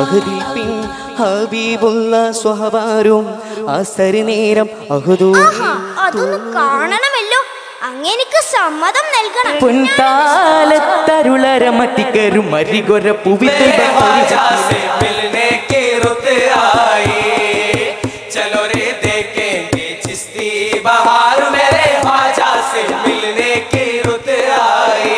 മഹദിൽ പിൻ ഹബീബുള്ള സ്വഹബാരും അസരി നേരം അഹുദൂ ആഹാ, അതൊന്ന് കാണണമല്ലോ അങ്ങനെക്ക് സമ്മതം നൽകണം പൊൻതാലത്തരുളര മട്ടിക്കരും മരികൊര പുവിത്തിൽ ख्वाजा से मिलने के रुत आए चलो रे देखेंगे चिश्ती बहार मेरे ख्वाजा से मिलने के रुत आए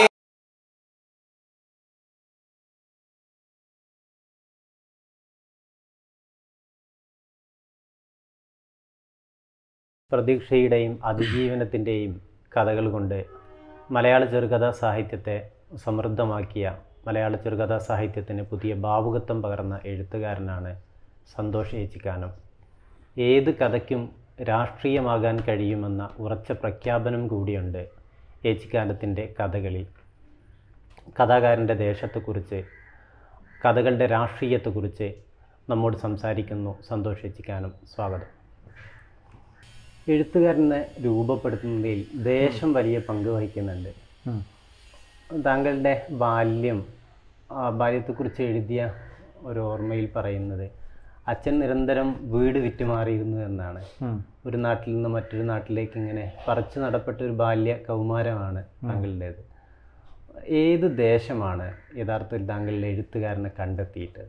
പ്രതീക്ഷയുടെയും അതിജീവനത്തിൻ്റെയും കഥകൾ കൊണ്ട് മലയാള ചെറുകഥാ സാഹിത്യത്തെ സമൃദ്ധമാക്കിയ മലയാള ചെറുകഥാ സാഹിത്യത്തിന് പുതിയ ഭാവുകത്വം പകർന്ന എഴുത്തുകാരനാണ് സന്തോഷ് ഏച്ചിക്കാനം ഏത് കഥയ്ക്കും രാഷ്ട്രീയമാകാൻ കഴിയുമെന്ന ഉറച്ച പ്രഖ്യാപനം കൂടിയുണ്ട് ഏച്ചിക്കാനത്തിൻ്റെ കഥകളിൽ കഥാകാരൻ്റെ ദേശത്തെക്കുറിച്ച് കഥകളുടെ രാഷ്ട്രീയത്തെക്കുറിച്ച് നമ്മോട് സംസാരിക്കുന്നു സന്തോഷ് ഏച്ചിക്കാനം സ്വാഗതം എഴുത്തുകാരനെ രൂപപ്പെടുത്തുന്നതിൽ ദേശം വലിയ പങ്ക് വഹിക്കുന്നുണ്ട് താങ്കളുടെ ബാല്യം ആ ബാല്യത്തെക്കുറിച്ച് എഴുതിയ ഒരു ഓർമ്മയിൽ പറയുന്നത് അച്ഛൻ നിരന്തരം വീട് വിറ്റുമാറിയിരുന്നു എന്നാണ് ഒരു നാട്ടിൽ നിന്ന് മറ്റൊരു നാട്ടിലേക്ക് ഇങ്ങനെ പറിച്ചു നടപ്പെട്ട ഒരു ബാല്യ കൗമാരമാണ് താങ്കളുടേത് ഏത് ദേശമാണ് യഥാർത്ഥത്തിൽ താങ്കളുടെ എഴുത്തുകാരനെ കണ്ടെത്തിയിട്ട്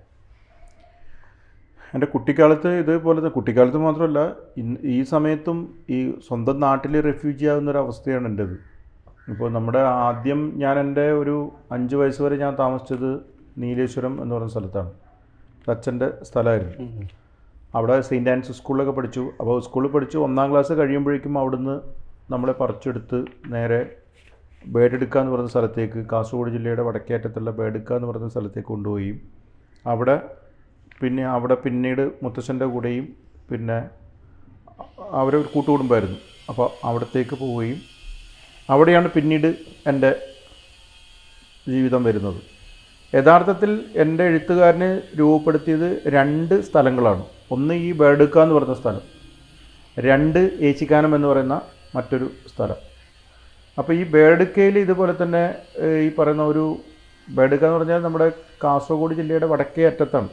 എൻ്റെ കുട്ടിക്കാലത്ത് ഇതേപോലെ തന്നെ കുട്ടിക്കാലത്ത് മാത്രമല്ല ഇന്ന് ഈ സമയത്തും ഈ സ്വന്തം നാട്ടിൽ റെഫ്യൂജി ആകുന്ന ഒരു അവസ്ഥയാണ് എൻ്റേത് ഇപ്പോൾ നമ്മുടെ ആദ്യം ഞാൻ എൻ്റെ ഒരു അഞ്ച് വയസ്സ് വരെ ഞാൻ താമസിച്ചത് നീലേശ്വരം എന്ന് പറയുന്ന സ്ഥലത്താണ് അച്ഛൻ്റെ സ്ഥലമായിരുന്നു അവിടെ സെയിൻറ്റ് ആൻസ് സ്കൂളിലൊക്കെ പഠിച്ചു അപ്പോൾ സ്കൂളിൽ പഠിച്ചു ഒന്നാം ക്ലാസ് കഴിയുമ്പോഴേക്കും അവിടുന്ന് നമ്മളെ പറിച്ചെടുത്ത് നേരെ ബേഡെടുക്ക എന്ന് പറയുന്ന സ്ഥലത്തേക്ക് കാസർഗോഡ് ജില്ലയുടെ വടക്കേറ്റത്തുള്ള ബേഡെടുക്ക എന്ന് പറയുന്ന സ്ഥലത്തേക്ക് കൊണ്ടുപോയി അവിടെ പിന്നെ അവിടെ പിന്നീട് മുത്തശ്ശൻ്റെ കൂടെയും പിന്നെ അവരെ ഒരു കൂട്ടുകുടുംബമായിരുന്നു അപ്പോൾ അവിടത്തേക്ക് പോവുകയും അവിടെയാണ് പിന്നീട് എൻ്റെ ജീവിതം വരുന്നത് യഥാർത്ഥത്തിൽ എൻ്റെ എഴുത്തുകാരനെ രൂപപ്പെടുത്തിയത് രണ്ട് സ്ഥലങ്ങളാണ് ഒന്ന് ഈ ബേഡുക്ക എന്ന് പറയുന്ന സ്ഥലം രണ്ട് ഏച്ചിക്കാനം എന്ന് പറയുന്ന മറ്റൊരു സ്ഥലം അപ്പോൾ ഈ ബേഡുക്കയിൽ ഇതുപോലെ തന്നെ ഏഹ്, ഈ പറയുന്ന ഒരു ബേഡുക്ക എന്ന് പറഞ്ഞാൽ നമ്മുടെ കാസർഗോഡ് ജില്ലയുടെ വടക്കേ അറ്റത്താണ്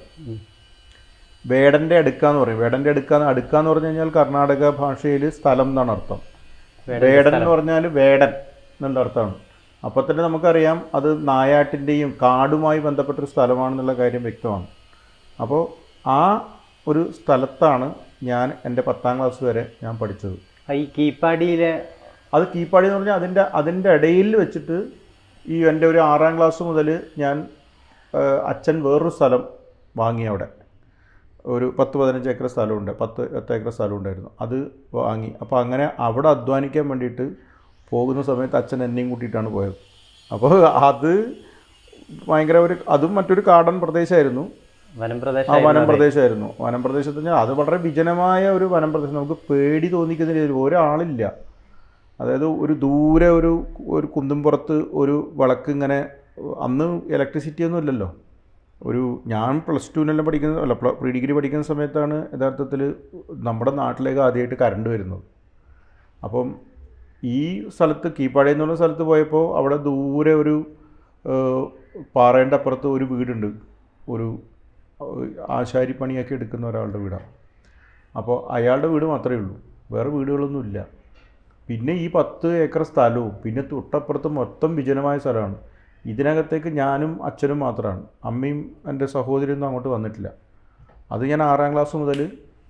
വേടൻ്റെ അടുക്ക എന്ന് പറയും വേടൻ്റെ അടുക്ക എന്ന് അടുക്ക എന്ന് പറഞ്ഞു കഴിഞ്ഞാൽ കർണാടക ഭാഷയിൽ സ്ഥലം എന്നാണ് അർത്ഥം വേടൻ എന്ന് പറഞ്ഞാൽ വേടൻ എന്നുള്ള അർത്ഥമാണ് അപ്പോൾ തന്നെ നമുക്കറിയാം അത് നായാട്ടിൻ്റെയും കാടുമായി ബന്ധപ്പെട്ടൊരു സ്ഥലമാണെന്നുള്ള കാര്യം വ്യക്തമാണ് അപ്പോൾ ആ ഒരു സ്ഥലത്താണ് ഞാൻ എൻ്റെ പത്താം ക്ലാസ് വരെ ഞാൻ പഠിച്ചത് ആ ഈ കീപ്പാടിയിലെ അത് കീപ്പാടി എന്ന് പറഞ്ഞാൽ അതിൻ്റെ അതിൻ്റെ ഇടയിൽ വെച്ചിട്ട് ഈ എൻ്റെ ഒരു ആറാം ക്ലാസ് മുതൽ ഞാൻ ആ, അച്ഛൻ വേറൊരു സ്ഥലം വാങ്ങി അവിടെ ഒരു പത്ത് പതിനഞ്ച് ഏക്കർ സ്ഥലമുണ്ട് പത്ത് പത്ത് ഏക്കർ സ്ഥലം ഉണ്ടായിരുന്നു അത് വാങ്ങി അപ്പോൾ അങ്ങനെ അവിടെ അധ്വാനിക്കാൻ വേണ്ടിയിട്ട് പോകുന്ന സമയത്ത് അച്ഛൻ എന്നെയും കൂട്ടിയിട്ടാണ് പോയത് അപ്പോൾ അത് ഭയങ്കര ഒരു അതും മറ്റൊരു കാടൻ പ്രദേശമായിരുന്നു വനം ആ പ്രദേശം വനം പ്രദേശമായിരുന്നു വനം പ്രദേശത്ത് ഞാൻ അത് വളരെ വിജനമായ ഒരു വനം പ്രദേശം നമുക്ക് പേടി തോന്നിക്കുന്ന രീതിയിൽ ഒരാളില്ല അതായത് ഒരു ദൂരെ ഒരു ഒരു കുന്തുംപുറത്ത് ഒരു വിളക്ക് ഇങ്ങനെ അന്ന് ഇലക്ട്രിസിറ്റി ഒന്നും ഇല്ലല്ലോ ഒരു ഞാൻ പ്ലസ് ടുവിനെല്ലാം പഠിക്കുന്ന അല്ല പ്രീ ഡിഗ്രി പഠിക്കുന്ന സമയത്താണ് യഥാർത്ഥത്തിൽ നമ്മുടെ നാട്ടിലേക്ക് ആദ്യമായിട്ട് കറണ്ട് വരുന്നത് അപ്പം ഈ സ്ഥലത്ത് കീപ്പാടി എന്നുള്ള സ്ഥലത്ത് പോയപ്പോൾ അവിടെ ദൂരെ ഒരു ഏഹ്, പാറേൻ്റെ അപ്പുറത്ത് ഒരു വീടുണ്ട് ഒരു ഏഹ്, ആശാരിപ്പണിയൊക്കെ എടുക്കുന്ന ഒരാളുടെ വീടാണ് അപ്പോൾ അയാളുടെ വീട് മാത്രമേ ഉള്ളൂ വേറെ വീടുകളൊന്നും ഇല്ല പിന്നെ ഈ പത്ത് ഏക്കർ സ്ഥലവും പിന്നെ തൊട്ടപ്പുറത്ത് മൊത്തം വിജനമായ സ്ഥലമാണ് ഇതിനകത്തേക്ക് ഞാനും അച്ഛനും മാത്രമാണ് അമ്മയും എൻ്റെ സഹോദരിയൊന്നും അങ്ങോട്ട് വന്നിട്ടില്ല അത് ഞാൻ ആറാം ക്ലാസ് മുതൽ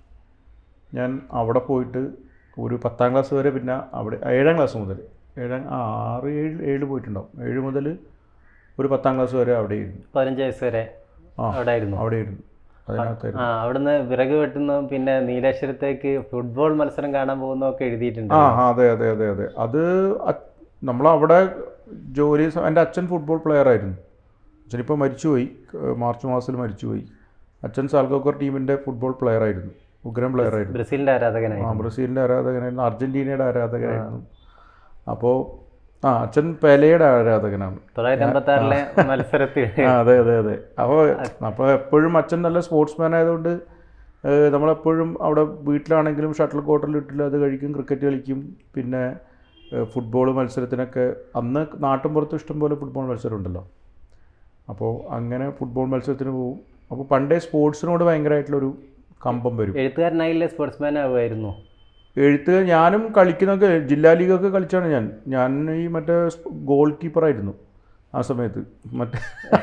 ഞാൻ അവിടെ പോയിട്ട് ഒരു പത്താം ക്ലാസ് വരെ പിന്നെ അവിടെ ഏഴാം ക്ലാസ് മുതൽ ഏഴാം ആ, ആറ് ഏഴ് ഏഴ് പോയിട്ടുണ്ടാവും ഏഴ് മുതൽ ഒരു പത്താം ക്ലാസ് വരെ അവിടെ ഇരുന്നു പതിനഞ്ച് വയസ്സ് വരെ ആ അവിടെ ആയിരുന്നു അവിടെ ഇരുന്നു അതിനകത്തായിരുന്നു ആ അവിടുന്ന് വിറക് വെട്ടുന്നു പിന്നെ നീലേശ്വരത്തേക്ക് ഫുട്ബോൾ മത്സരം കാണാൻ പോകുന്നതൊക്കെ എഴുതിയിട്ടുണ്ട് ആ ആ, അതെ അതെ അതെ അതെ അത് അ- നമ്മളവിടെ ജോലി സ- എൻ്റെ അച്ഛൻ ഫുട്ബോൾ പ്ലെയർ ആയിരുന്നു അച്ഛനിപ്പോൾ മരിച്ചുപോയി ഏഹ് മാർച്ച് മാസത്തിൽ മരിച്ചുപോയി അച്ഛൻ സാൽഗോക്കർ ടീമിൻ്റെ ഫുട്ബോൾ പ്ലെയർ ആയിരുന്നു ഉഗ്രം പ്ലെയർ ആയിരുന്നു ബ്രസീലിന്റെ ആരാധകനായി ആ ബ്രസീലിൻ്റെ ആരാധകനായിരുന്നു അർജൻറ്റീനയുടെ ആരാധകനായിരുന്നു അപ്പോൾ ആ അച്ഛൻ പെലയുടെ ആരാധകനാണ് തൊള്ളായിരത്തി അമ്പത്തി ആറിലെ മത്സരത്തിൽ ആ അതെ അതെ അതെ അപ്പോൾ അപ്പോൾ എപ്പോഴും അച്ഛൻ നല്ല സ്പോർട്സ്മാൻ ആയതുകൊണ്ട് ഏഹ്, നമ്മളെപ്പോഴും അവിടെ വീട്ടിലാണെങ്കിലും ഷട്ടിൽ കോർട്ടിൽ ഇട്ടില്ല അത് കഴിക്കും ക്രിക്കറ്റ് കളിക്കും പിന്നെ ഫുട്ബോൾ മത്സരത്തിനൊക്കെ അന്ന് നാട്ടിൻപുറത്ത് ഇഷ്ടംപോലെ ഫുട്ബോൾ മത്സരം ഉണ്ടല്ലോ അപ്പോൾ അങ്ങനെ ഫുട്ബോൾ മത്സരത്തിന് പോവും അപ്പോൾ പണ്ടേ സ്പോർട്സിനോട് ഭയങ്കരമായിട്ടുള്ളൊരു കമ്പം വരും എഴുത്തുകാരനായില്ലേ സ്പോർട്സ്മാൻ ആവുമായിരുന്നു എഴുത്ത് ഞാനും കളിക്കുന്നൊക്കെ ജില്ലാ ലീഗൊക്കെ കളിച്ചാണ് ഞാൻ ഞാൻ ഈ മറ്റേ ഗോൾ കീപ്പറായിരുന്നു ആ സമയത്ത് മറ്റേ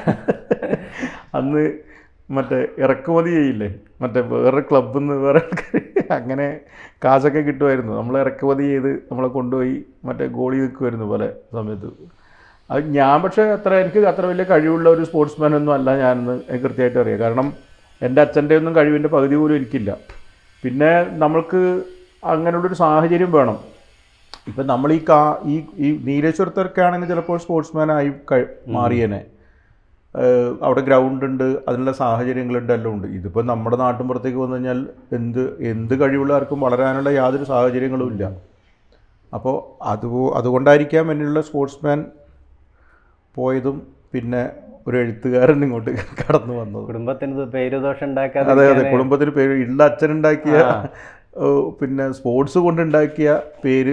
അന്ന് മറ്റേ ഇറക്കുമതി ചെയ്യില്ലേ മറ്റേ വേറെ ക്ലബ്ബിൽ നിന്ന് വേറെ ആൾക്കാർ അങ്ങനെ കാശൊക്കെ കിട്ടുമായിരുന്നു നമ്മൾ ഇറക്കുമതി ചെയ്ത് നമ്മളെ കൊണ്ടുപോയി മറ്റേ ഗോളി നിൽക്കുമായിരുന്നു പല സമയത്ത് അത് ഞാൻ പക്ഷേ അത്ര എനിക്ക് അത്ര വലിയ കഴിവുള്ള ഒരു സ്പോർട്സ്മാൻ ഒന്നും അല്ല ഞാനെന്ന് എനിക്ക് കൃത്യമായിട്ട് അറിയാം കാരണം എൻ്റെ അച്ഛൻ്റെ ഒന്നും കഴിവിൻ്റെ പകുതി പോലും എനിക്കില്ല പിന്നെ നമ്മൾക്ക് അങ്ങനെയുള്ളൊരു സാഹചര്യം വേണം ഇപ്പം നമ്മൾ ഈ കാ ഈ ഈ നീലേശ്വരത്തൊക്കെ ആണെങ്കിൽ ചിലപ്പോൾ സ്പോർട്സ്മാൻ ആയി കഴി- മാറിയേനെ ഏഹ് അവിടെ ഗ്രൗണ്ട് ഉണ്ട് അതിനുള്ള സാഹചര്യങ്ങളുണ്ട് എല്ലാം ഉണ്ട് ഇതിപ്പോൾ നമ്മുടെ നാട്ടിൻപുറത്തേക്ക് വന്നു കഴിഞ്ഞാൽ എന്ത് എന്ത് കഴിവുള്ള ആർക്കും വളരാനുള്ള യാതൊരു സാഹചര്യങ്ങളും ഇല്ല അപ്പോൾ അത് അതുകൊണ്ടായിരിക്കാം എന്നിലുള്ള സ്പോർട്സ്മാൻ പോയതും പിന്നെ ഒരു എഴുത്തുകാരൻ ഇങ്ങോട്ട് കടന്നു വന്നത് കുടുംബത്തിന് പേരുദോഷം ഉണ്ടാക്കാതെ അതെ അതെ ഇരിക്കാന് കുടുംബത്തിന് പേര് ഉള്ള അച്ഛനുണ്ടാക്കിയ ഓ, പിന്നെ സ്പോർട്സ് കൊണ്ടുണ്ടാക്കിയ പേര്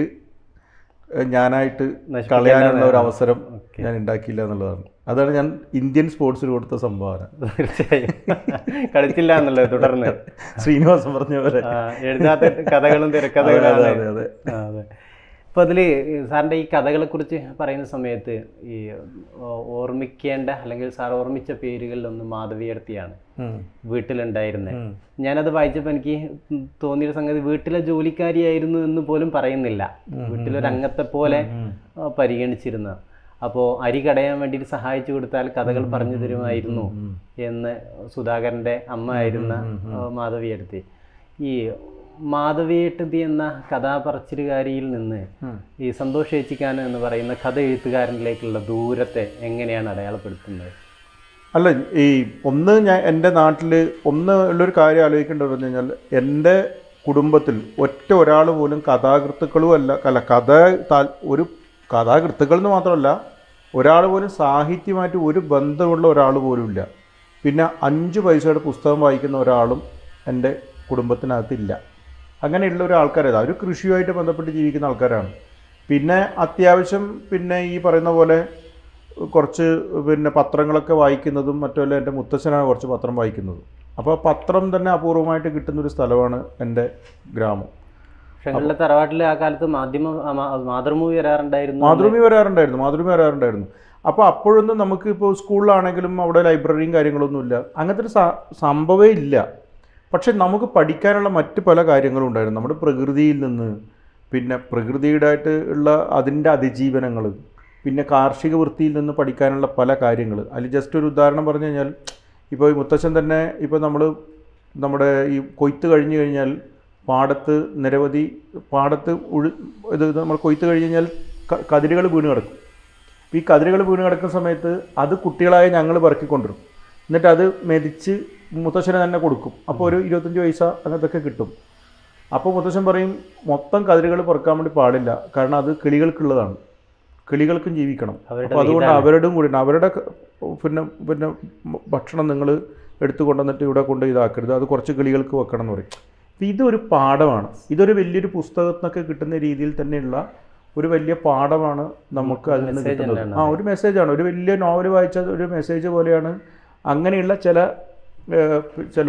ഏഹ്, ഞാനായിട്ട് നശിപ്പിക്കേണ്ടതാണ്. കളയാനുള്ള ഒരു അവസരം ഓക്കേ. ഞാൻ ഉണ്ടാക്കിയില്ല എന്നുള്ളതാണ് അതാണ് ഞാൻ ഇന്ത്യൻ സ്പോർട്സിന് കൊടുത്ത സംഭാവന തീർച്ചയായും കളിച്ചില്ല എന്നുള്ളത് തുടർന്ന് ശ്രീനിവാസൻ പറഞ്ഞ പോലെ ആ, എഴുതാത്ത കഥകളും അതെ, തിരക്കഥകളാണ് അതെ, അതെ. ആ, അതെ അപ്പോൾ അതിൽ സാറിൻ്റെ ഈ കഥകളെ കുറിച്ച് പറയുന്ന സമയത്ത് ഈ ഓ- ഓർമ്മിക്കേണ്ട അല്ലെങ്കിൽ സാർ ഓർമ്മിച്ച പേരുകളിലൊന്ന് മാധവിയടത്തിയാണ് ഉം. വീട്ടിലുണ്ടായിരുന്നത് ഞാനത് വായിച്ചപ്പോൾ എനിക്ക് തോന്നിയൊരു സംഗതി വീട്ടിലെ ജോലിക്കാരിയായിരുന്നു എന്ന് പോലും പറയുന്നില്ല വീട്ടിലൊരു അംഗത്തെ പോലെ ആ, പരിഗണിച്ചിരുന്ന അപ്പോൾ അരി കടയാൻ വേണ്ടിയിട്ട് സഹായിച്ചു കൊടുത്താൽ കഥകൾ പറഞ്ഞു തരുമായിരുന്നു എന്ന് സുധാകരൻ്റെ അമ്മ ആയിരുന്ന ആ, മാധവിയെടുത്തി ഈ മാധവിയെട്ടുതി എന്ന കഥാപറച്ചിലുകാരിയിൽ നിന്ന് ഈ സന്തോഷ് ഏച്ചിക്കാന എന്ന് പറയുന്ന കഥ എഴുത്തുകാരനിലേക്കുള്ള ദൂരത്തെ എങ്ങനെയാണ് അടയാളപ്പെടുത്തുന്നത് അല്ല ഈ ഒന്ന് ഞാൻ എൻ്റെ നാട്ടിൽ ഒന്ന് ഉള്ളൊരു കാര്യം ആലോചിക്കേണ്ടത് പറഞ്ഞു കഴിഞ്ഞാൽ എൻ്റെ കുടുംബത്തിൽ ഒറ്റ ഒരാൾ പോലും കഥാകൃത്തുക്കളും അല്ല അല്ല കഥ താൽ ഒരു കഥാകൃത്തുക്കൾ എന്ന് മാത്രമല്ല ഒരാൾ പോലും സാഹിത്യമായിട്ട് ഒരു ബന്ധമുള്ള ഒരാൾ പോലും ഇല്ല പിന്നെ അഞ്ച് പൈസയുടെ പുസ്തകം വായിക്കുന്ന ഒരാളും എൻ്റെ കുടുംബത്തിനകത്തില്ല അങ്ങനെയുള്ള ഒരു ആൾക്കാരേതാ അവർ കൃഷിയുമായിട്ട് ബന്ധപ്പെട്ട് ജീവിക്കുന്ന ആൾക്കാരാണ് പിന്നെ അത്യാവശ്യം പിന്നെ ഈ പറയുന്ന പോലെ കുറച്ച് പിന്നെ പത്രങ്ങളൊക്കെ വായിക്കുന്നതും മറ്റുമല്ല എൻ്റെ മുത്തച്ഛനാണ് കുറച്ച് പത്രം വായിക്കുന്നത് അപ്പോൾ പത്രം തന്നെ അപൂർവമായിട്ട് കിട്ടുന്നൊരു സ്ഥലമാണ് എൻ്റെ ഗ്രാമം പക്ഷെ നിങ്ങളുടെ തറവാട്ടിൽ ആ കാലത്ത് മാധ്യമ ആ, മാ- മാതൃഭൂമി വരാറുണ്ടായിരുന്നു മാതൃഭൂമി വരാറുണ്ടായിരുന്നു മാതൃഭൂമി വരാറുണ്ടായിരുന്നു അപ്പോൾ അപ്പോഴൊന്നും നമുക്ക് ഇപ്പോൾ സ്കൂളിലാണെങ്കിലും അവിടെ ലൈബ്രറിയും കാര്യങ്ങളൊന്നുമില്ല അങ്ങനത്തെ ഒരു സ- സംഭവമേ ഇല്ല പക്ഷെ നമുക്ക് പഠിക്കാനുള്ള മറ്റ് പല കാര്യങ്ങളും ഉണ്ടായിരുന്നു നമ്മുടെ പ്രകൃതിയിൽ നിന്ന് പിന്നെ പ്രകൃതിയുടെയായിട്ട് ഉള്ള അതിൻ്റെ അതിജീവനങ്ങൾ പിന്നെ കാർഷിക വൃത്തിയിൽ നിന്ന് പഠിക്കാനുള്ള പല കാര്യങ്ങൾ അതിൽ ജസ്റ്റ് ഒരു ഉദാഹരണം പറഞ്ഞു കഴിഞ്ഞാൽ ഇപ്പോൾ ഈ മുത്തച്ഛൻ തന്നെ ഇപ്പോൾ നമ്മൾ നമ്മുടെ ഈ കൊയ്ത്ത് കഴിഞ്ഞ് കഴിഞ്ഞാൽ പാടത്ത് നിരവധി പാടത്ത് ഉഴു ഇത് നമ്മൾ കൊയ്ത്ത് കഴിഞ്ഞ് കഴിഞ്ഞാൽ കതിരുകൾ വീണ് കിടക്കും അപ്പോൾ ഈ കതിരുകൾ വീണ് കിടക്കുന്ന സമയത്ത് അത് കുട്ടികളായ ഞങ്ങൾ പറക്കിക്കൊണ്ടിരും എന്നിട്ട് അത് മെതിച്ച് മുത്തശ്ശന് തന്നെ കൊടുക്കും അപ്പോൾ ഒരു ഇരുപത്തഞ്ച് പൈസ അങ്ങനത്തൊക്കെ കിട്ടും അപ്പോൾ മുത്തശ്ശൻ പറയും മൊത്തം കതിരുകൾ പറക്കാൻ വേണ്ടി പാടില്ല കാരണം അത് കിളികൾക്കുള്ളതാണ് കിളികൾക്കും ജീവിക്കണം അവരുടെ അപ്പോൾ അതുകൊണ്ട് അവരുടെയും കൂടി ഉണ്ട്. അവരുടെ ക- പിന്നെ പിന്നെ ഭക്ഷണം നിങ്ങൾ എടുത്തു കൊണ്ടുവന്നിട്ട് ഇവിടെ കൊണ്ട് ഇതാക്കരുത് അത് കുറച്ച് കിളികൾക്ക് വെക്കണം എന്ന് പറയും അപ്പോൾ ഇതൊരു പാഠമാണ് ഇതൊരു വലിയൊരു പുസ്തകത്തിനൊക്കെ കിട്ടുന്ന രീതിയിൽ തന്നെയുള്ള ഒരു വലിയ പാഠമാണ് നമുക്ക് അതിൽ നിന്ന് message കിട്ടുന്നത് തന്നെയാണ് ആ ഒരു മെസ്സേജാണ് ഒരു വലിയ നോവൽ വായിച്ച ഒരു മെസ്സേജ് പോലെയാണ് അങ്ങനെയുള്ള ചില ഏഹ്, ചില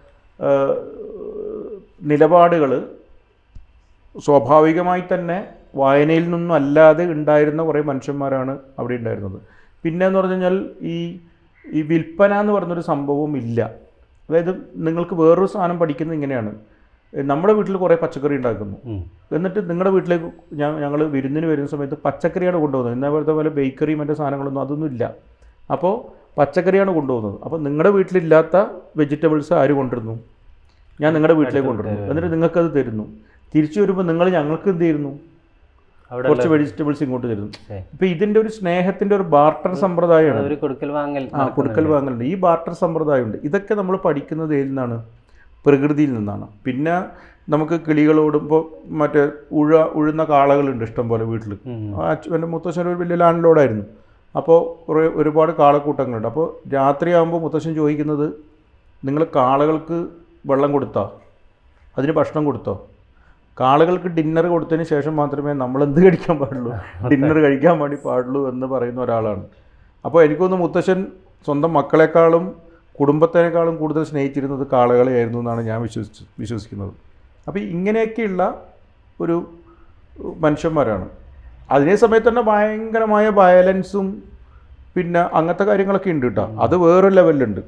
നിലപാടുകൾ സ്വാഭാവികമായി തന്നെ വായനയിൽ നിന്നും അല്ലാതെ ഉണ്ടായിരുന്ന കുറേ മനുഷ്യന്മാരാണ് അവിടെ ഉണ്ടായിരുന്നത് പിന്നെ എന്ന് പറഞ്ഞു കഴിഞ്ഞാൽ ഈ ഈ വിൽപ്പന എന്ന് പറഞ്ഞൊരു സംഭവം ഇല്ല അതായത് നിങ്ങൾക്ക് വേറൊരു സാധനം പഠിക്കുന്നത് ഇങ്ങനെയാണ് ഏ, നമ്മുടെ വീട്ടിൽ കുറേ പച്ചക്കറി ഉണ്ടാക്കുന്നു ഉം. എന്നിട്ട് നിങ്ങളുടെ വീട്ടിലേക്ക് ഞങ്ങൾ വിരുന്നിന് വരുന്ന സമയത്ത് പച്ചക്കറിയാണ് കൊണ്ടുപോകുന്നത് ഇന്നേ പോലെ ബേക്കറി മറ്റേ സാധനങ്ങളൊന്നും അതൊന്നും ഇല്ല അപ്പോൾ പച്ചക്കറിയാണ് കൊണ്ടുപോകുന്നത് അപ്പോൾ നിങ്ങളുടെ വീട്ടിലില്ലാത്ത വെജിറ്റബിൾസ് ആര് കൊണ്ടുവരുന്നു ഞാൻ നിങ്ങളുടെ വീട്ടിലേക്ക് കൊണ്ടുവരുന്നു എന്നിട്ട് നിങ്ങൾക്കത് തരുന്നു തിരിച്ചു വരുമ്പോൾ നിങ്ങൾ ഞങ്ങൾക്ക് എന്ത് ചെയ്യുന്നു അവിടെ കുറച്ച് വെജിറ്റബിൾസ് ഇങ്ങോട്ട് തരുന്നു ഏ. ഇപ്പം ഇതിൻ്റെ ഒരു സ്നേഹത്തിൻ്റെ ഒരു ബാർട്ടർ സമ്പ്രദായമാണ് ഒരു കൊടുക്കൽ വാങ്ങൽ ആ കൊടുക്കൽ വാങ്ങലുണ്ട് ഈ ബാർട്ടർ സമ്പ്രദായമുണ്ട് ഇതൊക്കെ നമ്മൾ പഠിക്കുന്നത് ഏതിൽ നിന്നാണ് പ്രകൃതിയിൽ നിന്നാണ് പിന്നെ നമുക്ക് കിളികളോടും ഇപ്പോൾ മറ്റേ ഉഴ ഉഴുന്ന കാളകളുണ്ട് ഇഷ്ടം പോലെ വീട്ടിൽ എൻ്റെ മുത്തശ്ശൻ ഒരു വലിയ ലാൻഡ് ലോഡായിരുന്നു അപ്പോൾ കുറേ ഒരുപാട് കാളക്കൂട്ടങ്ങളുണ്ട് അപ്പോൾ രാത്രിയാകുമ്പോൾ മുത്തശ്ശൻ ചോദിക്കുന്നത് നിങ്ങൾ കാളകൾക്ക് വെള്ളം കൊടുത്തോ അതിന് ഭക്ഷണം കൊടുത്തോ കാളകൾക്ക് ഡിന്നർ കൊടുത്തതിന് ശേഷം മാത്രമേ നമ്മൾ എന്ത് കഴിക്കാൻ പാടുള്ളൂ ഡിന്നർ കഴിക്കാൻ വേണ്ടി പാടുള്ളൂ എന്ന് പറയുന്ന ഒരാളാണ് അപ്പോൾ എനിക്കൊന്ന് മുത്തശ്ശൻ സ്വന്തം മക്കളെക്കാളും കുടുംബത്തിനേക്കാളും കൂടുതൽ സ്നേഹിച്ചിരുന്നത് കാളകളെയായിരുന്നു എന്നാണ് ഞാൻ വിശ്വസിച്ച് വിശ്വസിക്കുന്നത് അപ്പോൾ ഇങ്ങനെയൊക്കെയുള്ള ഒരു മനുഷ്യന്മാരാണ് അതേ സമയത്ത് തന്നെ ഭയങ്കരമായ വയലൻസും പിന്നെ അങ്ങനത്തെ കാര്യങ്ങളൊക്കെ ഉണ്ട് കേട്ടോ അത് വേറൊരു ലെവലിലുണ്ട്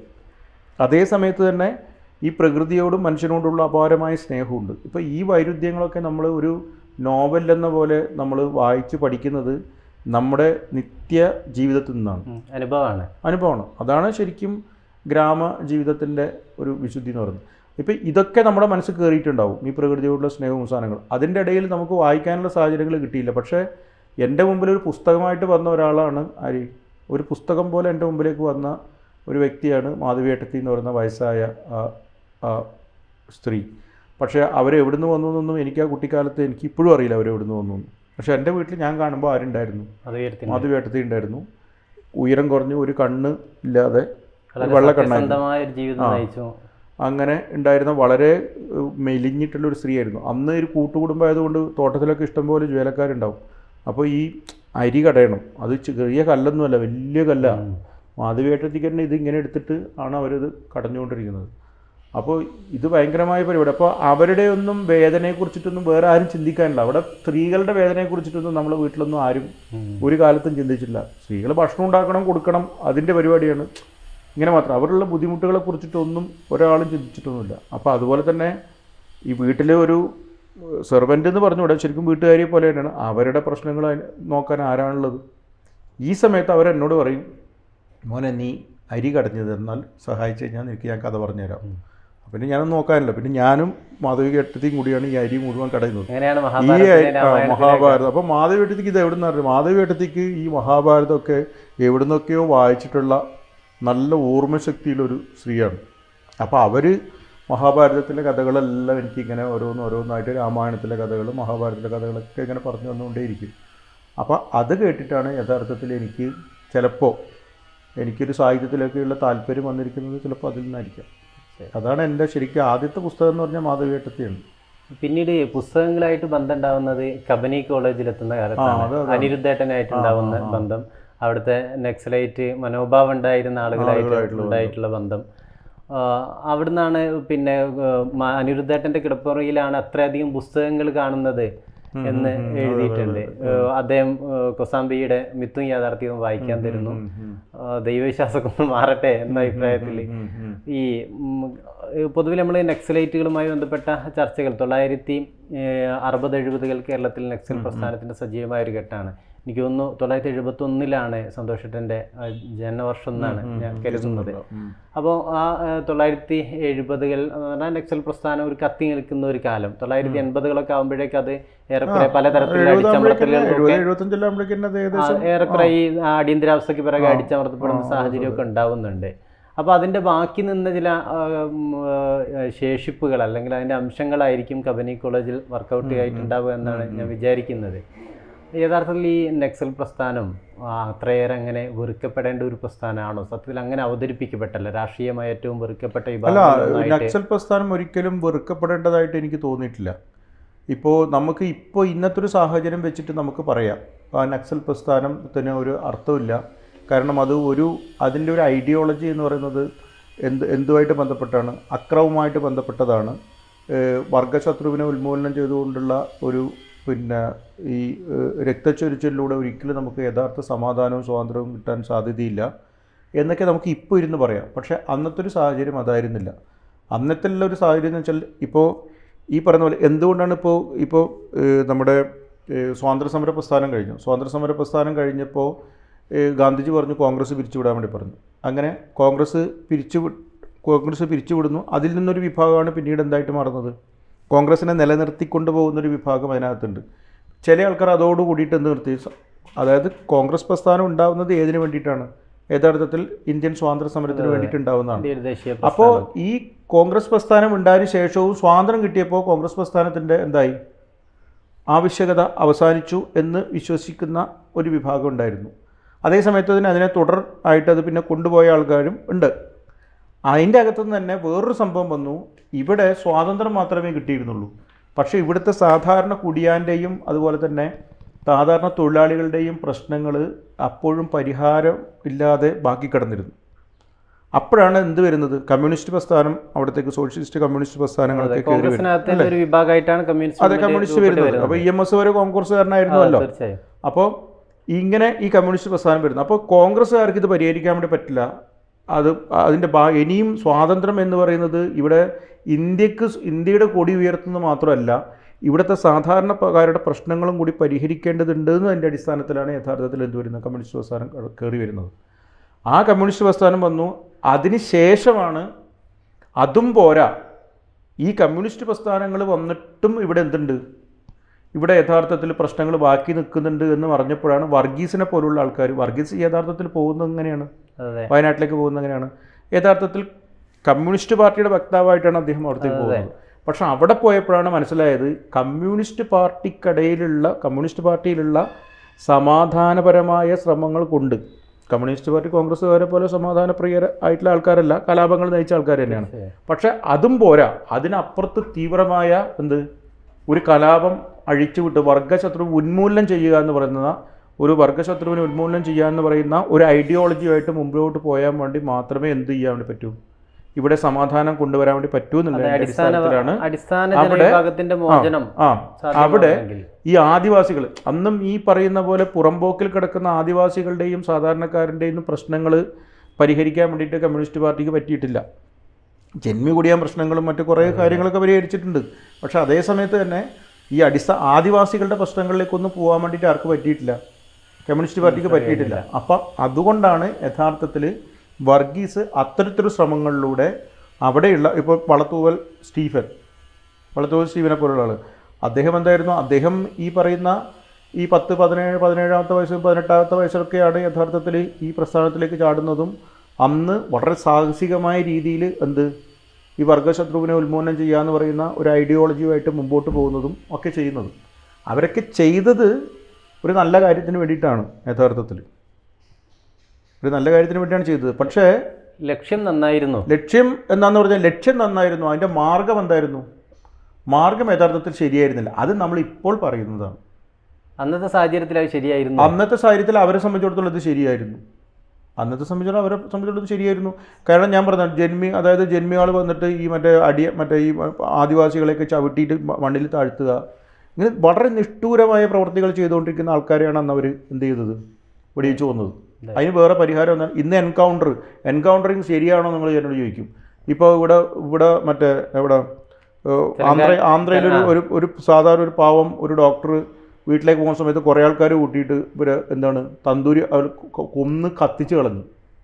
അതേ സമയത്ത് തന്നെ ഈ പ്രകൃതിയോടും മനുഷ്യനോടുള്ള അപാരമായ സ്നേഹമുണ്ട് ഇപ്പോൾ ഈ വൈരുദ്ധ്യങ്ങളൊക്കെ നമ്മൾ ഒരു നോവൽ എന്ന പോലെ നമ്മൾ വായിച്ച് പഠിക്കുന്നത് നമ്മുടെ നിത്യ ജീവിതത്തിൽ നിന്നാണ് ഉം, അനുഭവമാണ് അനുഭവമാണ് അതാണ് ശരിക്കും ഗ്രാമ ജീവിതത്തിൻ്റെ ഒരു വിശുദ്ധി എന്ന് പറയുന്നത് ഇപ്പം ഇതൊക്കെ നമ്മുടെ മനസ്സിൽ കയറിയിട്ടുണ്ടാവും ഈ പ്രകൃതിയോടുള്ള സ്നേഹവും സാധനങ്ങൾ അതിൻ്റെ ഇടയിൽ നമുക്ക് വായിക്കാനുള്ള സാഹചര്യങ്ങൾ കിട്ടിയില്ല പക്ഷേ എൻ്റെ മുമ്പിൽ ഒരു പുസ്തകമായിട്ട് വന്ന ഒരാളാണ് ആര് ഒരു പുസ്തകം പോലെ എൻ്റെ മുമ്പിലേക്ക് വന്ന ഒരു വ്യക്തിയാണ് മാധവിയേട്ടത്തി എന്ന് പറയുന്ന വയസ്സായ ആ ആ സ്ത്രീ പക്ഷേ അവരെവിടുന്ന് വന്നു എന്നൊന്നും എനിക്ക് ആ കുട്ടിക്കാലത്ത് എനിക്ക് ഇപ്പോഴും അറിയില്ല അവരെവിടുന്ന് വന്നു എന്ന്. പക്ഷേ എൻ്റെ വീട്ടിൽ ഞാൻ കാണുമ്പോൾ ആരുണ്ടായിരുന്നു അത് ഉയർത്തി മാധവിയേട്ടത്തി ഉണ്ടായിരുന്നു ഉയരം കുറഞ്ഞ് ഒരു കണ്ണ് ഇല്ലാതെ ഒരു വളരെ വെള്ളക്കണ്ണായിരുന്നു സത്യസന്ധമായ ഒരു ജീവിതം ആ. നയിച്ചു അങ്ങനെ ഉണ്ടായിരുന്ന വളരെ ഏഹ്, മെലിഞ്ഞിട്ടുള്ള ഒരു സ്ത്രീയായിരുന്നു അന്ന് ഒരു കൂട്ടുകുടുംബം ആയതുകൊണ്ട് തോട്ടത്തിലൊക്കെ ഇഷ്ടംപോലെ ജോലക്കാരുണ്ടാവും അപ്പോൾ ഈ അരി കടയണം അത് ചെറിയ കല്ലൊന്നുമല്ല വലിയ കല്ലാണ് മാധവിയേട്ടത്തിക്ക് തന്നെ ഇത് ഇങ്ങനെ എടുത്തിട്ട് ആണ് അവരിത് കടഞ്ഞുകൊണ്ടിരിക്കുന്നത് അപ്പോൾ ഇത് ഭയങ്കരമായ പരിപാടി അപ്പോൾ അവരുടെ ഒന്നും വേദനയെക്കുറിച്ചിട്ടൊന്നും വേറെ ആരും ചിന്തിക്കാനില്ല അവിടെ സ്ത്രീകളുടെ വേദനയെക്കുറിച്ചിട്ടൊന്നും നമ്മളെ വീട്ടിലൊന്നും ആരും ഒരു കാലത്തും ചിന്തിച്ചില്ല സ്ത്രീകൾ ഭക്ഷണം ഉണ്ടാക്കണം കൊടുക്കണം അതിൻ്റെ പരിപാടിയാണ് ഇങ്ങനെ മാത്രം അവരുള്ള ബുദ്ധിമുട്ടുകളെ കുറിച്ചിട്ടൊന്നും ഒരാളും ചിന്തിച്ചിട്ടൊന്നുമില്ല അപ്പോൾ അതുപോലെ തന്നെ ഈ വീട്ടിലെ ഒരു സെർവൻ്റ് എന്ന് പറഞ്ഞുകൂടെ ശരിക്കും വീട്ടുകാരിയെ പോലെ തന്നെയാണ് അവരുടെ പ്രശ്നങ്ങൾ അതിന് നോക്കാൻ ആരാണുള്ളത് ഈ സമയത്ത് അവരെന്നോട് പറയും മോനെ നീ അരി കടഞ്ഞു തന്നാൽ സഹായിച്ചു കഴിഞ്ഞാൽ നിനക്ക് ഞാൻ കഥ പറഞ്ഞുതരാം പിന്നെ ഞാനൊന്നും നോക്കാനില്ല പിന്നെ ഞാനും മാധവി കെട്ടത്തിയും കൂടിയാണ് ഈ അരി മുഴുവൻ കടയുന്നത് അങ്ങനെയാണ് ഈ മഹാഭാരതത്തിലെ ആ, രാമായണത്തിലെ മഹാഭാരതം അപ്പോൾ മാധവിയേട്ടത്തിക്ക് ഇത് എവിടെ നിന്നറിയാം മാധവിയേട്ടത്തിക്ക് ഈ മഹാഭാരതമൊക്കെ എവിടുന്നൊക്കെയോ വായിച്ചിട്ടുള്ള നല്ല ഓർമ്മശക്തിയുള്ളൊരു സ്ത്രീയാണ് അപ്പോൾ അവർ മഹാഭാരതത്തിലെ കഥകളെല്ലാം എനിക്ക് ഇങ്ങനെ ഓരോന്ന് ഓരോന്നായിട്ട് രാമായണത്തിലെ കഥകൾ മഹാഭാരതത്തിലെ കഥകളൊക്കെ ഇങ്ങനെ പറഞ്ഞു തന്നുകൊണ്ടേയിരിക്കും അപ്പോൾ അത് കേട്ടിട്ടാണ് യഥാർത്ഥത്തിൽ എനിക്ക് ചിലപ്പോൾ എനിക്കൊരു സാഹിത്യത്തിലൊക്കെയുള്ള താല്പര്യം വന്നിരിക്കുന്നത് ചിലപ്പോൾ അതിൽ നിന്നായിരിക്കാം അതാണ് എൻ്റെ ശരിക്കും ആദ്യത്തെ പുസ്തകം എന്ന് പറഞ്ഞാൽ മാധവിയേട്ടത്തിയാണ് പിന്നീട് പുസ്തകങ്ങളായിട്ട് ബന്ധം ഉണ്ടാവുന്നത് കബനി കോളേജിലെത്തുന്ന ആ, അത് കാലത്താണ് അതാണ്. അനിരുദ്ധേട്ടനായിട്ട് ഉണ്ടാവുന്ന ആ, ആ. ബന്ധം അവിടുത്തെ നെക്സലൈറ്റ് മനോഭാവം ഉണ്ടായിരുന്ന ആളുകളായിട്ട് ആളുകളായിട്ടുള്ള ഉണ്ടായിട്ടുള്ള ബന്ധം ആ, അവിടുന്നാണ് പിന്നെ ആ, മ- അനിരുദ്ധേട്ടൻ്റെ കിടപ്പുറയിലാണ് അത്രയധികം പുസ്തകങ്ങൾ കാണുന്നത് എന്ന് ഉം, ഉം, അതെ, എഴുതിയിട്ടുണ്ട് അതെ, ആ, അദ്ദേഹം ആ, കൊസാംബിയുടെ മിത്തും യാഥാർത്ഥ്യവും വായിക്കാൻ തരുന്നു ഉം, ഉം. ആ, ദൈവവിശ്വാസമൊക്കെ ഒന്ന് മാറട്ടെ എന്ന അഭിപ്രായത്തിൽ ഉം, ഉം. ഈ പൊതുവിൽ നമ്മൾ നക്സലൈറ്റുകളുമായി ബന്ധപ്പെട്ട ചർച്ചകൾ തൊള്ളായിരത്തി അറുപത് എഴുപതുകൾ കേരളത്തിൽ നക്സൽ പ്രസ്ഥാനത്തിൻ്റെ സജീവമായ ഒരു ഘട്ടമാണ് എനിക്ക് തോന്നുന്നു തൊള്ളായിരത്തി എഴുപത്തി ഒന്നിലാണ് സന്തോഷേട്ടൻ്റെ ജനനവർഷം എന്നാണ് ഞാൻ കരുതുന്നത് ഉം. അപ്പോൾ ആ ആ, തൊള്ളായിരത്തി എഴുപതുകൾ എന്ന് പറഞ്ഞാൽ നക്സൽ പ്രസ്ഥാനം ഒരു കത്തി നിൽക്കുന്ന ഒരു കാലം തൊള്ളായിരത്തി എൺപതുകളൊക്കെ ആകുമ്പോഴേക്ക് അത് ഏറെക്കുറെ പലതരത്തിലുള്ള എഴുപതാകുമ്പോഴേക്കും അടിച്ചമർത്തലുകളൊക്കെ എഴുപത്തഞ്ചെല്ലാകുമ്പോഴേക്കും തന്നെ ആ, ഏകദേശം ഏറെക്കുറെ ഈ അടിയന്തരാവസ്ഥയ്ക്ക് പിറകെ ആ. അടിച്ചമർത്തപ്പെടുന്ന ആ, സാഹചര്യമൊക്കെ ഉണ്ടാവുന്നുണ്ട് അപ്പോൾ അതിൻ്റെ ബാക്കി നിന്ന ചില ആ, ഉം, ആ, ശേഷിപ്പുകൾ അല്ലെങ്കിൽ അതിൻ്റെ അംശങ്ങളായിരിക്കും കബനി കോളേജിൽ വർക്കൗട്ട് ആയിട്ടുണ്ടാവുക എന്നാണ് ഞാൻ വിചാരിക്കുന്നത് യഥാർത്ഥത്തിൽ ഈ നക്സൽ പ്രസ്ഥാനം ആ, അത്രയേറെ അങ്ങനെ വെറുക്കപ്പെടേണ്ട ഒരു പ്രസ്ഥാനമാണോ സത്യത്തിൽ അങ്ങനെ അവതരിപ്പിക്കപ്പെട്ടല്ല രാഷ്ട്രീയമായി ഏറ്റവും വെറുക്കപ്പെട്ട അല്ല വിഭാഗങ്ങളിലൊന്നായിട്ട് നക്സൽ പ്രസ്ഥാനം ഒരിക്കലും വെറുക്കപ്പെടേണ്ടതായിട്ട് എനിക്ക് തോന്നിയിട്ടില്ല ഇപ്പോൾ നമുക്ക് ഇപ്പോൾ ഇന്നത്തെ ഒരു സാഹചര്യം വെച്ചിട്ട് നമുക്ക് പറയാം ആ നക്സൽ പ്രസ്ഥാനത്തിന് ഒരു അർത്ഥമില്ല കാരണം അത് ഒരു അതിൻ്റെ ഒരു ഐഡിയോളജി എന്ന് പറയുന്നത് എന്ത് എന്തുമായിട്ട് ബന്ധപ്പെട്ടാണ് അക്രമവുമായിട്ട് ബന്ധപ്പെട്ടതാണ് ഏഹ് വർഗശത്രുവിനെ ഉന്മൂലനം ചെയ്തുകൊണ്ടുള്ള ഒരു പിന്നെ ഈ ഏഹ് രക്തച്ചൊരിച്ചിലൂടെ ഒരിക്കലും നമുക്ക് യഥാർത്ഥ സമാധാനവും സ്വാതന്ത്ര്യവും കിട്ടാൻ സാധ്യതയില്ല എന്നൊക്കെ നമുക്ക് ഇപ്പോൾ ഇരുന്ന് പറയാം പക്ഷേ അന്നത്തെ ഒരു സാഹചര്യം അതായിരുന്നില്ല അന്നത്തെ ഉള്ള ഒരു സാഹചര്യം എന്ന് വെച്ചാൽ ഇപ്പോൾ ഈ പറയുന്ന പോലെ എന്തുകൊണ്ടാണ് ഇപ്പോൾ ഇപ്പോൾ ഏഹ് നമ്മുടെ ഏഹ് സ്വാതന്ത്ര്യ സമര പ്രസ്ഥാനം കഴിഞ്ഞു സ്വാതന്ത്ര്യ സമര പ്രസ്ഥാനം കഴിഞ്ഞപ്പോൾ ഏഹ് ഗാന്ധിജി പറഞ്ഞു കോൺഗ്രസ് പിരിച്ചുവിടാൻ വേണ്ടി പറഞ്ഞു അങ്ങനെ കോൺഗ്രസ് പിരിച്ചു വി- കോൺഗ്രസ് പിരിച്ചുവിടുന്നു അതിൽ നിന്നൊരു വിഭാഗമാണ് പിന്നീട് എന്തായിട്ട് മാറുന്നത് കോൺഗ്രസിനെ നിലനിർത്തിക്കൊണ്ട് പോകുന്നൊരു വിഭാഗം അതിനകത്തുണ്ട് ചില ആൾക്കാർ അതോട് കൂടിയിട്ട് എന്ത് നിർത്തി സ- അതായത് കോൺഗ്രസ് പ്രസ്ഥാനം ഉണ്ടാവുന്നത് ഏതിനു വേണ്ടിയിട്ടാണ് യഥാർത്ഥത്തിൽ ഇന്ത്യൻ സ്വാതന്ത്ര്യ സമരത്തിന് വേണ്ടിയിട്ട് ഉണ്ടാവുന്നതാണ് ഇന്ത്യയുടെ ദേശീയ അപ്പോൾ പ്രസ്ഥാനം ഈ കോൺഗ്രസ് പ്രസ്ഥാനം ഉണ്ടായതിനു ശേഷവും സ്വാതന്ത്ര്യം കിട്ടിയപ്പോൾ കോൺഗ്രസ് പ്രസ്ഥാനത്തിൻ്റെ എന്തായി ആവശ്യകത അവസാനിച്ചു എന്ന് വിശ്വസിക്കുന്ന ഒരു വിഭാഗം ഉണ്ടായിരുന്നു അതേ സമയത്ത് അതിന് അതിനെ തുടർ ആയിട്ട് അത് പിന്നെ കൊണ്ടുപോയ ആൾക്കാരും ഉണ്ട് അതിൻ്റെ അകത്തുനിന്ന് തന്നെ വേറൊരു സംഭവം വന്നു ഇവിടെ സ്വാതന്ത്ര്യം മാത്രമേ കിട്ടിയിരുന്നുള്ളൂ പക്ഷേ ഇവിടുത്തെ സാധാരണ കുടിയാൻ്റെയും അതുപോലെ തന്നെ സാധാരണ തൊഴിലാളികളുടെയും പ്രശ്നങ്ങൾ അപ്പോഴും പരിഹാരം ഇല്ലാതെ ബാക്കി കിടന്നിരുന്നു അപ്പോഴാണ് എന്ത് വരുന്നത് കമ്മ്യൂണിസ്റ്റ് പ്രസ്ഥാനം അവിടത്തേക്ക് സോഷ്യലിസ്റ്റ് കമ്മ്യൂണിസ്റ്റ് പ്രസ്ഥാനങ്ങളൊക്കെ കയറി വരുന്നത് കോൺഗ്രസിനകത്തെ ഒരു വിഭാഗമായിട്ടാണ് കമ്മ്യൂണിസ്റ്റ് അതെ കമ്മ്യൂണിസ്റ്റ് വരുന്നത് അപ്പോൾ ഇ എം എസ് വരെ കോൺഗ്രസ്സുകാരനായിരുന്നല്ലോ തീർച്ചയായും അപ്പോൾ ഇങ്ങനെ ഈ കമ്മ്യൂണിസ്റ്റ് പ്രസ്ഥാനം വരുന്നു അപ്പോൾ കോൺഗ്രസ്സുകാർക്ക് ഇത് പരിഹരിക്കാൻ വേണ്ടി പറ്റില്ല അത് അതിൻ്റെ ഭാ ഇനിയും സ്വാതന്ത്ര്യം എന്ന് പറയുന്നത് ഇവിടെ ഇന്ത്യക്ക് സ് ഇന്ത്യയുടെ കൊടി ഉയർത്തുന്നത് മാത്രമല്ല ഇവിടുത്തെ സാധാരണക്കാരുടെ പ്രശ്നങ്ങളും കൂടി പരിഹരിക്കേണ്ടതുണ്ട് എന്നതിൻ്റെ അടിസ്ഥാനത്തിലാണ് യഥാർത്ഥത്തിൽ എന്ത് വരുന്നത് കമ്മ്യൂണിസ്റ്റ് പ്രസ്ഥാനം കയറി വരുന്നത് ആ കമ്മ്യൂണിസ്റ്റ് പ്രസ്ഥാനം വന്നു അതിന് ശേഷമാണ് അതും പോരാ ഈ കമ്മ്യൂണിസ്റ്റ് പ്രസ്ഥാനങ്ങൾ വന്നിട്ടും ഇവിടെ എന്തുണ്ട് ഇവിടെ യഥാർത്ഥത്തിൽ പ്രശ്നങ്ങൾ ബാക്കി നിൽക്കുന്നുണ്ട് എന്ന് പറഞ്ഞപ്പോഴാണ് വർഗീസിനെ പോലുള്ള ആൾക്കാർ വർഗീസ് യഥാർത്ഥത്തിൽ പോകുന്നത് എങ്ങനെയാണ് അതെ വയനാട്ടിലേക്ക് പോകുന്നത് എങ്ങനെയാണ് യഥാർത്ഥത്തിൽ കമ്മ്യൂണിസ്റ്റ് പാർട്ടിയുടെ വക്താവായിട്ടാണ് അദ്ദേഹം അവിടത്തേക്ക് പോകുന്നത് പക്ഷെ അവിടെ പോയപ്പോഴാണ് മനസ്സിലായത് കമ്മ്യൂണിസ്റ്റ് പാർട്ടിക്കിടയിലുള്ള കമ്മ്യൂണിസ്റ്റ് പാർട്ടിയിലുള്ള സമാധാനപരമായ ശ്രമങ്ങൾ കൊണ്ട് കമ്മ്യൂണിസ്റ്റ് പാർട്ടി കോൺഗ്രസ്സുകാരെ പോലെ സമാധാനപ്രിയർ ആയിട്ടുള്ള ആൾക്കാരല്ല കലാപങ്ങൾ നയിച്ച ആൾക്കാർ തന്നെയാണ് പക്ഷെ അതും പോരാ അതിനപ്പുറത്ത് തീവ്രമായ എന്ത് ഒരു കലാപം അഴിച്ചുവിട്ട് വർഗശത്രു ഉന്മൂലനം ചെയ്യുക എന്ന് പറയുന്ന ഒരു വർഗശത്രുവിനെ ഉന്മൂലനം ചെയ്യുക എന്ന് പറയുന്ന ഒരു ഐഡിയോളജിയുമായിട്ട് മുമ്പോട്ട് പോയാൻ വേണ്ടി മാത്രമേ എന്ത് ചെയ്യാൻ വേണ്ടി പറ്റൂ ഇവിടെ സമാധാനം കൊണ്ടുവരാൻ വേണ്ടി പറ്റൂ എന്നുള്ള അടിസ്ഥാന അടിസ്ഥാനത്തിലാണ് അടിസ്ഥാന അവിടെ- ജനവിഭാഗത്തിന്റെ മോചനം ആ അവിടെ സാധ്യമാണെങ്കിൽ. ഈ ആദിവാസികൾ അന്നും ഈ പറയുന്ന പോലെ പുറമ്പോക്കിൽ കിടക്കുന്ന ആദിവാസികളുടെയും സാധാരണക്കാരൻ്റെയും പ്രശ്നങ്ങൾ പരിഹരിക്കാൻ വേണ്ടിയിട്ട് കമ്മ്യൂണിസ്റ്റ് പാർട്ടിക്ക് പറ്റിയിട്ടില്ല ജന്മി കൂടിയാൻ പ്രശ്നങ്ങളും മറ്റു കുറേ കാര്യങ്ങളൊക്കെ പരിഹരിച്ചിട്ടുണ്ട് പക്ഷേ അതേ സമയത്ത് തന്നെ ഈ അടിസ്ഥാന ആദിവാസികളുടെ പ്രശ്നങ്ങളിലേക്കൊന്നും പോകാൻ വേണ്ടിയിട്ട് ആർക്ക് പറ്റിയിട്ടില്ല കമ്മ്യൂണിസ്റ്റ് പാർട്ടിക്ക് പറ്റിയിട്ടില്ല അപ്പം അതുകൊണ്ടാണ് യഥാർത്ഥത്തിൽ വർഗീസ് അത്തരത്തിലൊരു ശ്രമങ്ങളിലൂടെ അവിടെയുള്ള ഇപ്പോൾ വളത്തൂവൽ സ്റ്റീഫൻ വളത്തൂവൽ സ്റ്റീഫനെ പോലുള്ള ആൾ അദ്ദേഹം എന്തായിരുന്നു അദ്ദേഹം ഈ പറയുന്ന ഈ പത്ത് പതിനേഴ് പതിനേഴാമത്തെ വയസ്സ് പതിനെട്ടാമത്തെ വയസ്സൊക്കെയാണ് യഥാർത്ഥത്തിൽ ഈ പ്രസ്ഥാനത്തിലേക്ക് ചാടുന്നതും അന്ന് വളരെ സാഹസികമായ രീതിയിൽ എന്ത് ഈ വർഗശത്രുവിനെ ഉന്മൂലനം ചെയ്യുക എന്ന് പറയുന്ന ഒരു ഐഡിയോളജിയുമായിട്ട് മുമ്പോട്ട് പോകുന്നതും ഒക്കെ ചെയ്യുന്നതും അവരൊക്കെ ചെയ്തത് ഒരു നല്ല കാര്യത്തിന് വേണ്ടിയിട്ടാണ് യഥാർത്ഥത്തിൽ ഒരു നല്ല കാര്യത്തിന് വേണ്ടിയാണ് ചെയ്തത് പക്ഷേ ലക്ഷ്യം നന്നായിരുന്നു ലക്ഷ്യം എന്താന്ന് പറഞ്ഞാൽ ലക്ഷ്യം നന്നായിരുന്നു അതിൻ്റെ മാർഗം എന്തായിരുന്നു മാർഗം യഥാർത്ഥത്തിൽ ശരിയായിരുന്നില്ല അത് നമ്മൾ ഇപ്പോൾ പറയുന്നതാണ് അന്നത്തെ സാഹചര്യത്തിൽ അത് ശരിയായിരുന്നു അന്നത്തെ സാഹചര്യത്തിൽ അവരെ സംബന്ധിച്ചിടത്തോളം ഇത് ശരിയായിരുന്നു അന്നത്തെ സംബന്ധിച്ചിടത്തോളം അവരെ സംബന്ധിച്ചിടത്തോളം ഇത് ശരിയായിരുന്നു കാരണം ഞാൻ പറഞ്ഞ ജന്മി അതായത് ജന്മിയാൾ വന്നിട്ട് ഈ മറ്റേ അടിയ മറ്റേ ഈ ആദിവാസികളെയൊക്കെ ചവിട്ടിയിട്ട് മ- മണ്ണിൽ താഴ്ത്തുക ഇങ്ങനെ വളരെ നിഷ്ഠൂരമായ പ്രവർത്തികൾ ചെയ്തുകൊണ്ടിരിക്കുന്ന ആൾക്കാരെയാണ് അന്ന് അവർ എന്ത് ചെയ്തത് വെടിയിച്ചു കൊന്നത് അതിന് വേറെ പരിഹാരം എന്താ ഇന്ന് എൻകൗണ്ടർ എൻകൗണ്ടറിങ് ശരിയാണോ നിങ്ങൾ എന്നോട് ചോദിക്കും ഇപ്പോൾ ഇവിടെ ഇവിടെ മറ്റേ എവിടെ ഏഹ്, ആന്ധ്ര ആന്ധ്രയിലൊരു ഒരു ഒരു സാധാരണ ഒരു പാവം ഒരു ഡോക്ടർ വീട്ടിലേക്ക് പോകുന്ന സമയത്ത് കുറേ ആൾക്കാർ കൂട്ടിയിട്ട് ഇവർ എന്താണ് തന്തൂരി അവർ കൊ- കൊന്ന് കത്തിച്ച് കളഞ്ഞു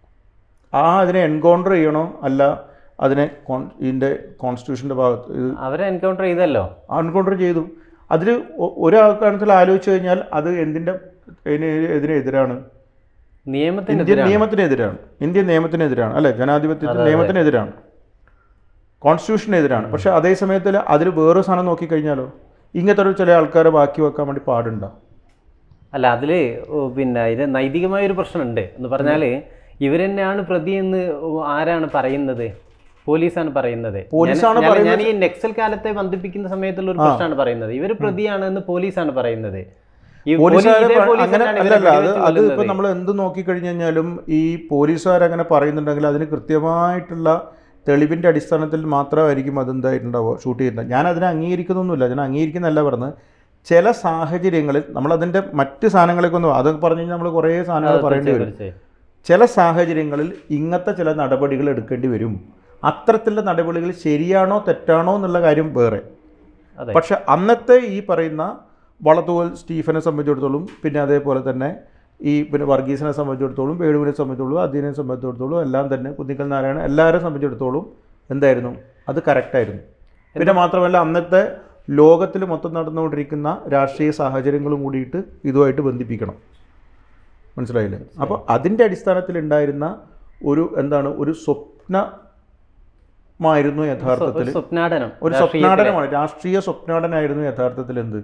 ആ അതിനെ എൻകൗണ്ടർ ചെയ്യണോ അല്ല അതിനെ കോൺ ഇതിൻ്റെ കോൺസ്റ്റിറ്റ്യൂഷൻ്റെ ഭാഗത്ത് ഇത് അവരെ എൻകൗണ്ടർ ചെയ്തല്ലോ എൻകൗണ്ടർ ചെയ്തു അതിൽ ഒരാൾക്കാരണത്തിൽ ആലോചിച്ച് കഴിഞ്ഞാൽ അത് എന്തിൻ്റെ ഇതിന് എതിരെതിരാണ് ഇന്ത്യൻ നിയമത്തിന് നിയമത്തിനെതിരാണ് ഇന്ത്യൻ നിയമത്തിനെതിരാണ് അല്ലെ ജനാധിപത്യത്തിന് നിയമത്തിനെതിരാണ് കോൺസ്റ്റിറ്റ്യൂഷനെതിരാണ് പക്ഷെ അതേ സമയത്തിൽ അതിൽ വേറൊരു സാധനം നോക്കിക്കഴിഞ്ഞാലോ ഇങ്ങനത്തെ ഒരു ചില ആൾക്കാരെ ബാക്കി വെക്കാൻ വേണ്ടി പാടുണ്ടോ അല്ല അതില് ഓ, പിന്നെ ഇത് നൈതികമായ ഒരു പ്രശ്നമുണ്ട് എന്ന് പറഞ്ഞാല് ഇവർ തന്നെയാണ് പ്രതി എന്ന് ഓ, ആരാണ് പറയുന്നത് പോലീസാണ് പറയുന്നത് പോലീസാണ് ഞാൻ- ഞാൻ- ഞാൻ പറയുന്നത്. ഈ നെക്സൽ കാലത്തെ ബന്ധിപ്പിക്കുന്ന സമയത്തുള്ള ഒരു പ്രശ്നമാണ് പറയുന്നത് ഇവർ പ്രതിയാണ് എന്ന് പോലീസാണ് പറയുന്നത് ഈ പോലീസുകാരെ പോലീസ്- ഇതേ പ- പോലീസ് അങ്ങനെ തന്നെയാണ് ഇവരെ അല്ലല്ല അത് വെടിവെച്ച് അത് ഇപ്പം കൊല്ലുന്നത്. നമ്മൾ എന്ത് നോക്കിക്കഴിഞ്ഞ് കഴിഞ്ഞാലും ഈ പോലീസുകാർ അങ്ങനെ പറയുന്നുണ്ടെങ്കിൽ അതിന് കൃത്യമായിട്ടുള്ള തെളിവിൻ്റെ അടിസ്ഥാനത്തിൽ മാത്രമായിരിക്കും അതെന്തായിട്ടുണ്ടാവുക ഷൂട്ട് ചെയ്യുന്നത് ഞാൻ അതിനെ അംഗീകരിക്കുന്നൊന്നുമില്ല ഞാൻ അംഗീകരിക്കുന്നല്ല പറഞ്ഞത് ചില സാഹചര്യങ്ങളിൽ നമ്മളതിൻ്റെ മറ്റ് സാധനങ്ങളൊക്കെ ഒന്ന് അത് പറഞ്ഞു കഴിഞ്ഞാൽ നമ്മൾ കുറേ സാധനങ്ങൾ പറയേണ്ടി വരും തീർച്ചയായും. ചില സാഹചര്യങ്ങളിൽ ഇങ്ങനത്തെ ചില നടപടികൾ എടുക്കേണ്ടി വരും അത്തരത്തിലുള്ള നടപടികൾ ശരിയാണോ തെറ്റാണോ എന്നുള്ള കാര്യം വേറെ അതെ പക്ഷെ അന്നത്തെ ഈ പറയുന്ന വളത്തുവൽ സ്റ്റീഫനെ സംബന്ധിച്ചിടത്തോളം പിന്നെ അതേപോലെ തന്നെ ഈ പിന്നെ വർഗീസിനെ സംബന്ധിച്ചിടത്തോളം വേണുവിനെ സംബന്ധിച്ചിടത്തോളം അധീനെ സംബന്ധിച്ചിടത്തോളം എല്ലാം തന്നെ കുന്നിക്കൽ നാരായണ എല്ലാവരെ സംബന്ധിച്ചിടത്തോളം എന്തായിരുന്നു അത് കറക്റ്റായിരുന്നു പിന്നെ മാത്രമല്ല അന്നത്തെ ലോകത്തിൽ മൊത്തം നടന്നുകൊണ്ടിരിക്കുന്ന രാഷ്ട്രീയ സാഹചര്യങ്ങളും കൂടിയിട്ട് ഇതുമായിട്ട് ബന്ധിപ്പിക്കണം മനസ്സിലായില്ലേ അപ്പോൾ അതിൻ്റെ അടിസ്ഥാനത്തിൽ ഉണ്ടായിരുന്ന ഒരു എന്താണ് ഒരു സ്വപ്നമായിരുന്നു യഥാർത്ഥത്തിൽ ഒരു സ്വപ്നാടനം ഒരു രാഷ്ട്രീയത്തിലെ. സ്വപ്നാടനമാണ് രാഷ്ട്രീയ സ്വപ്നാടനായിരുന്നു യഥാർത്ഥത്തിൽ എന്ത്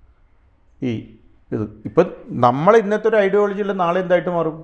ഈ ഇത് ഇപ്പം നമ്മൾ ഇന്നത്തെ ഒരു ഐഡിയോളജിയിൽ നാളെ എന്തായിട്ട് മാറും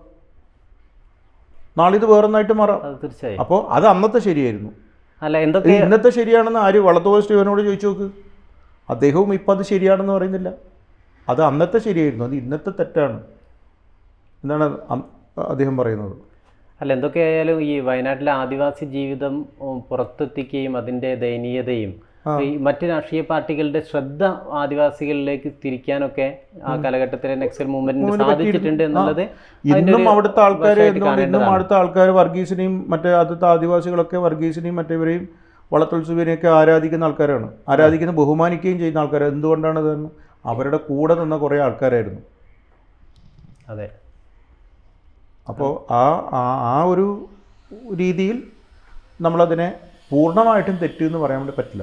നാളെ ഇത് വേറൊന്നായിട്ട് മാറാം അത് തീർച്ചയായും അപ്പോൾ അത് അന്നത്തെ ശരിയായിരുന്നു അല്ല ഇത് എന്തൊക്കെ ഇന്നത്തെ ശരിയാണെന്ന് ആര് വളത്തോൾ സ്റ്റീവനോട് ചോദിച്ചു നോക്ക് അദ്ദേഹവും ഇപ്പം അത് ശരിയാണെന്ന് പറയുന്നില്ല അത് അന്നത്തെ ശരിയായിരുന്നു അത് ഇന്നത്തെ തെറ്റാണ് എന്നാണ് അം- അദ്ദേഹം പറയുന്നത് അല്ല എന്തൊക്കെയായാലും ഈ വയനാട്ടിലെ ആദിവാസി ജീവിതം ഉം, പുറത്തെത്തിക്കുകയും അതിൻ്റെ ദയനീയതയും ഈ മറ്റ് രാഷ്ട്രീയ പാർട്ടികളുടെ ശ്രദ്ധ ആദിവാസികളിലേക്ക് തിരിക്കാനൊക്കെ ആ കാലഘട്ടത്തിലെ നക്സൽ മൂവ്മെന്റിന് സാധിച്ചിട്ടുണ്ട് എന്നുള്ളത് അതിന്റെ ഇന്നും ഒരു അവിടുത്തെ ആൾക്കാർ വശമായിട്ട് എന്തുകൊണ്ട് ഇന്നും കാണേണ്ടതാണ്. അവിടുത്തെ ആൾക്കാർ വർഗീസിനെയും മറ്റേ ആദ്യത്തെ ആദിവാസികളൊക്കെ വർഗീസിനെയും മറ്റേവരെയും വളത്തുത്സവിനെയൊക്കെ ആരാധിക്കുന്ന ആൾക്കാരാണ് ആരാധിക്കുന്ന ബഹുമാനിക്കുകയും ചെയ്യുന്ന ആൾക്കാർ എന്തുകൊണ്ടാണ് അത് അവരുടെ കൂടെ നിന്ന കുറേ ആൾക്കാരായിരുന്നു അതെ അപ്പോൾ ആ ആ- ആ ഒരു രീതിയിൽ നമ്മളതിനെ പൂർണ്ണമായിട്ടും തെറ്റു എന്ന് പറയാൻ വേണ്ടി പറ്റില്ല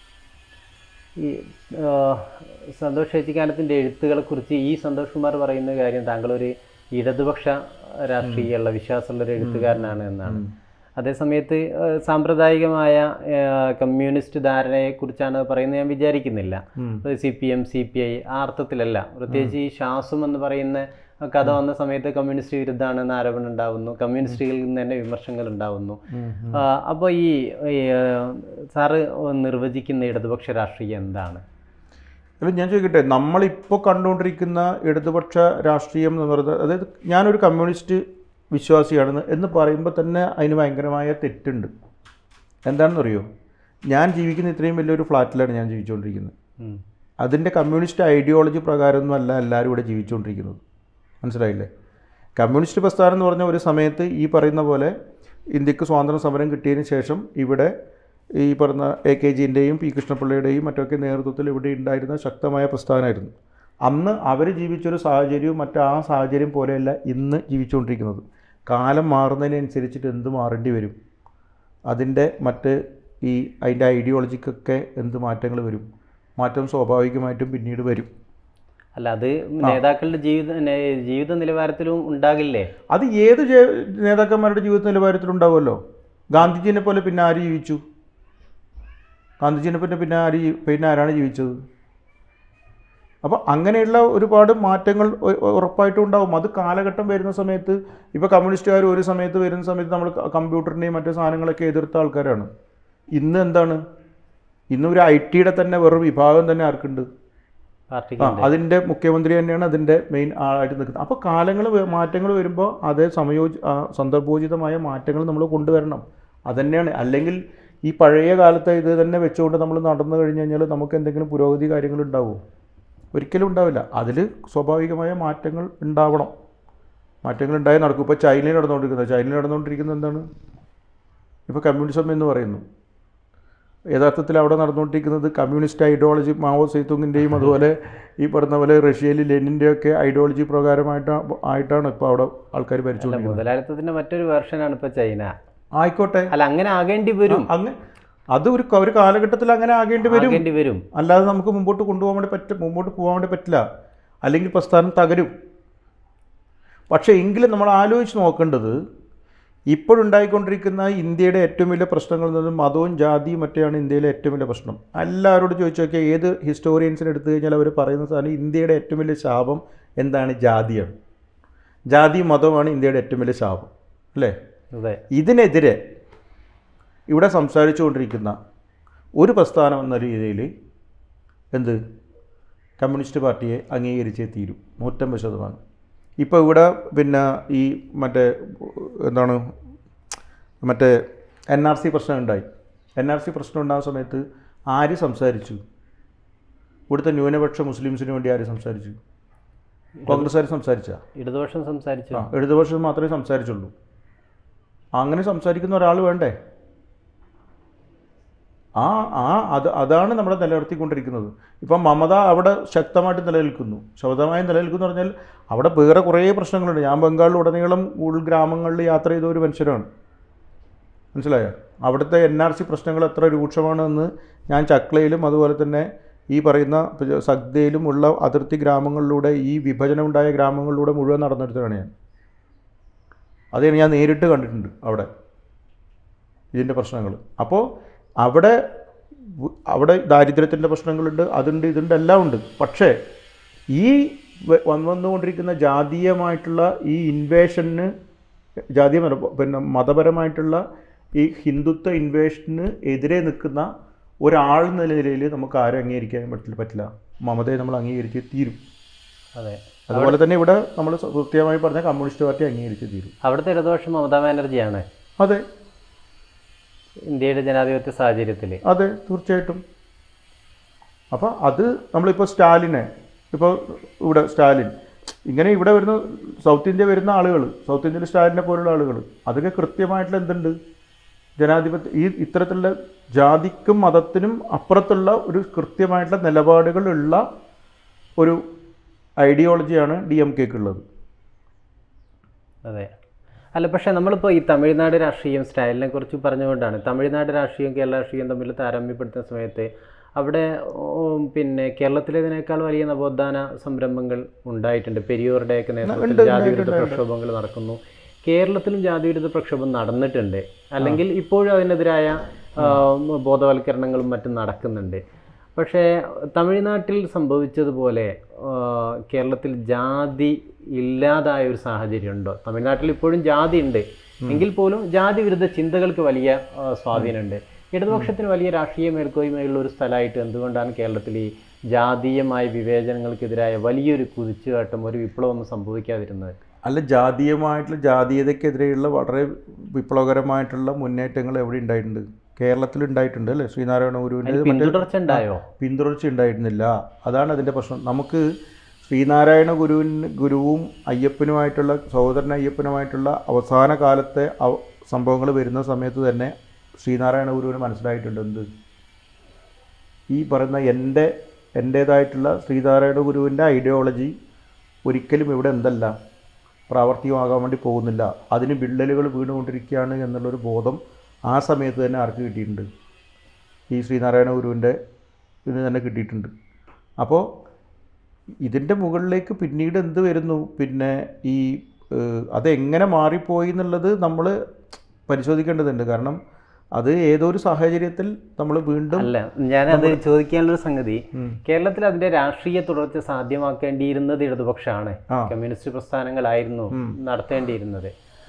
ഈ ആ, സന്തോഷ് ഏച്ചിക്കാനത്തിൻ്റെ എഴുത്തുകളെ കുറിച്ച് ഈ സന്തോഷ് കുമാർ പറയുന്ന കാര്യം താങ്കളൊരു ഇടതുപക്ഷ രാഷ്ട്രീയമുള്ള വിശ്വാസമുള്ള ഒരു എഴുത്തുകാരനാണ് എന്നാണ് അതേസമയത്ത് ആ, സാമ്പ്രദായികമായ ആ, കമ്മ്യൂണിസ്റ്റ് ധാരണയെക്കുറിച്ചാണ് പറയുന്നത് ഞാൻ വിചാരിക്കുന്നില്ല C P M C P I ആ അർത്ഥത്തിലല്ല പ്രത്യേകിച്ച് ഈ ശ്വാസം എന്ന് പറയുന്ന കഥ വന്ന സമയത്ത് കമ്മ്യൂണിസ്റ്റ് വിരുദ്ധമാണെന്ന് ആരോപണം ഉണ്ടാവുന്നു കമ്മ്യൂണിസ്റ്റുകളിൽ നിന്ന് തന്നെ വിമർശനങ്ങൾ ഉണ്ടാവുന്നു അപ്പോൾ ഈ ഈ, ആ, സാറ് നിർവചിക്കുന്ന ഇടതുപക്ഷ രാഷ്ട്രീയം എന്താണ് അല്ല ഞാൻ ചോദിക്കട്ടെ നമ്മളിപ്പോൾ കണ്ടുകൊണ്ടിരിക്കുന്ന ഇടതുപക്ഷ രാഷ്ട്രീയം എന്ന് പറയുന്നത് അതായത് ഞാനൊരു കമ്മ്യൂണിസ്റ്റ് വിശ്വാസിയാണെന്ന് എന്ന് പറയുമ്പോൾ തന്നെ അതിന് ഭയങ്കരമായ തെറ്റുണ്ട് എന്താണെന്നറിയോ ഞാൻ ജീവിക്കുന്ന ഇത്രയും വലിയൊരു ഫ്ലാറ്റിലാണ് ഞാൻ ജീവിച്ചുകൊണ്ടിരിക്കുന്നത് ഉം. അതിൻ്റെ കമ്മ്യൂണിസ്റ്റ് ഐഡിയോളജി പ്രകാരമൊന്നും അല്ല എല്ലാവരും ഇവിടെ ജീവിച്ചുകൊണ്ടിരിക്കുന്നത് മനസ്സിലായില്ലേ കമ്മ്യൂണിസ്റ്റ് പ്രസ്ഥാനം എന്ന് പറഞ്ഞ ഒരു സമയത്ത് ഈ പറയുന്ന പോലെ ഇന്ത്യക്ക് സ്വാതന്ത്ര്യ സമരം കിട്ടിയതിന് ശേഷം ഇവിടെ ഈ പറഞ്ഞ എ കെ ജിൻ്റെയും പി കൃഷ്ണപിള്ളയുടെയും മറ്റൊക്കെ നേതൃത്വത്തിൽ ഇവിടെ ഉണ്ടായിരുന്ന ശക്തമായ പ്രസ്ഥാനമായിരുന്നു അന്ന് അവർ ജീവിച്ചൊരു സാഹചര്യവും മറ്റു ആ സാഹചര്യം പോലെയല്ല ഇന്ന് ജീവിച്ചുകൊണ്ടിരിക്കുന്നത് കാലം മാറുന്നതിനനുസരിച്ചിട്ട് എന്ത് മാറേണ്ടി വരും അതിൻ്റെ മറ്റ് ഈ അതിൻ്റെ ഐഡിയോളജിക്കൊക്കെ എന്ത് മാറ്റങ്ങൾ വരും മാറ്റം സ്വാഭാവികമായിട്ടും പിന്നീട് വരും അല്ല അത് നേതാക്കളുടെ ജീവിത നേ- ജീവിത നിലവാരത്തിലും ഉണ്ടാകില്ലേ അത് ഏത് ജെ- നേതാക്കന്മാരുടെ ജീവിത നിലവാരത്തിലുണ്ടാവുമല്ലോ ഗാന്ധിജിനെ പോലെ പിന്നെ ആര് ജീവിച്ചു ഗാന്ധിജിനെ പിന്നെ പിന്നെ ആര് ജീ- പിന്നെ ആരാണ് ജീവിച്ചത് അപ്പോൾ അങ്ങനെയുള്ള ഒരുപാട് മാറ്റങ്ങൾ ഉ- ഉ- ഉറപ്പായിട്ടും ഉണ്ടാവും അത് കാലഘട്ടം വരുന്ന സമയത്ത് ഇപ്പോൾ കമ്മ്യൂണിസ്റ്റുകാർ ഒരു സമയത്ത് വരുന്ന സമയത്ത് നമ്മൾ ക- കമ്പ്യൂട്ടറിനെയും മറ്റു സാധനങ്ങളൊക്കെ എതിർത്ത ആൾക്കാരാണ് ഇന്ന് എന്താണ് ഇന്ന് ഒരു ഐ ടിയുടെ തന്നെ വേറൊരു വിഭാഗം തന്നെ ആർക്കുണ്ട് പാർട്ടിക്ക് ആ അതിൻ്റെ മുഖ്യമന്ത്രി തന്നെയാണ് അതിൻ്റെ മെയിൻ ആളായിട്ട് നിൽക്കുന്നത് അപ്പോൾ കാലങ്ങൾ മാറ്റങ്ങൾ വരുമ്പോൾ അതേ സമയോജി ആ, സന്ദർഭോചിതമായ മാറ്റങ്ങൾ നമ്മൾ കൊണ്ടുവരണം അതന്നെയാണ് അല്ലെങ്കിൽ ഈ പഴയ കാലത്തെ ഇത് തന്നെ വെച്ചുകൊണ്ട് നമ്മൾ നടന്നു കഴിഞ്ഞ് കഴിഞ്ഞാൽ നമുക്ക് എന്തെങ്കിലും പുരോഗതി കാര്യങ്ങൾ ഉണ്ടാവുമോ ഒരിക്കലും ഉണ്ടാവില്ല അതിൽ സ്വാഭാവികമായ മാറ്റങ്ങൾ ഉണ്ടാവണം മാറ്റങ്ങൾ ഉണ്ടായി നടക്കും ഇപ്പോൾ ചൈനയിൽ നടന്നുകൊണ്ടിരിക്കുന്നത് ചൈനയിൽ നടന്നുകൊണ്ടിരിക്കുന്നത് എന്താണ് ഇപ്പോൾ കമ്മ്യൂണിസം എന്ന് പറയുന്നു യഥാർത്ഥത്തിൽ അവിടെ നടന്നുകൊണ്ടിരിക്കുന്നത് കമ്മ്യൂണിസ്റ്റ് ഐഡിയോളജി മാവോ സേത്തുങ്ങിൻ്റെയും അതുപോലെ ഈ പറഞ്ഞ പോലെ റഷ്യയിൽ ലെനിൻ്റെയൊക്കെ ഐഡിയോളജി പ്രകാരമായിട്ട് ആയിട്ടാണ് ഇപ്പോൾ അവിടെ ആൾക്കാർ അല്ല ഭരിച്ചുകൊണ്ടിരിക്കുന്നത് മുതലാളിത്തത്തിന്റെ മറ്റൊരു വേർഷനാണ് ഇപ്പൊ ചൈന ആയിക്കോട്ടെ അല്ല അങ്ങനെ ആകേണ്ടി വരും അങ്ങ് അത് ഒരു ക- ഒരു കാലഘട്ടത്തിൽ അങ്ങനെ ആകേണ്ടി വരും ആകേണ്ടി വരും അല്ലാതെ നമുക്ക് മുമ്പോട്ട് കൊണ്ടുപോകാൻ വേണ്ടി പറ്റ മുമ്പോട്ട് പോകാൻ വേണ്ടി പറ്റില്ല അല്ലെങ്കിൽ പ്രസ്ഥാനം തകരും പക്ഷേ എങ്കിലും നമ്മൾ ആലോചിച്ച് നോക്കേണ്ടത് ഇപ്പോഴുണ്ടായിക്കൊണ്ടിരിക്കുന്ന ഇന്ത്യയുടെ ഏറ്റവും വലിയ പ്രശ്നങ്ങളിൽ നിന്ന് മതവും ജാതിയും മറ്റെയാണ് ഇന്ത്യയിലെ ഏറ്റവും വലിയ പ്രശ്നം എല്ലാവരോടും ചോദിച്ചു നോക്കിയാൽ ഏത് ഹിസ്റ്റോറിയൻസിനെ എടുത്തു കഴിഞ്ഞാൽ അവർ പറയുന്ന സാധനം ഇന്ത്യയുടെ ഏറ്റവും വലിയ ശാപം എന്താണ് ജാതിയാണ് ജാതിയും മതവുമാണ് ഇന്ത്യയുടെ ഏറ്റവും വലിയ ശാപം അല്ലേ അതെ ഇതിനെതിരെ ഇവിടെ സംസാരിച്ചുകൊണ്ടിരിക്കുന്ന ഒരു പ്രസ്ഥാനം എന്ന രീതിയിൽ എന്ത് കമ്മ്യൂണിസ്റ്റ് പാർട്ടിയെ അംഗീകരിച്ചേ തീരും നൂറ്റമ്പത് ശതമാനം ഇപ്പോൾ ഇവിടെ പിന്നെ ഈ മറ്റേ എന്താണ് മറ്റേ എൻ ആർ സി പ്രശ്നം ഉണ്ടായി എൻ ആർ സി പ്രശ്നം ഉണ്ടാകുന്ന സമയത്ത് ആര് സംസാരിച്ചു ഇവിടുത്തെ ന്യൂനപക്ഷ മുസ്ലിംസിന് വേണ്ടി ആര് സംസാരിച്ചു കോൺഗ്രസ്സുകാർ സംസാരിച്ചാ ഇടതുപക്ഷം സംസാരിച്ചു ആ ഇടതുപക്ഷം മാത്രമേ സംസാരിച്ചുള്ളൂ അങ്ങനെ സംസാരിക്കുന്ന ഒരാൾ വേണ്ടേ ആ ആ അത് അതാണ് നമ്മളെ നിലനിർത്തിക്കൊണ്ടിരിക്കുന്നത് ഇപ്പം മമത അവിടെ ശക്തമായിട്ട് നിലനിൽക്കുന്നു ശക്തമായി നിലനിൽക്കുന്നു പറഞ്ഞാൽ അവിടെ വേറെ കുറേ പ്രശ്നങ്ങളുണ്ട് ഞാൻ ബംഗാളിൽ ഉടനീളം ഉൾഗ്രാമങ്ങളിൽ യാത്ര ചെയ്ത ഒരു മനുഷ്യരാണ് മനസ്സിലായോ അവിടുത്തെ എൻ ആർ സി പ്രശ്നങ്ങൾ എത്ര രൂക്ഷമാണെന്ന് ഞാൻ ചക്ലയിലും അതുപോലെ തന്നെ ഈ പറയുന്ന സഗ്ദയിലും ഉള്ള അതിർത്തി ഗ്രാമങ്ങളിലൂടെ ഈ വിഭജനം ഉണ്ടായ ഗ്രാമങ്ങളിലൂടെ മുഴുവൻ നടന്നെടുത്തതാണ് ഞാൻ അത് ഞാൻ നേരിട്ട് കണ്ടിട്ടുണ്ട് അവിടെ ഇതിൻ്റെ പ്രശ്നങ്ങൾ അപ്പോൾ അവിടെ വ- അവിടെ ദാരിദ്ര്യത്തിൻ്റെ പ്രശ്നങ്ങളുണ്ട് അതുണ്ട് ഇതുണ്ട് എല്ലാം ഉണ്ട് പക്ഷേ ഈ വ- വന്ന് വന്നുകൊണ്ടിരിക്കുന്ന ജാതീയമായിട്ടുള്ള ഈ ഇൻവേഷന് ജാതീയ പിന്നെ മതപരമായിട്ടുള്ള ഈ ഹിന്ദുത്വ ഇൻവേഷന് എതിരെ നിൽക്കുന്ന ഒരാൾ എന്ന നിലയിൽ നമുക്ക് ആരും അംഗീകരിക്കാൻ പറ്റില്ല പറ്റില്ല മമതയെ നമ്മൾ അംഗീകരിച്ച് തീരും അതെ അതുപോലെ തന്നെ ഇവിടെ നമ്മൾ കൃത്യമായി പറഞ്ഞ കമ്മ്യൂണിസ്റ്റ് പാർട്ടി അംഗീകരിച്ച് തീരും അവിടുത്തെ ഇടതുപക്ഷം മമതാ ബാനർജിയാണ് അതെ ഇന്ത്യയുടെ ജനാധിപത്യ സാഹചര്യത്തിൽ അതെ തീർച്ചയായിട്ടും അപ്പോൾ അത് നമ്മളിപ്പോൾ സ്റ്റാലിനെ ഇപ്പോൾ ഇവിടെ സ്റ്റാലിൻ ഇങ്ങനെ ഇവിടെ വരുന്ന സൗത്ത് ഇന്ത്യ വരുന്ന ആളുകൾ സൗത്ത് ഇന്ത്യയിൽ സ്റ്റാലിനെ പോലുള്ള ആളുകൾ അതൊക്കെ കൃത്യമായിട്ടുള്ള എന്തുണ്ട് ജനാധിപത്യ ഈ ഇത്തരത്തിലുള്ള ജാതിക്കും മതത്തിനും അപ്പുറത്തുള്ള ഒരു കൃത്യമായിട്ടുള്ള നിലപാടുകളുള്ള ഒരു ഐഡിയോളജിയാണ് ഡി എം കെക്കുള്ളത് അതെ അല്ല പക്ഷേ നമ്മളിപ്പോൾ ഈ തമിഴ്നാട് രാഷ്ട്രീയം സ്റ്റൈലിനെ കുറിച്ച് പറഞ്ഞുകൊണ്ടാണ് തമിഴ്നാട് രാഷ്ട്രീയവും കേരള രാഷ്ട്രീയവും തമ്മിൽ താരതമ്യപ്പെടുത്തുന്ന സമയത്ത് അവിടെ ഉം, പിന്നെ കേരളത്തിലേതിനേക്കാൾ വലിയ നവോത്ഥാന സംരംഭങ്ങൾ ഉണ്ടായിട്ടുണ്ട് പെരിയോറുടെയൊക്കെ നേതൃത്വത്തിൽ ജാതിവിരുദ്ധ പ്രക്ഷോഭങ്ങൾ നടക്കുന്നു കേരളത്തിലും ജാതിവിരുദ്ധ പ്രക്ഷോഭം നടന്നിട്ടുണ്ട് അല്ലെങ്കിൽ ഇപ്പോഴും അതിനെതിരായ ആ, ബോധവൽക്കരണങ്ങളും മറ്റും നടക്കുന്നുണ്ട് പക്ഷേ തമിഴ്നാട്ടിൽ സംഭവിച്ചതുപോലെ ആ, കേരളത്തിൽ ജാതി ഇല്ലാതായ ഒരു സാഹചര്യം ഉണ്ടോ തമിഴ്നാട്ടിൽ ഇപ്പോഴും ജാതി ഉണ്ട് എങ്കിൽ പോലും ജാതി വിരുദ്ധ ചിന്തകൾക്ക് വലിയ ആ, സ്വാധീനമുണ്ട് ഇടതുപക്ഷത്തിന് വലിയ രാഷ്ട്രീയ മേൽക്കോയ്മയുള്ള ഒരു സ്ഥലമായിട്ട് എന്തുകൊണ്ടാണ് കേരളത്തിൽ ഈ ജാതീയമായ വിവേചനങ്ങൾക്കെതിരായ വലിയൊരു കുതിച്ചുകാട്ടം ഒരു വിപ്ലവം സംഭവിക്കാതിരുന്നത് അല്ല ജാതീയമായിട്ടുള്ള ജാതീയതയ്ക്കെതിരെയുള്ള വളരെ വിപ്ലവകരമായിട്ടുള്ള മുന്നേറ്റങ്ങൾ എവിടെ ഉണ്ടായിട്ടുണ്ട് കേരളത്തിൽ ഉണ്ടായിട്ടുണ്ട് അല്ലേ ശ്രീനാരായണ ഗുരുവിൻ്റെ അതിന് പിന്തുടർച്ച ഉണ്ടായോ പിന്തുടർച്ച ഉണ്ടായിരുന്നില്ല അതാണ് അതിൻ്റെ പ്രശ്നം നമുക്ക് ശ്രീനാരായണ ഗുരുവിന് ഗുരുവും അയ്യപ്പനുമായിട്ടുള്ള സഹോദരൻ അയ്യപ്പനുമായിട്ടുള്ള അവസാന കാലത്തെ സംഭവങ്ങൾ വരുന്ന സമയത്ത് തന്നെ ശ്രീനാരായണ ഗുരുവിന് മനസ്സിലായിട്ടുണ്ട് എന്ത് ഈ പറയുന്ന എൻ്റെ എൻ്റേതായിട്ടുള്ള ശ്രീനാരായണ ഗുരുവിൻ്റെ ഐഡിയോളജി ഒരിക്കലും ഇവിടെ എന്തല്ല പ്രാവർത്തികമാകാൻ വേണ്ടി പോകുന്നില്ല അതിന് വിള്ളലുകൾ വീണുകൊണ്ടിരിക്കുകയാണ് എന്നുള്ളൊരു ബോധം ആ സമയത്ത് തന്നെ ആർക്ക് കിട്ടിയിട്ടുണ്ട് ഈ ശ്രീനാരായണ ഗുരുവിൻ്റെ ഇതിന് തന്നെ കിട്ടിയിട്ടുണ്ട് അപ്പോൾ ഇതിൻ്റെ മുകളിലേക്ക് പിന്നീട് എന്ത് വരുന്നു പിന്നെ ഈ ഏഹ്, അതെങ്ങനെ മാറിപ്പോയി എന്നുള്ളത് നമ്മൾ പരിശോധിക്കേണ്ടതുണ്ട് കാരണം അത് ഏതോ ഒരു സാഹചര്യത്തിൽ നമ്മൾ വീണ്ടും അല്ല ഞാനത് ചോദിക്കാനുള്ളൊരു സംഗതി കേരളത്തിൽ അതിന്റെ രാഷ്ട്രീയ തുടർച്ച സാധ്യമാക്കേണ്ടിയിരുന്നത് ഇടതുപക്ഷമാണ് ആ. കമ്മ്യൂണിസ്റ്റ് പ്രസ്ഥാനങ്ങളായിരുന്നു നടത്തേണ്ടിയിരുന്നത്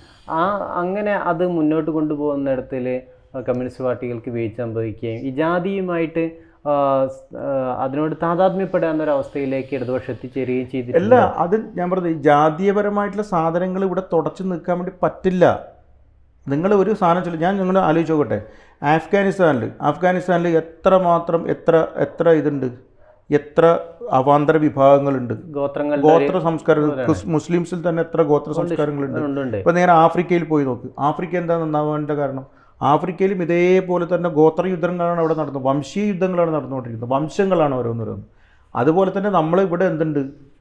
ആ അങ്ങനെ അത് മുന്നോട്ട് കൊണ്ടുപോകുന്നിടത്തിൽ കമ്മ്യൂണിസ്റ്റ് പാർട്ടികൾക്ക് വീഴ്ച സംഭവിക്കുകയും ഈ ജാതിയുമായിട്ട് ആ, സ്- ആ, അതിനോട് താതാത്മ്യപ്പെടാവുന്ന ഒരു അവസ്ഥയിലേക്ക് ഇടതുപക്ഷം എത്തിച്ചേരുകയും അല്ല ചെയ്തിട്ടില്ല അത് ഞാൻ പറഞ്ഞത് ഈ ജാതീയപരമായിട്ടുള്ള സാധനങ്ങൾ ഇവിടെ തുടച്ചു നിൽക്കാൻ വേണ്ടി പറ്റില്ല നിങ്ങൾ ഒരു സാധനം ചൊല്ലി ഞാൻ നിങ്ങൾ ആലോചിച്ച് നോക്കട്ടെ ആഫ്ഗാനിസ്ഥാനിൽ ആഫ്ഗാനിസ്ഥാനിൽ എത്ര മാത്രം എത്ര എത്ര ഇതുണ്ട് എത്ര അവാന്തര വിഭാഗങ്ങളുണ്ട് ഗോത്രങ്ങളുടെ ഗോത്ര സംസ്കാരങ്ങൾ ക്രിസ്- മുസ്ലിംസിൽ തന്നെ എത്ര ഗോത്ര സംസ്കാരങ്ങളുണ്ട് ഉണ്ട്, ഉണ്ട്. ഇപ്പം നേരെ ആഫ്രിക്കയിൽ പോയി നോക്ക് ആഫ്രിക്ക എന്താ നന്നാവാൻ്റെ കാരണം ആഫ്രിക്കയിലും ഇതേപോലെ തന്നെ ഗോത്ര യുദ്ധങ്ങളാണ് അവിടെ നടന്നത് വംശീയ യുദ്ധങ്ങളാണ് നടന്നുകൊണ്ടിരിക്കുന്നത് വംശങ്ങളാണ് ഓരോന്നോരോന്ന് അതുപോലെ തന്നെ നമ്മൾ ഇവിടെ എന്തുണ്ട്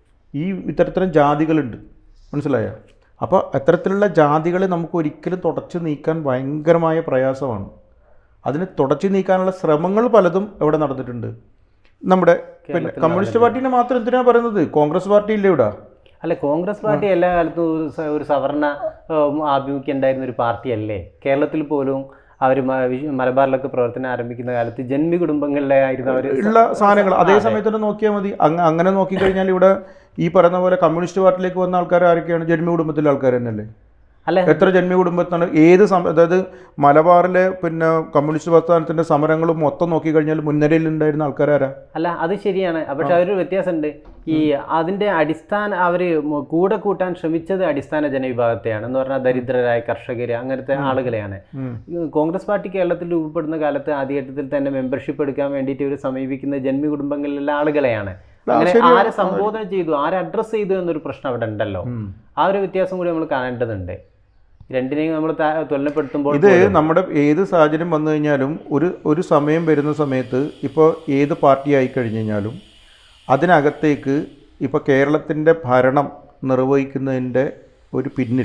ഈ ഇത്തരത്തിലും ജാതികളുണ്ട് മനസ്സിലായോ അപ്പോൾ അത്തരത്തിലുള്ള ജാതികളെ നമുക്ക് ഒരിക്കലും തുടച്ചു നീക്കാൻ ഭയങ്കരമായ പ്രയാസമാണ് അതിന് തുടച്ചു നീക്കാനുള്ള ശ്രമങ്ങൾ പലതും ഇവിടെ നടന്നിട്ടുണ്ട് നമ്മുടെ പിന്നെ കമ്മ്യൂണിസ്റ്റ് പാർട്ടീനെ മാത്രം എന്തിനാണ് പറയുന്നത് കോൺഗ്രസ് പാർട്ടി ഇല്ലേ ഇവിടെ അല്ല കോൺഗ്രസ് പാർട്ടി എല്ലാ കാലത്തും ഒരു സ- ഒരു സവർണ ഉം, ആഭിമുഖ്യം ഉണ്ടായിരുന്ന ഒരു പാർട്ടിയല്ലേ കേരളത്തിൽ പോലും അവർ മലബാറിലൊക്കെ പ്രവർത്തനം ആരംഭിക്കുന്ന കാലത്ത് ജന്മി കുടുംബങ്ങളിലെ ആയിരുന്നു അവർ ഉള്ള സാധനങ്ങൾ അതേ സമയത്ത് തന്നെ നോക്കിയാൽ മതി അങ്ങ അങ്ങനെ നോക്കിക്കഴിഞ്ഞാൽ ഇവിടെ ഈ പറയുന്ന പോലെ കമ്മ്യൂണിസ്റ്റ് പാർട്ടിയിലേക്ക് വന്ന ആൾക്കാർ ആരൊക്കെയാണ് ജന്മി കുടുംബത്തിലെ ആൾക്കാർ തന്നെയല്ലേ അല്ല എത്ര ജന്മി കുടുംബത്താണ് ഏത് സമ അതായത് മലബാറിലെ പിന്നെ കമ്മ്യൂണിസ്റ്റ് പ്രസ്ഥാനത്തിൻ്റെ സമരങ്ങളും മൊത്തം നോക്കിക്കഴിഞ്ഞാൽ മുൻനിരയിൽ ഉണ്ടായിരുന്ന ആൾക്കാരാരാ അല്ല അത് ശരിയാണ് പക്ഷെ അതൊരു വ്യത്യാസമുണ്ട് ഈ അതിന്റെ അടിസ്ഥാന അവര് മു- കൂടെ കൂട്ടാൻ ശ്രമിച്ചത് അടിസ്ഥാന ജനവിഭാഗത്തെയാണ് എന്ന് പറഞ്ഞാൽ ദരിദ്രരായ കർഷകര് അങ്ങനത്തെ ആളുകളെയാണ് ഈ കോൺഗ്രസ് പാർട്ടി കേരളത്തിൽ രൂപപ്പെടുന്ന കാലത്ത് ആദ്യഘട്ടത്തിൽ തന്നെ മെമ്പർഷിപ്പ് എടുക്കാൻ വേണ്ടിയിട്ട് ഇവർ സമീപിക്കുന്ന ജന്മി കുടുംബങ്ങളിലുള്ള ആളുകളെയാണ് അങ്ങനെ ആരെ സംബോധന ചെയ്തു ആരെ അഡ്രസ്സ് ചെയ്തു എന്നൊരു പ്രശ്നം അവിടെ ഉണ്ടല്ലോ ആ ഒരു വ്യത്യാസം കൂടി നമ്മൾ കാണേണ്ടതുണ്ട് രണ്ടിനെയും നമ്മൾ തുലനപ്പെടുത്തുമ്പോൾ ഇത് നമ്മുടെ ഏത് സാഹചര്യം വന്നു കഴിഞ്ഞാലും ഒരു ഒരു സമയം വരുന്ന സമയത്ത് ഇപ്പോൾ ഏത് പാർട്ടി ആയി കഴിഞ്ഞ് കഴിഞ്ഞാലും അതിനകത്തേക്ക് ഇപ്പോൾ കേരളത്തിൻ്റെ ഭരണം നിർവഹിക്കുന്നതിൻ്റെ ഒരു പിന്നിൽ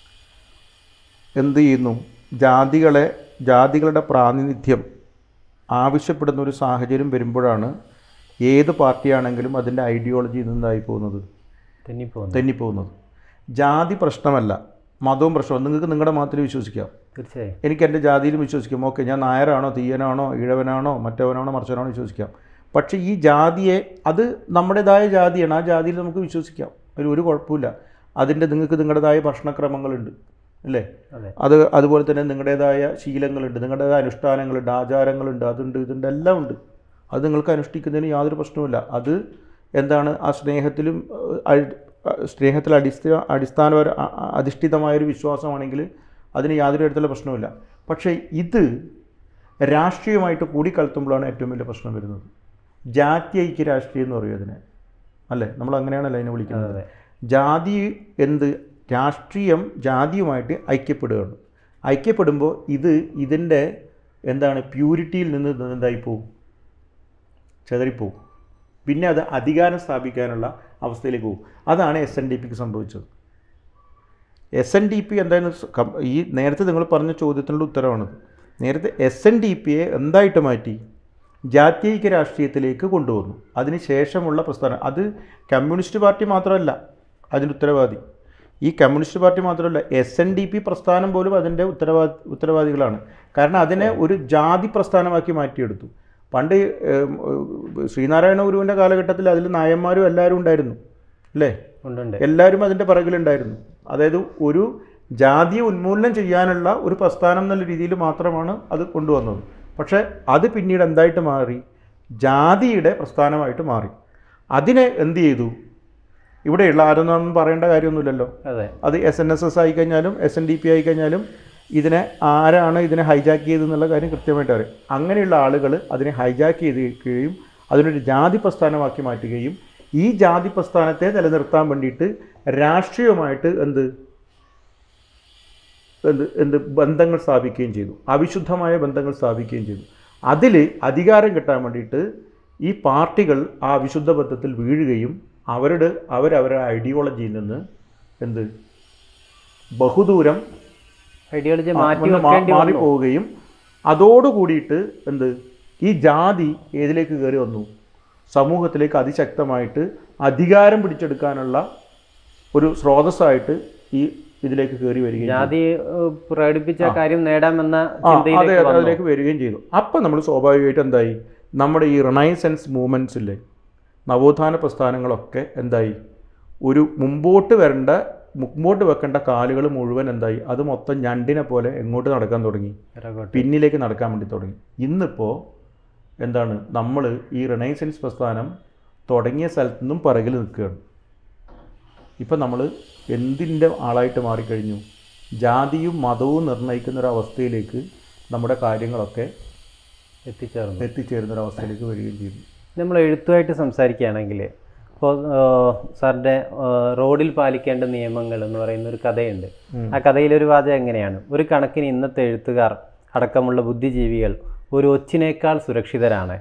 എന്ത് ചെയ്യുന്നു ജാതികളെ ജാതികളുടെ പ്രാതിനിധ്യം ആവശ്യപ്പെടുന്ന ഒരു സാഹചര്യം വരുമ്പോഴാണ് ഏത് പാർട്ടിയാണെങ്കിലും അതിൻ്റെ ഐഡിയോളജി നിന്നായി പോകുന്നത് തെന്നിപ്പോകുന്നു തെന്നിപ്പോകുന്നത് ജാതി പ്രശ്നമല്ല മതവും പ്രശ്നമല്ല നിങ്ങൾക്ക് നിങ്ങളുടെ മതത്തിൽ വിശ്വസിക്കാം തീർച്ചയായും എനിക്ക് എൻ്റെ ജാതിയിലും വിശ്വസിക്കാം ഓക്കെ ഞാൻ നായരാണോ തീയനാണോ ഈഴവനാണോ മറ്റവനാണോ മറിച്ചവനാണോ വിശ്വസിക്കാം പക്ഷേ ഈ ജാതിയെ അത് നമ്മുടേതായ ജാതിയാണ് ആ ജാതിയിൽ നമുക്ക് വിശ്വസിക്കാം അതിൽ ഒരു കുഴപ്പമില്ല അതിൻ്റെ നിങ്ങൾക്ക് നിങ്ങളുടേതായ ഭക്ഷണക്രമങ്ങളുണ്ട് അല്ലേ അതെ. അത് അതുപോലെ തന്നെ നിങ്ങളുടേതായ ശീലങ്ങളുണ്ട് നിങ്ങളുടേതായ അനുഷ്ഠാനങ്ങളുണ്ട് ആചാരങ്ങളുണ്ട് അതുണ്ട് ഇതുണ്ട് എല്ലാം ഉണ്ട് അത് നിങ്ങൾക്ക് അനുഷ്ഠിക്കുന്നതിന് യാതൊരു പ്രശ്നവുമില്ല അത് എന്താണ് ആ സ്നേഹത്തിലും ഏഹ്, ഐ- അഹ് സ്നേഹത്തിൽ അടിസ്ഥ അടിസ്ഥാനപര അ- അ- അധിഷ്ഠിതമായൊരു വിശ്വാസമാണെങ്കിൽ അതിന് യാതൊരു തരത്തിലുള്ള പ്രശ്നവുമില്ല പക്ഷേ ഇത് രാഷ്ട്രീയമായിട്ട് കൂടിക്കലർത്തുമ്പോഴാണ് ഏറ്റവും വലിയ പ്രശ്നം വരുന്നത് ജാതി ഐക്യ രാഷ്ട്രീയം എന്ന് പറയും അതിനെ അല്ലേ നമ്മൾ അങ്ങനെയാണല്ലോ അതിനെ വിളിക്കുന്നത് ജാതി എന്ത് രാഷ്ട്രീയം ജാതിയുമായിട്ട് ഐക്യപ്പെടുകയാണ് ഐക്യപ്പെടുമ്പോൾ ഇത് ഇതിൻ്റെ എന്താണ് പ്യൂരിറ്റിയിൽ നിന്ന് ഇത് എന്തായി പോവും ചെതറിപ്പോവും പിന്നെ അത് അധികാരം സ്ഥാപിക്കാനുള്ള അവസ്ഥയിലേക്ക് പോകും അതാണ് എസ് എൻ ഡി പിക്ക് സംഭവിച്ചത് എസ് എൻ ഡി പി എന്തായാലും സ് കം- ഈ നേരത്തെ നിങ്ങൾ പറഞ്ഞ ചോദ്യത്തിനുള്ള ഉത്തരവാണത് നേരത്തെ എസ് എൻ ഡി പിയെ എന്തായിട്ട് മാറ്റി ജാത്യൈക്യ രാഷ്ട്രീയത്തിലേക്ക് കൊണ്ടുവന്നു അതിന് ശേഷമുള്ള പ്രസ്ഥാനം അത് കമ്മ്യൂണിസ്റ്റ് പാർട്ടി മാത്രമല്ല അതിൻ്റെ ഉത്തരവാദി ഈ കമ്മ്യൂണിസ്റ്റ് പാർട്ടി മാത്രമല്ല എസ് എൻ ഡി പി പ്രസ്ഥാനം പോലും അതിൻ്റെ ഉത്തരവാദി ഉത്തരവാദികളാണ് കാരണം അതിനെ ഒരു ജാതി പ്രസ്ഥാനമാക്കി മാറ്റിയെടുത്തു പണ്ട് ഏം, ഏഹ്, ശ്രീനാരായണ ഗുരുവിൻ്റെ കാലഘട്ടത്തിൽ അതിൽ നായന്മാരും എല്ലാവരും ഉണ്ടായിരുന്നു അല്ലേ ഉണ്ടുണ്ട് എല്ലാവരും അതിൻ്റെ പിറകിലുണ്ടായിരുന്നു അതായത് ഒരു ജാതിയെ ഉന്മൂലനം ചെയ്യാനുള്ള ഒരു പ്രസ്ഥാനം എന്നുള്ള രീതിയിൽ മാത്രമാണ് അത് കൊണ്ടുവന്നത് പക്ഷേ അത് പിന്നീട് എന്തായിട്ട് മാറി ജാതിയുടെ പ്രസ്ഥാനമായിട്ട് മാറി അതിനെ എന്ത് ചെയ്തു ഇവിടെയുള്ള ആരെന്നൊന്നും പറയേണ്ട കാര്യമൊന്നുമില്ലല്ലോ അതെ അത് എസ് എൻ എസ് എസ് ആയി കഴിഞ്ഞാലും എസ് എൻ ഡി പി ആയി കഴിഞ്ഞാലും ഇതിനെ ആരാണ് ഇതിനെ ഹൈജാക്ക് ചെയ്തെന്നുള്ള കാര്യം കൃത്യമായിട്ട് അറിയാം അങ്ങനെയുള്ള ആളുകൾ അതിനെ ഹൈജാക്ക് ചെയ്തിരിക്കുകയും അതിനൊരു ജാതി പ്രസ്ഥാനമാക്കി മാറ്റുകയും ഈ ജാതി പ്രസ്ഥാനത്തെ നിലനിർത്താൻ വേണ്ടിയിട്ട് രാഷ്ട്രീയമായിട്ട് എന്ത് എന്ത് എന്ത് ബന്ധങ്ങൾ സ്ഥാപിക്കുകയും ചെയ്തു അവിശുദ്ധമായ ബന്ധങ്ങൾ സ്ഥാപിക്കുകയും ചെയ്തു അതിൽ അധികാരം കിട്ടാൻ വേണ്ടിയിട്ട് ഈ പാർട്ടികൾ ആ അവിശുദ്ധ ബന്ധത്തിൽ വീഴുകയും അവരുടെ അവരവരുടെ ഐഡിയോളജിയിൽ നിന്ന് എന്ത് ബഹുദൂരം ഐഡിയോളജി ആ, മാറ്റി ഒന്ന് മാ- വെക്കേണ്ടി വന്നു മാറിപ്പോവുകയും അതോടുകൂടിയിട്ട് എന്ത് ഈ ജാതി ഏതിലേക്ക് കയറി വന്നു സമൂഹത്തിലേക്ക് അതിശക്തമായിട്ട് അധികാരം പിടിച്ചെടുക്കാനുള്ള ഒരു സ്രോതസ്സായിട്ട് ഈ ഇതിലേക്ക് കയറി വരികയും ചെയ്തു. ജാതി ഏഹ്, പ്രകടിപ്പിച്ച കാര്യം നേടാമെന്ന ആ, അതെ ചിന്തയിലേക്ക് അതെ, വന്നു അതിലേക്ക് വരികയും ചെയ്തു അപ്പം നമ്മൾ സ്വാഭാവികമായിട്ട് എന്തായി നമ്മുടെ ഈ റിനൈസൻസ് മൂവ്മെൻറ്റ്സ് ഇല്ലേ നവോത്ഥാന പ്രസ്ഥാനങ്ങളൊക്കെ എന്തായി ഒരു മുമ്പോട്ട് വരേണ്ട മുമ്പോട്ട് വെക്കേണ്ട കാലുകൾ മുഴുവൻ എന്തായി അത് മൊത്തം ഞണ്ടിനെ പോലെ എങ്ങോട്ട് നടക്കാൻ തുടങ്ങി പിറകോട്ട്. പിന്നിലേക്ക് നടക്കാൻ വേണ്ടി തുടങ്ങി ഇന്നിപ്പോൾ എന്താണ് നമ്മൾ ഈ റിനൈസൻസ് പ്രസ്ഥാനം തുടങ്ങിയ സ്ഥലത്തു നിന്നും പിറകിൽ നിൽക്കുകയാണ് ഇപ്പം നമ്മൾ എന്തിൻ്റെ ആളായിട്ട് മാറിക്കഴിഞ്ഞു ജാതിയും മതവും നിർണ്ണയിക്കുന്ന ഒരു അവസ്ഥയിലേക്ക് നമ്മുടെ കാര്യങ്ങളൊക്കെ എത്തിച്ചേർന്നു എത്തിച്ചേരുന്ന ഒരു അവസ്ഥയിലേക്ക് വരികയും ചെയ്തു നമ്മൾ എഴുത്തുമായിട്ട് സംസാരിക്കുകയാണെങ്കിൽ ഇപ്പോൾ സാറിൻ്റെ റോഡിൽ പാലിക്കേണ്ട നിയമങ്ങൾ എന്ന് പറയുന്ന ഒരു കഥയുണ്ട് ആ കഥയിലൊരു വാചകം എങ്ങനെയാണ് ഒരു കണക്കിന് ഇന്നത്തെ എഴുത്തുകാർ അടക്കമുള്ള ബുദ്ധിജീവികൾ ഒരു ഒച്ചിനേക്കാൾ സുരക്ഷിതരാണ്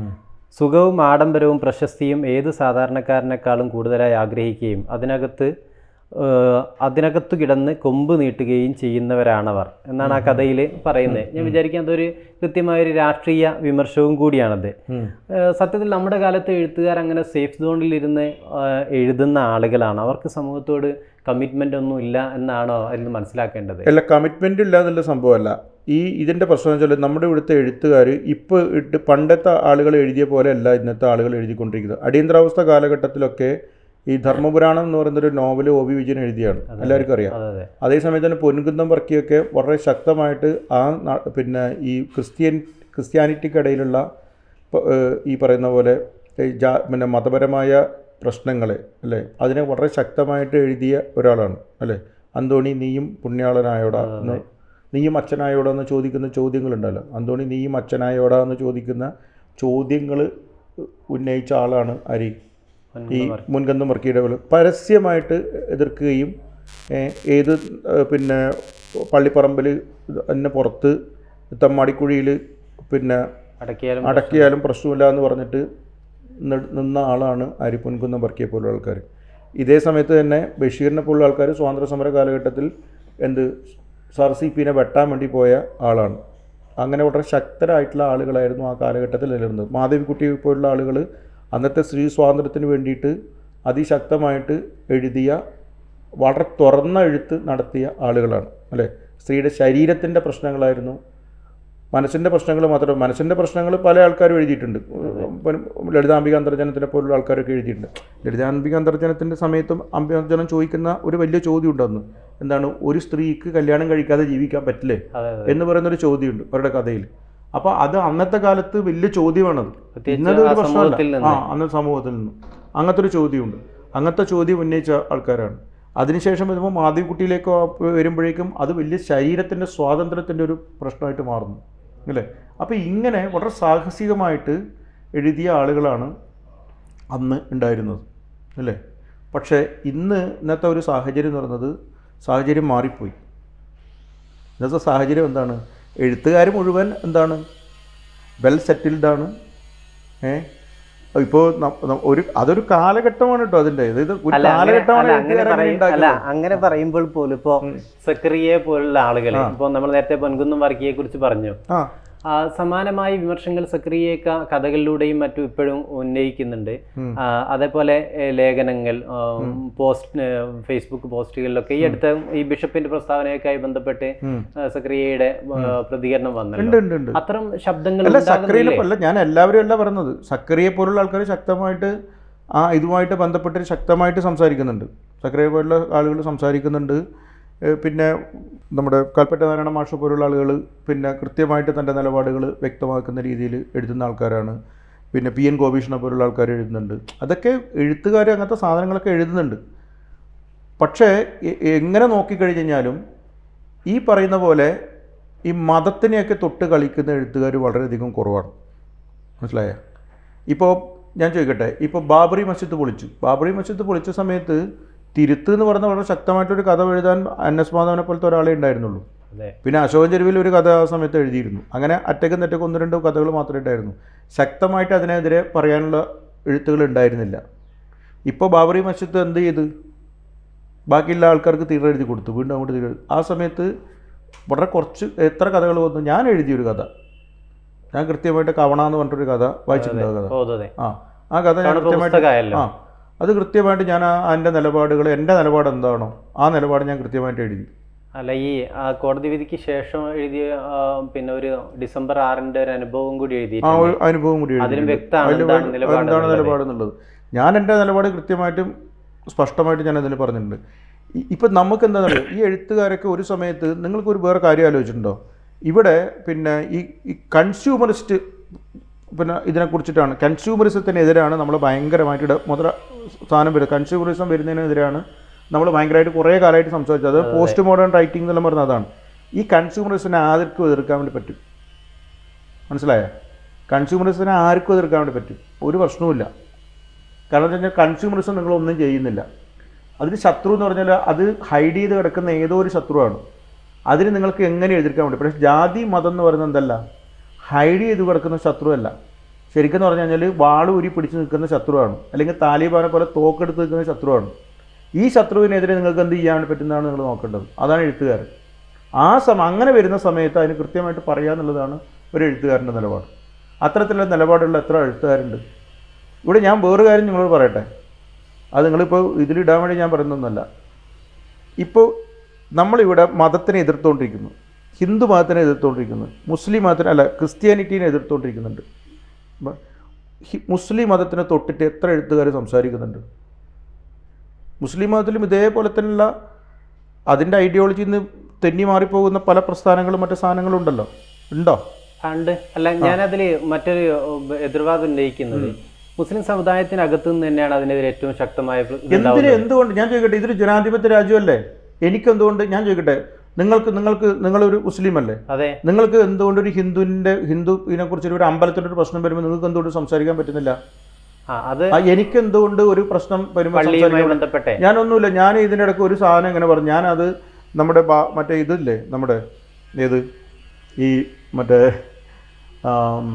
സുഖവും ആഡംബരവും പ്രശസ്തിയും ഏത് സാധാരണക്കാരനേക്കാളും കൂടുതലായി ആഗ്രഹിക്കുകയും അതിനകത്ത് ഏഹ്, അതിനകത്തു കിടന്ന് കൊമ്പ് നീട്ടുകയും ചെയ്യുന്നവരാണവർ എന്നാണ് ആ കഥയിൽ പറയുന്നത് ഞാൻ വിചാരിക്കാം അതൊരു കൃത്യമായൊരു രാഷ്ട്രീയ വിമർശവും കൂടിയാണത് ഏഹ്, സത്യത്തിൽ നമ്മുടെ കാലത്തെ എഴുത്തുകാർ അങ്ങനെ സേഫ് സോണിലിരുന്ന് ഏഹ്, എഴുതുന്ന ആളുകളാണ് അവർക്ക് സമൂഹത്തോട് കമ്മിറ്റ്മെൻ്റ് ഒന്നും ഇല്ല എന്നാണോ അതിൽ നിന്ന് മനസ്സിലാക്കേണ്ടത് അല്ല കമ്മിറ്റ്മെൻ്റ് ഇല്ല എന്നുള്ള സംഭവമല്ല ഈ ഇതിൻ്റെ പ്രശ്നം എന്ന് വെച്ചാൽ നമ്മുടെ ഇവിടുത്തെ എഴുത്തുകാർ ഇപ്പോൾ ഇട്ട് പണ്ടത്തെ ആളുകൾ എഴുതിയ പോലെ അല്ല ഇന്നത്തെ ആളുകൾ എഴുതിക്കൊണ്ടിരിക്കുന്നത് അടിയന്തരാവസ്ഥ കാലഘട്ടത്തിലൊക്കെ ഈ ധർമ്മപുരാണം എന്ന് പറയുന്നൊരു നോവൽ ഒ വി വിജയൻ എഴുതിയാണ് എല്ലാവർക്കും അറിയാം അതെ അതെ അതേസമയത്ത് തന്നെ പൊൻകുന്നം വർക്കിയൊക്കെ വളരെ ശക്തമായിട്ട് ആ നാ- പിന്നെ ഈ ക്രിസ്ത്യൻ ക്രിസ്ത്യാനിറ്റിക്കിടയിലുള്ള പ- ഏഹ് ഈ പറയുന്ന പോലെ ഈ ജാ- പിന്നെ മതപരമായ പ്രശ്നങ്ങളെ അല്ലേ അതിനെ വളരെ ശക്തമായിട്ട് എഴുതിയ ഒരാളാണ് അല്ലേ അന്തോണി നീയും പുണ്യാളനായോടാ എന്ന് നീയും അച്ഛനായോടാ എന്ന് ചോദിക്കുന്ന ചോദ്യങ്ങളുണ്ടല്ലോ അന്തോണി നീയും അച്ഛനായോടാ എന്ന് ചോദിക്കുന്ന ചോദ്യങ്ങൾ ഉന്നയിച്ച ആളാണ് അരി ഈ മുൻകന്നം വർക്കിയുടെ പോലെ പരസ്യമായിട്ട് എതിർക്കുകയും ഏഹ്, ഏത് ഏഹ്, പിന്നെ പള്ളിപ്പറമ്പിൽ തന്നെ പുറത്ത് തമ്മാടിക്കുഴിയിൽ പിന്നെ അടക്കിയാലും അടക്കിയാലും പ്രശ്നമില്ല എന്ന് പറഞ്ഞിട്ട് നി- നിന്ന ആളാണ് അരിപ്പൊൻകുന്നം വർക്കിയെ പോലുള്ള ആൾക്കാർ ഇതേ സമയത്ത് തന്നെ ബഷീറിനെ പോലുള്ള ആൾക്കാർ സ്വാതന്ത്ര്യ സമര കാലഘട്ടത്തിൽ എന്ത് സർ സി പിനെ വെട്ടാൻ വേണ്ടി പോയ ആളാണ് അങ്ങനെ വളരെ ശക്തരായിട്ടുള്ള ആളുകളായിരുന്നു ആ കാലഘട്ടത്തിൽ നിലനിർന്നത് മാധവിക്കുട്ടി പോലുള്ള ആളുകൾ അന്നത്തെ സ്ത്രീ സ്വാതന്ത്ര്യത്തിന് വേണ്ടിയിട്ട് അതിശക്തമായിട്ട് എഴുതിയ വളരെ തുറന്ന എഴുത്ത് നടത്തിയ ആളുകളാണ് അല്ലേ സ്ത്രീയുടെ ശരീരത്തിൻ്റെ പ്രശ്നങ്ങളായിരുന്നു മനസ്സിൻ്റെ പ്രശ്നങ്ങൾ മാത്രമല്ല മനസ്സിൻ്റെ പ്രശ്നങ്ങൾ പല ആൾക്കാരും എഴുതിയിട്ടുണ്ട് പിന്നെ ലളിതാംബിക അന്തർജനത്തിനെ പോലുള്ള ആൾക്കാരൊക്കെ എഴുതിയിട്ടുണ്ട് ലളിതാംബിക അന്തർജനത്തിൻ്റെ സമയത്തും അന്തർജനം ചോദിക്കുന്ന ഒരു വലിയ ചോദ്യം ഉണ്ടെന്ന് എന്താണ് ഒരു സ്ത്രീക്ക് കല്യാണം കഴിക്കാതെ ജീവിക്കാൻ പറ്റില്ലേ അതെ അതെ എന്ന് പറയുന്നൊരു ചോദ്യമുണ്ട് അവരുടെ കഥയിൽ അപ്പോൾ അത് അന്നത്തെ കാലത്ത് വലിയ ചോദ്യമാണത് പ്രത്യേകിച്ച് ഇന്നത് ആ ഒരു സമൂഹത്തിൽ പ്രശ്നമല്ല നിന്ന്. ആ അന്നത്തെ സമൂഹത്തിൽ നിന്ന് അങ്ങനത്തെ ഒരു ചോദ്യമുണ്ട് അങ്ങനത്തെ ചോദ്യം ഉന്നയിച്ച ആൾക്കാരാണ് അതിനുശേഷം വരുമ്പോൾ മാധവിക്കുട്ടിയിലേക്ക് വരുമ്പോഴേക്കും അത് വലിയ ശരീരത്തിൻ്റെ സ്വാതന്ത്ര്യത്തിൻ്റെ ഒരു പ്രശ്നമായിട്ട് മാറുന്നു അല്ലേ അപ്പോൾ ഇങ്ങനെ വളരെ സാഹസികമായിട്ട് എഴുതിയ ആളുകളാണ് അന്ന് ഉണ്ടായിരുന്നത് അല്ലേ പക്ഷേ ഇന്ന് ഇന്നത്തെ ഒരു സാഹചര്യം എന്ന് പറയുന്നത് സാഹചര്യം മാറിപ്പോയി ഇന്നത്തെ സാഹചര്യം എന്താണ് എഴുത്തുകാർ മുഴുവൻ എന്താണ് വെൽ സെറ്റിൽഡാണ് ഏ ഇപ്പോൾ ഒരു അതൊരു കാലഘട്ടമാണ് കേട്ടോ അതിൻ്റെ ഇത് ഒരു അല്ല അങ്ങനെ- കാലഘട്ടമാണ് അല്ല, അങ്ങനെ എഴുത്തുകാർ അങ്ങനെ പറയും- അല്ല ഉണ്ടാക്കിയത്. അങ്ങനെ പറയുമ്പോൾ പോലും ഇപ്പോ സക്രിയെ പോലുള്ള ആളുകൾ ഇപ്പൊ നമ്മൾ നേരത്തെ പൊൻകുന്നം വർക്കിയെ കുറിച്ച് പറഞ്ഞു ആ ആ, സമാനമായ വിമർശനങ്ങൾ സക്രിയ ക- കഥകളിലൂടെയും മറ്റും ഇപ്പോഴും ഉന്നയിക്കുന്നുണ്ട് ആ, അതേപോലെ ഏ, ലേഖനങ്ങൾ ആ, പോസ്റ്റ് ഏ, ഫേസ്ബുക്ക് പോസ്റ്റുകളിലൊക്കെ ഈ അടുത്ത ഈ ബിഷപ്പിന്റെ പ്രസ്താവനയൊക്കെയായി ബന്ധപ്പെട്ട് ആ, സക്രിയയുടെ ആ, പ്രതികരണം ഉണ്ട് വന്നല്ലോ ഉണ്ട് ഉണ്ട് അത്തരം ശബ്ദങ്ങൾ അല്ല സക്രിയനെ ഉണ്ടാകുന്നില്ലേ? അല്ല ഞാൻ എല്ലാവരും അല്ല പറഞ്ഞത് സക്രിയെ പോലുള്ള ആൾക്കാർ ശക്തമായിട്ട് ആ ഇതുമായിട്ട് ബന്ധപ്പെട്ട് ശക്തമായിട്ട് സംസാരിക്കുന്നുണ്ട് സക്രിയെ പോലുള്ള ആളുകൾ സംസാരിക്കുന്നുണ്ട് ഏഹ് പിന്നെ നമ്മുടെ കൽപ്പറ്റ നാരായണ മാഷ പോലുള്ള ആളുകൾ പിന്നെ കൃത്യമായിട്ട് തൻ്റെ നിലപാടുകൾ വ്യക്തമാക്കുന്ന രീതിയിൽ എഴുതുന്ന ആൾക്കാരാണ് പിന്നെ പി എൻ ഗോപീഷ്ണ പോലുള്ള ആൾക്കാർ എഴുതുന്നുണ്ട് അതൊക്കെ എഴുത്തുകാർ അങ്ങനത്തെ സാധനങ്ങളൊക്കെ എഴുതുന്നുണ്ട് പക്ഷേ എ- എങ്ങനെ നോക്കിക്കഴിഞ്ഞ് കഴിഞ്ഞാലും ഈ പറയുന്ന പോലെ ഈ മതത്തിനെയൊക്കെ തൊട്ട് കളിക്കുന്ന എഴുത്തുകാർ വളരെയധികം കുറവാണ് മനസ്സിലായ ഇപ്പോൾ ഞാൻ ചോദിക്കട്ടെ ഇപ്പോൾ ബാബറി മസ്ജിദ് പൊളിച്ചു ബാബറി മസ്ജിദ് പൊളിച്ച സമയത്ത് തിരുത്ത് എന്ന് പറയുന്ന വളരെ ശക്തമായിട്ടൊരു കഥ എഴുതാൻ എൻ എസ് മാധവനെ പോലത്തെ ഒരാളെ ഉണ്ടായിരുന്നുള്ളൂ അതെ പിന്നെ അശോകൻ ചെരുവിൽ ഒരു കഥ ആ സമയത്ത് എഴുതിയിരുന്നു അങ്ങനെ അറ്റക്കും തെറ്റക്കും ഒന്ന് രണ്ട് കഥകൾ മാത്രമേ ഉണ്ടായിരുന്നു ശക്തമായിട്ട് അതിനെതിരെ പറയാനുള്ള എഴുത്തുകൾ ഉണ്ടായിരുന്നില്ല ഇപ്പോൾ ബാബറി മസ്ജിദ് എന്ത് ചെയ്ത് ബാക്കിയുള്ള ആൾക്കാർക്ക് തീരെ എഴുതി കൊടുത്തു വീണ്ടും അങ്ങോട്ട് തീരെ ആ സമയത്ത് വളരെ കുറച്ച് എത്ര കഥകൾ വന്നു ഞാൻ എഴുതിയൊരു കഥ ഞാൻ കൃത്യമായിട്ട് കവണ എന്ന് പറഞ്ഞിട്ടൊരു കഥ വായിച്ചിട്ടുണ്ട് ആ കഥ ഓ അതെ ആ ആ കഥ ഞാൻ കവണ ഇപ്പൊ കൃത്യമായിട്ട് പുസ്തകമായല്ലോ. ആ അത് കൃത്യമായിട്ട് ഞാൻ ആ അതിൻ്റെ നിലപാടുകൾ എൻ്റെ നിലപാട് എന്താണോ ആ നിലപാട് ഞാൻ കൃത്യമായിട്ട് എഴുതി അല്ല ഈ ആ, കോടതി വിധിക്ക് ശേഷം എഴുതിയ ആ, പിന്നെ ഒരു ഡിസംബർ ആറിന്റെ ഒരു അനുഭവം കൂടി ആ എഴുതിയിട്ടുണ്ട് ഒരു അനുഭവം കൂടി അതിലും എഴുതിയിട്ടുണ്ട്. വ്യക്തമാണ് അതില് എന്താണ് വേ- നിലപാട് എന്താണ് എന്നുള്ളത്. നിലപാട് എന്നുള്ളത് ഞാൻ എൻ്റെ നിലപാട് കൃത്യമായിട്ടും സ്പഷ്ടമായിട്ട് ഞാൻ അതിൽ പറഞ്ഞിട്ടുണ്ട് ഇ- ഇപ്പം നമുക്ക് എന്താണെന്ന് അറിയോ ഈ എഴുത്തുകാരൊക്കെ ഒരു സമയത്ത് നിങ്ങൾക്ക് ഒരു വേറെ കാര്യം ആലോചിച്ചിട്ടുണ്ടോ ഇവിടെ പിന്നെ ഈ ഈ കൺസ്യൂമറിസ്റ്റ് പിന്നെ ഇതിനെക്കുറിച്ചിട്ടാണ് കൺസ്യൂമറിസത്തിനെതിരാണ് നമ്മൾ ഭയങ്കരമായിട്ട് ഇട- മുതല സ്ഥാനം വരുന്നത് കൺസ്യൂമറിസം വരുന്നതിനെതിരാണ് നമ്മൾ ഭയങ്കരമായിട്ട് കുറേ കാലമായിട്ട് സംസാരിച്ചത് അത് പോസ്റ്റ് മോഡേൺ റൈറ്റിംഗ് എന്നെല്ലാം പറഞ്ഞ അതാണ് ഈ കൺസ്യൂമറിസത്തിനെ ആർക്കും എതിർക്കാൻ വേണ്ടി പറ്റും മനസ്സിലായ കൺസ്യൂമറിസത്തിനെ ആർക്കും എതിർക്കാൻ വേണ്ടി പറ്റും ഒരു പ്രശ്നവുമില്ല കാരണം എന്ന് വെച്ചാൽ കൺസ്യൂമറിസം നിങ്ങളൊന്നും ചെയ്യുന്നില്ല അതിന് ശത്രു എന്ന് പറഞ്ഞാൽ അത് ഹൈഡ് ചെയ്ത് കിടക്കുന്ന ഏതോ ഒരു ശത്രുവാണ് അതിന് നിങ്ങൾക്ക് എങ്ങനെ എതിർക്കാൻ വേണ്ടി പക്ഷേ ജാതി മതം എന്ന് പറയുന്നത് എന്തല്ല ഹൈഡ് ചെയ്ത് കിടക്കുന്ന ശത്രുവല്ല ശരിക്കും എന്ന് പറഞ്ഞു കഴിഞ്ഞാൽ വാള് ഊരി പിടിച്ച് നിൽക്കുന്ന ശത്രുവാണ് അല്ലെങ്കിൽ താലിബാനെ പോലെ തോക്കെടുത്ത് നിൽക്കുന്ന ശത്രുവാണ് ഈ ശത്രുവിനെതിരെ നിങ്ങൾക്ക് എന്ത് ചെയ്യാൻ പറ്റുന്നതാണ് നിങ്ങൾ നോക്കേണ്ടത് അതാണ് എഴുത്തുകാരൻ ആ സമയം അങ്ങനെ വരുന്ന സമയത്ത് അതിന് കൃത്യമായിട്ട് പറയാന്നുള്ളതാണ് ഒരു എഴുത്തുകാരൻ്റെ നിലപാട് അത്തരത്തിലുള്ള നിലപാടുള്ള എത്ര എഴുത്തുകാരുണ്ട് ഇവിടെ ഞാൻ വേറൊരു കാര്യം നിങ്ങളോട് പറയട്ടെ അത് നിങ്ങളിപ്പോൾ ഇതിലിടാൻ വേണ്ടി ഞാൻ പറയുന്നൊന്നുമല്ല ഇപ്പോൾ നമ്മളിവിടെ മതത്തിനെ എതിർത്തുകൊണ്ടിരിക്കുന്നു ഹിന്ദു മതത്തിനെ എതിർത്തുകൊണ്ടിരിക്കുന്നു മുസ്ലിം മതത്തിനെ അല്ല ക്രിസ്ത്യാനിറ്റീനെ എതിർത്തുകൊണ്ടിരിക്കുന്നുണ്ട് ബ- ഹി- മുസ്ലിം മതത്തിനെ തൊട്ടിട്ട് എത്ര എഴുത്തുകാർ സംസാരിക്കുന്നുണ്ട് മുസ്ലിം മതത്തിലും ഇതേപോലെ തന്നെയുള്ള അതിൻ്റെ ഐഡിയോളജിയിൽ നിന്ന് തെന്നി മാറിപ്പോകുന്ന പല പ്രസ്ഥാനങ്ങളും മറ്റു സാധനങ്ങളും ഉണ്ടല്ലോ ഉണ്ടോ ഉണ്ട് അല്ല ഞാനതില് മറ്റൊരു ഉം, എതിർവാദം ഉന്നയിക്കുന്നത് മുസ്ലിം സമുദായത്തിനകത്തു നിന്ന് തന്നെയാണ് അതിനെതിരെ ഏറ്റവും ശക്തമായ പ്ര- എന്തിന് ഇതുണ്ടാവുന്നത്. എന്തുകൊണ്ട് ഞാൻ ചോദിക്കട്ടെ ഇതൊരു ജനാധിപത്യ രാജ്യമല്ലേ എനിക്കെന്തുകൊണ്ട് ഞാൻ ചോദിക്കട്ടെ നിങ്ങൾക്ക് നിങ്ങൾക്ക് നിങ്ങളൊരു മുസ്ലിം അല്ലേ അതെ നിങ്ങൾക്ക് എന്തുകൊണ്ട് ഒരു ഹിന്ദുവിൻ്റെ ഹിന്ദുവിനെ കുറിച്ച് ഒരു അമ്പലത്തിൻ്റെ ഒരു പ്രശ്നം വരുമ്പോൾ നിങ്ങൾക്ക് എന്തുകൊണ്ട് സംസാരിക്കാൻ പറ്റുന്നില്ല ആ അത് ആ എനിക്ക് എന്തുകൊണ്ട് ഒരു പ്രശ്നം വരുമ്പോൾ പള്ളിയുമായി സംസാരിക്കാൻ ബന്ധപ്പെട്ടെ ഞാനൊന്നുമില്ല ഞാൻ ഇതിൻ്റെ ഇടയ്ക്ക് ഒരു സാധനം ഇങ്ങനെ പറഞ്ഞു ഞാനത് നമ്മുടെ ബാ- മറ്റേ ഇതില്ലേ നമ്മുടെ ഏത് ഈ മറ്റേ ആം,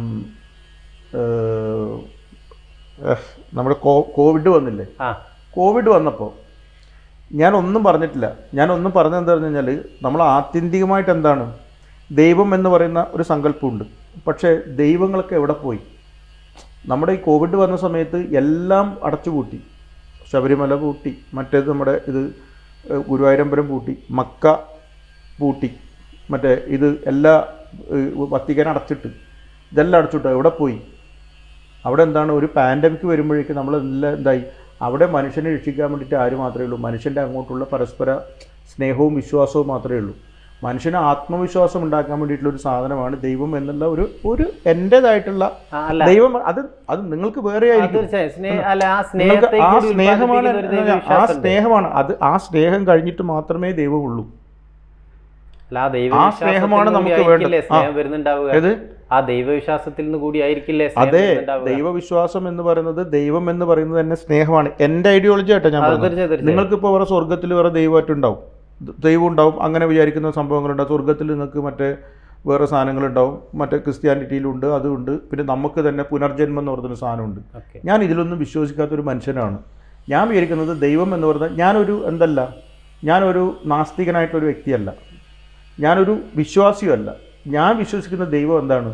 ഏഹ്, ഏഹ്, നമ്മുടെ കോ- കോവിഡ് വന്നില്ലേ ആ കോവിഡ് വന്നപ്പോൾ ഞാനൊന്നും പറഞ്ഞിട്ടില്ല ഞാനൊന്നും പറഞ്ഞത് എന്താ പറഞ്ഞു കഴിഞ്ഞാൽ നമ്മൾ ആത്യന്തികമായിട്ട് എന്താണ് ദൈവം എന്ന് പറയുന്ന ഒരു സങ്കല്പമുണ്ട് പക്ഷേ ദൈവങ്ങളൊക്കെ എവിടെ പോയി നമ്മുടെ ഈ കോവിഡ് വന്ന സമയത്ത് എല്ലാം അടച്ചുപൂട്ടി ശബരിമല പൂട്ടി മറ്റേത് നമ്മുടെ ഇത് ഏഹ്, ഗുരുവായൂരമ്പലം പൂട്ടി മക്ക പൂട്ടി മറ്റേ ഇത് എല്ലാ ഏഹ്, വത്തിക്കാൻ അടച്ചിട്ട് ഇതെല്ലാം അടച്ചിട്ട് എവിടെ പോയി അവിടെ എന്താണ് ഒരു പാൻഡമിക് വരുമ്പോഴേക്കും നമ്മളെല്ലാം എന്തായി അവിടെ മനുഷ്യനെ രക്ഷിക്കാൻ വേണ്ടിയിട്ട് ആര് മാത്രമേ ഉള്ളൂ മനുഷ്യൻ്റെ അങ്ങോട്ടുള്ള പരസ്പര സ്നേഹവും വിശ്വാസവും മാത്രമേ ഉള്ളൂ മനുഷ്യന് ആത്മവിശ്വാസം ഉണ്ടാക്കാൻ വേണ്ടിയിട്ടുള്ള ഒരു സാധനമാണ് ദൈവം എന്നുള്ള ഒരു ഒരു എൻ്റെതായിട്ടുള്ള ആ, അല്ല ദൈവം അത് അത് നിങ്ങൾക്ക് വേറെ അത് ആയിരിക്കും തീർച്ചയായും സ്നേഹ അല്ല ആ നിങ്ങൾക്ക് സ്നേഹത്തെ ആ കൂടി സ്നേഹമാണ് ഉൽപ്പാദിപ്പിക്കുന്ന ഒരു ആ ദൈവവിശ്വാസമുണ്ട്. സ്നേഹമാണ് അത് ആ സ്നേഹം കഴിഞ്ഞിട്ട് മാത്രമേ ദൈവമുള്ളൂ അല്ല ആ ദൈവവിശ്വാസത്തിൽ സ്നേഹമാണ് നിന്ന് നമുക്ക് കൂടി ആയിരിക്കില്ലേ വേണ്ടത്. ആ. സ്നേഹം വരുന്നുണ്ടാവുക ഏത് ആ ദൈവവിശ്വാസത്തിൽ നിന്ന് കൂടി ആയിരിക്കില്ലേ സ്നേഹം അതെ വരുന്നുണ്ടാവുക? ദൈവവിശ്വാസം എന്ന് പറയുന്നത് ദൈവം എന്ന് പറയുന്നത് തന്നെ സ്നേഹമാണ് എൻ്റെ ഐഡിയോളജി ആയിട്ടാണ് ഞാൻ അത് പറയുന്നത് തീർച്ചയായും തീർച്ചയായും. നിങ്ങൾക്കിപ്പോൾ വേറെ സ്വർഗത്തിൽ വേറെ ദൈവമായിട്ടുണ്ടാവും ദ- ദൈവം ഉണ്ടാവും അങ്ങനെ വിചാരിക്കുന്ന സംഭവങ്ങളുണ്ടാവും സ്വർഗത്തിൽ നിങ്ങൾക്ക് മറ്റേ വേറെ സാധനങ്ങളുണ്ടാവും മറ്റേ ക്രിസ്ത്യാനിറ്റിയിലുണ്ട് അതുണ്ട് പിന്നെ നമുക്ക് തന്നെ പുനർജന്മം എന്ന് പറയുന്നൊരു സാധനമുണ്ട് ഓക്കെ ഞാൻ ഇതിലൊന്നും വിശ്വസിക്കാത്തൊരു മനുഷ്യനാണ് ഞാൻ വിചാരിക്കുന്നത് ദൈവം എന്ന് പറഞ്ഞാൽ ഞാനൊരു എന്തല്ല ഞാനൊരു നാസ്തികനായിട്ടൊരു വ്യക്തിയല്ല ഞാനൊരു വിശ്വാസിയല്ല ഞാൻ വിശ്വസിക്കുന്ന ദൈവം എന്താണ്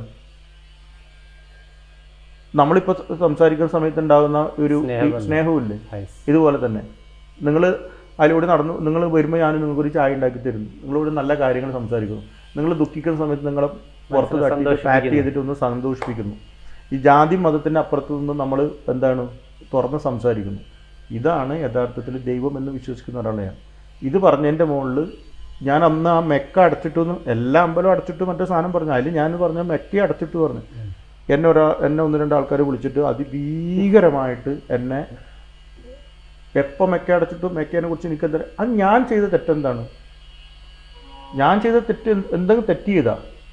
നമ്മളിപ്പോൾ സംസാരിക്കുന്ന സമയത്ത് ഉണ്ടാകുന്ന ഒരു ഈ സ്നേഹബന്ധം. സ്നേഹമില്ലേ Nice. ഇതുപോലെ തന്നെ നിങ്ങൾ അതിലൂടെ നടന്നു നിങ്ങൾ വരുമ്പോൾ ഞാൻ നിങ്ങൾക്ക് ഒരു ചായ ഉണ്ടാക്കി തരുന്നു നിങ്ങളോട് നല്ല കാര്യങ്ങൾ സംസാരിക്കുന്നു നിങ്ങൾ ദുഃഖിക്കുന്ന സമയത്ത് നിങ്ങളെ പുറത്ത് മനസ്സിനെ തട്ടി പാക്ക് സന്തോഷിപ്പിക്കുന്നു. ചെയ്തിട്ട് ഒന്ന് സന്തോഷിപ്പിക്കുന്നു ഈ ജാതി മതത്തിൻ്റെ അപ്പുറത്ത് നിന്ന് നമ്മൾ എന്താണ് തുറന്ന് സംസാരിക്കുന്നു ഇതാണ് യഥാർത്ഥത്തിൽ ദൈവം എന്ന് വിശ്വസിക്കുന്ന ഒരാളെയാണ് ഇത് പറഞ്ഞതിൻ്റെ മുകളിൽ ഞാൻ അന്ന് ആ മെക്ക അടച്ചിട്ടു എന്ന് എല്ലാ അമ്പലവും അടച്ചിട്ട് മറ്റേ സാധനം പറഞ്ഞു അതിൽ ഞാൻ പറഞ്ഞ മെക്ക അടച്ചിട്ട് പറഞ്ഞു എന്നെ ഒരാ എന്നെ ഒന്ന് രണ്ട് ആൾക്കാർ വിളിച്ചിട്ട് അതിഭീകരമായിട്ട് എന്നെ എപ്പോൾ മെക്ക അടച്ചിട്ടും മെക്കേനെ കുറിച്ച് എനിക്ക് എന്താ അത് ഞാൻ ചെയ്ത തെറ്റെന്താണ് ഞാൻ ചെയ്ത തെറ്റ് എന്ത്- എന്തെങ്കിലും തെറ്റ് ചെയ്താ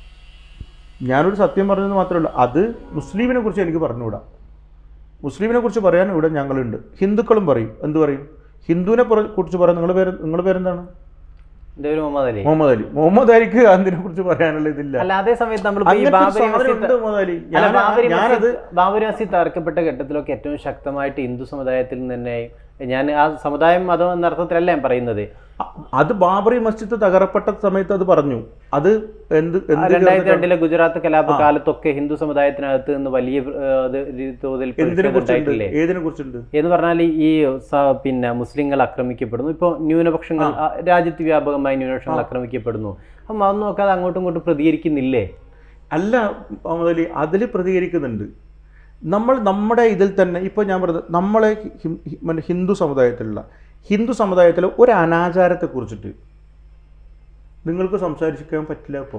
ഞാനൊരു സത്യം പറഞ്ഞത് മാത്രമേ ഉള്ളൂ അത് മുസ്ലിമിനെ കുറിച്ച് എനിക്ക് പറഞ്ഞുകൂടാ മുസ്ലിമിനെ കുറിച്ച് പറയാൻ ഇവിടെ ഞങ്ങളുണ്ട് ഹിന്ദുക്കളും പറയും എന്ത് പറയും ഹിന്ദുവിനെ പുറ- കുറിച്ച് പറയാൻ നിങ്ങളുടെ പേര് നിങ്ങളുടെ പേരെന്താണ് എൻ്റെ ഒരു മുഹമ്മദ് അലി മുഹമ്മദ് അലി മുഹമ്മദ് അലിക്ക് അതിനെ കുറിച്ച് പറയാനുള്ള ഇതില്ല അല്ല അതേ സമയത്ത് നമ്മൾ ഈ അങ്ങനത്തെ ഒരു ബാബരി സാധനം മസ്ജിദ് ഉണ്ട് മുഹമ്മദ് അലി അല്ല, ഞാൻ ബാബരി ഞാനത് മസ്ജിദ് ബാബരി മസ്ജിദ് തകർക്കപ്പെട്ട ഘട്ടത്തിലൊക്കെ ഏറ്റവും ശക്തമായിട്ട് ഹിന്ദു സമുദായത്തിൽ നിന്ന് തന്നെ ഞാൻ ആ സമുദായം മതം എന്ന അർത്ഥത്തിലല്ല ഞാൻ പറയുന്നത് അ- അത് ബാബറി മസ്ജിദ് തകരപ്പെട്ട സമയത്ത് അത് പറഞ്ഞു അത് എന്ത് ആ എന്ത് രണ്ടായിരത്തി ചേർന്നിട്ടാണ്? രണ്ടിലെ ഗുജറാത്ത് കലാപ ആ. കാലത്തൊക്കെ ഹിന്ദു സമുദായത്തിനകത്ത് നിന്ന് വലിയ ഏ, അത് ഒരു തോതിൽ എന്തിനെ പ്രതിഷേധം കുറിച്ചുണ്ട് ഉണ്ടായിട്ടില്ലേ ഏതിനെ കുറിച്ചുണ്ട് എന്ന് പറഞ്ഞാൽ ഈ സ- പിന്നെ മുസ്ലിങ്ങൾ ആക്രമിക്കപ്പെടുന്നു ഇപ്പോൾ ന്യൂനപക്ഷങ്ങൾ ആ, രാജ്യത്ത് വ്യാപകമായി ന്യൂനപക്ഷങ്ങൾ ആക്രമിക്കപ്പെടുന്നു അപ്പം അത് നോക്കാതെ അങ്ങോട്ടും ഇങ്ങോട്ടും പ്രതികരിക്കുന്നില്ലേ അല്ല മുഹമ്മദ് അലി അതിൽ പ്രതികരിക്കുന്നുണ്ട് നമ്മൾ നമ്മുടെ ഇതിൽ തന്നെ ഇപ്പോൾ ഞാൻ പറഞ്ഞത് നമ്മളെ ഹി- ഹി- മറ്റേ ഹിന്ദു സമുദായത്തിലുള്ള ഹിന്ദു സമുദായത്തിലെ ഒരു അനാചാരത്തെക്കുറിച്ചിട്ട് നിങ്ങൾക്ക് സംസാരിക്കാൻ പറ്റില്ല ഇപ്പോൾ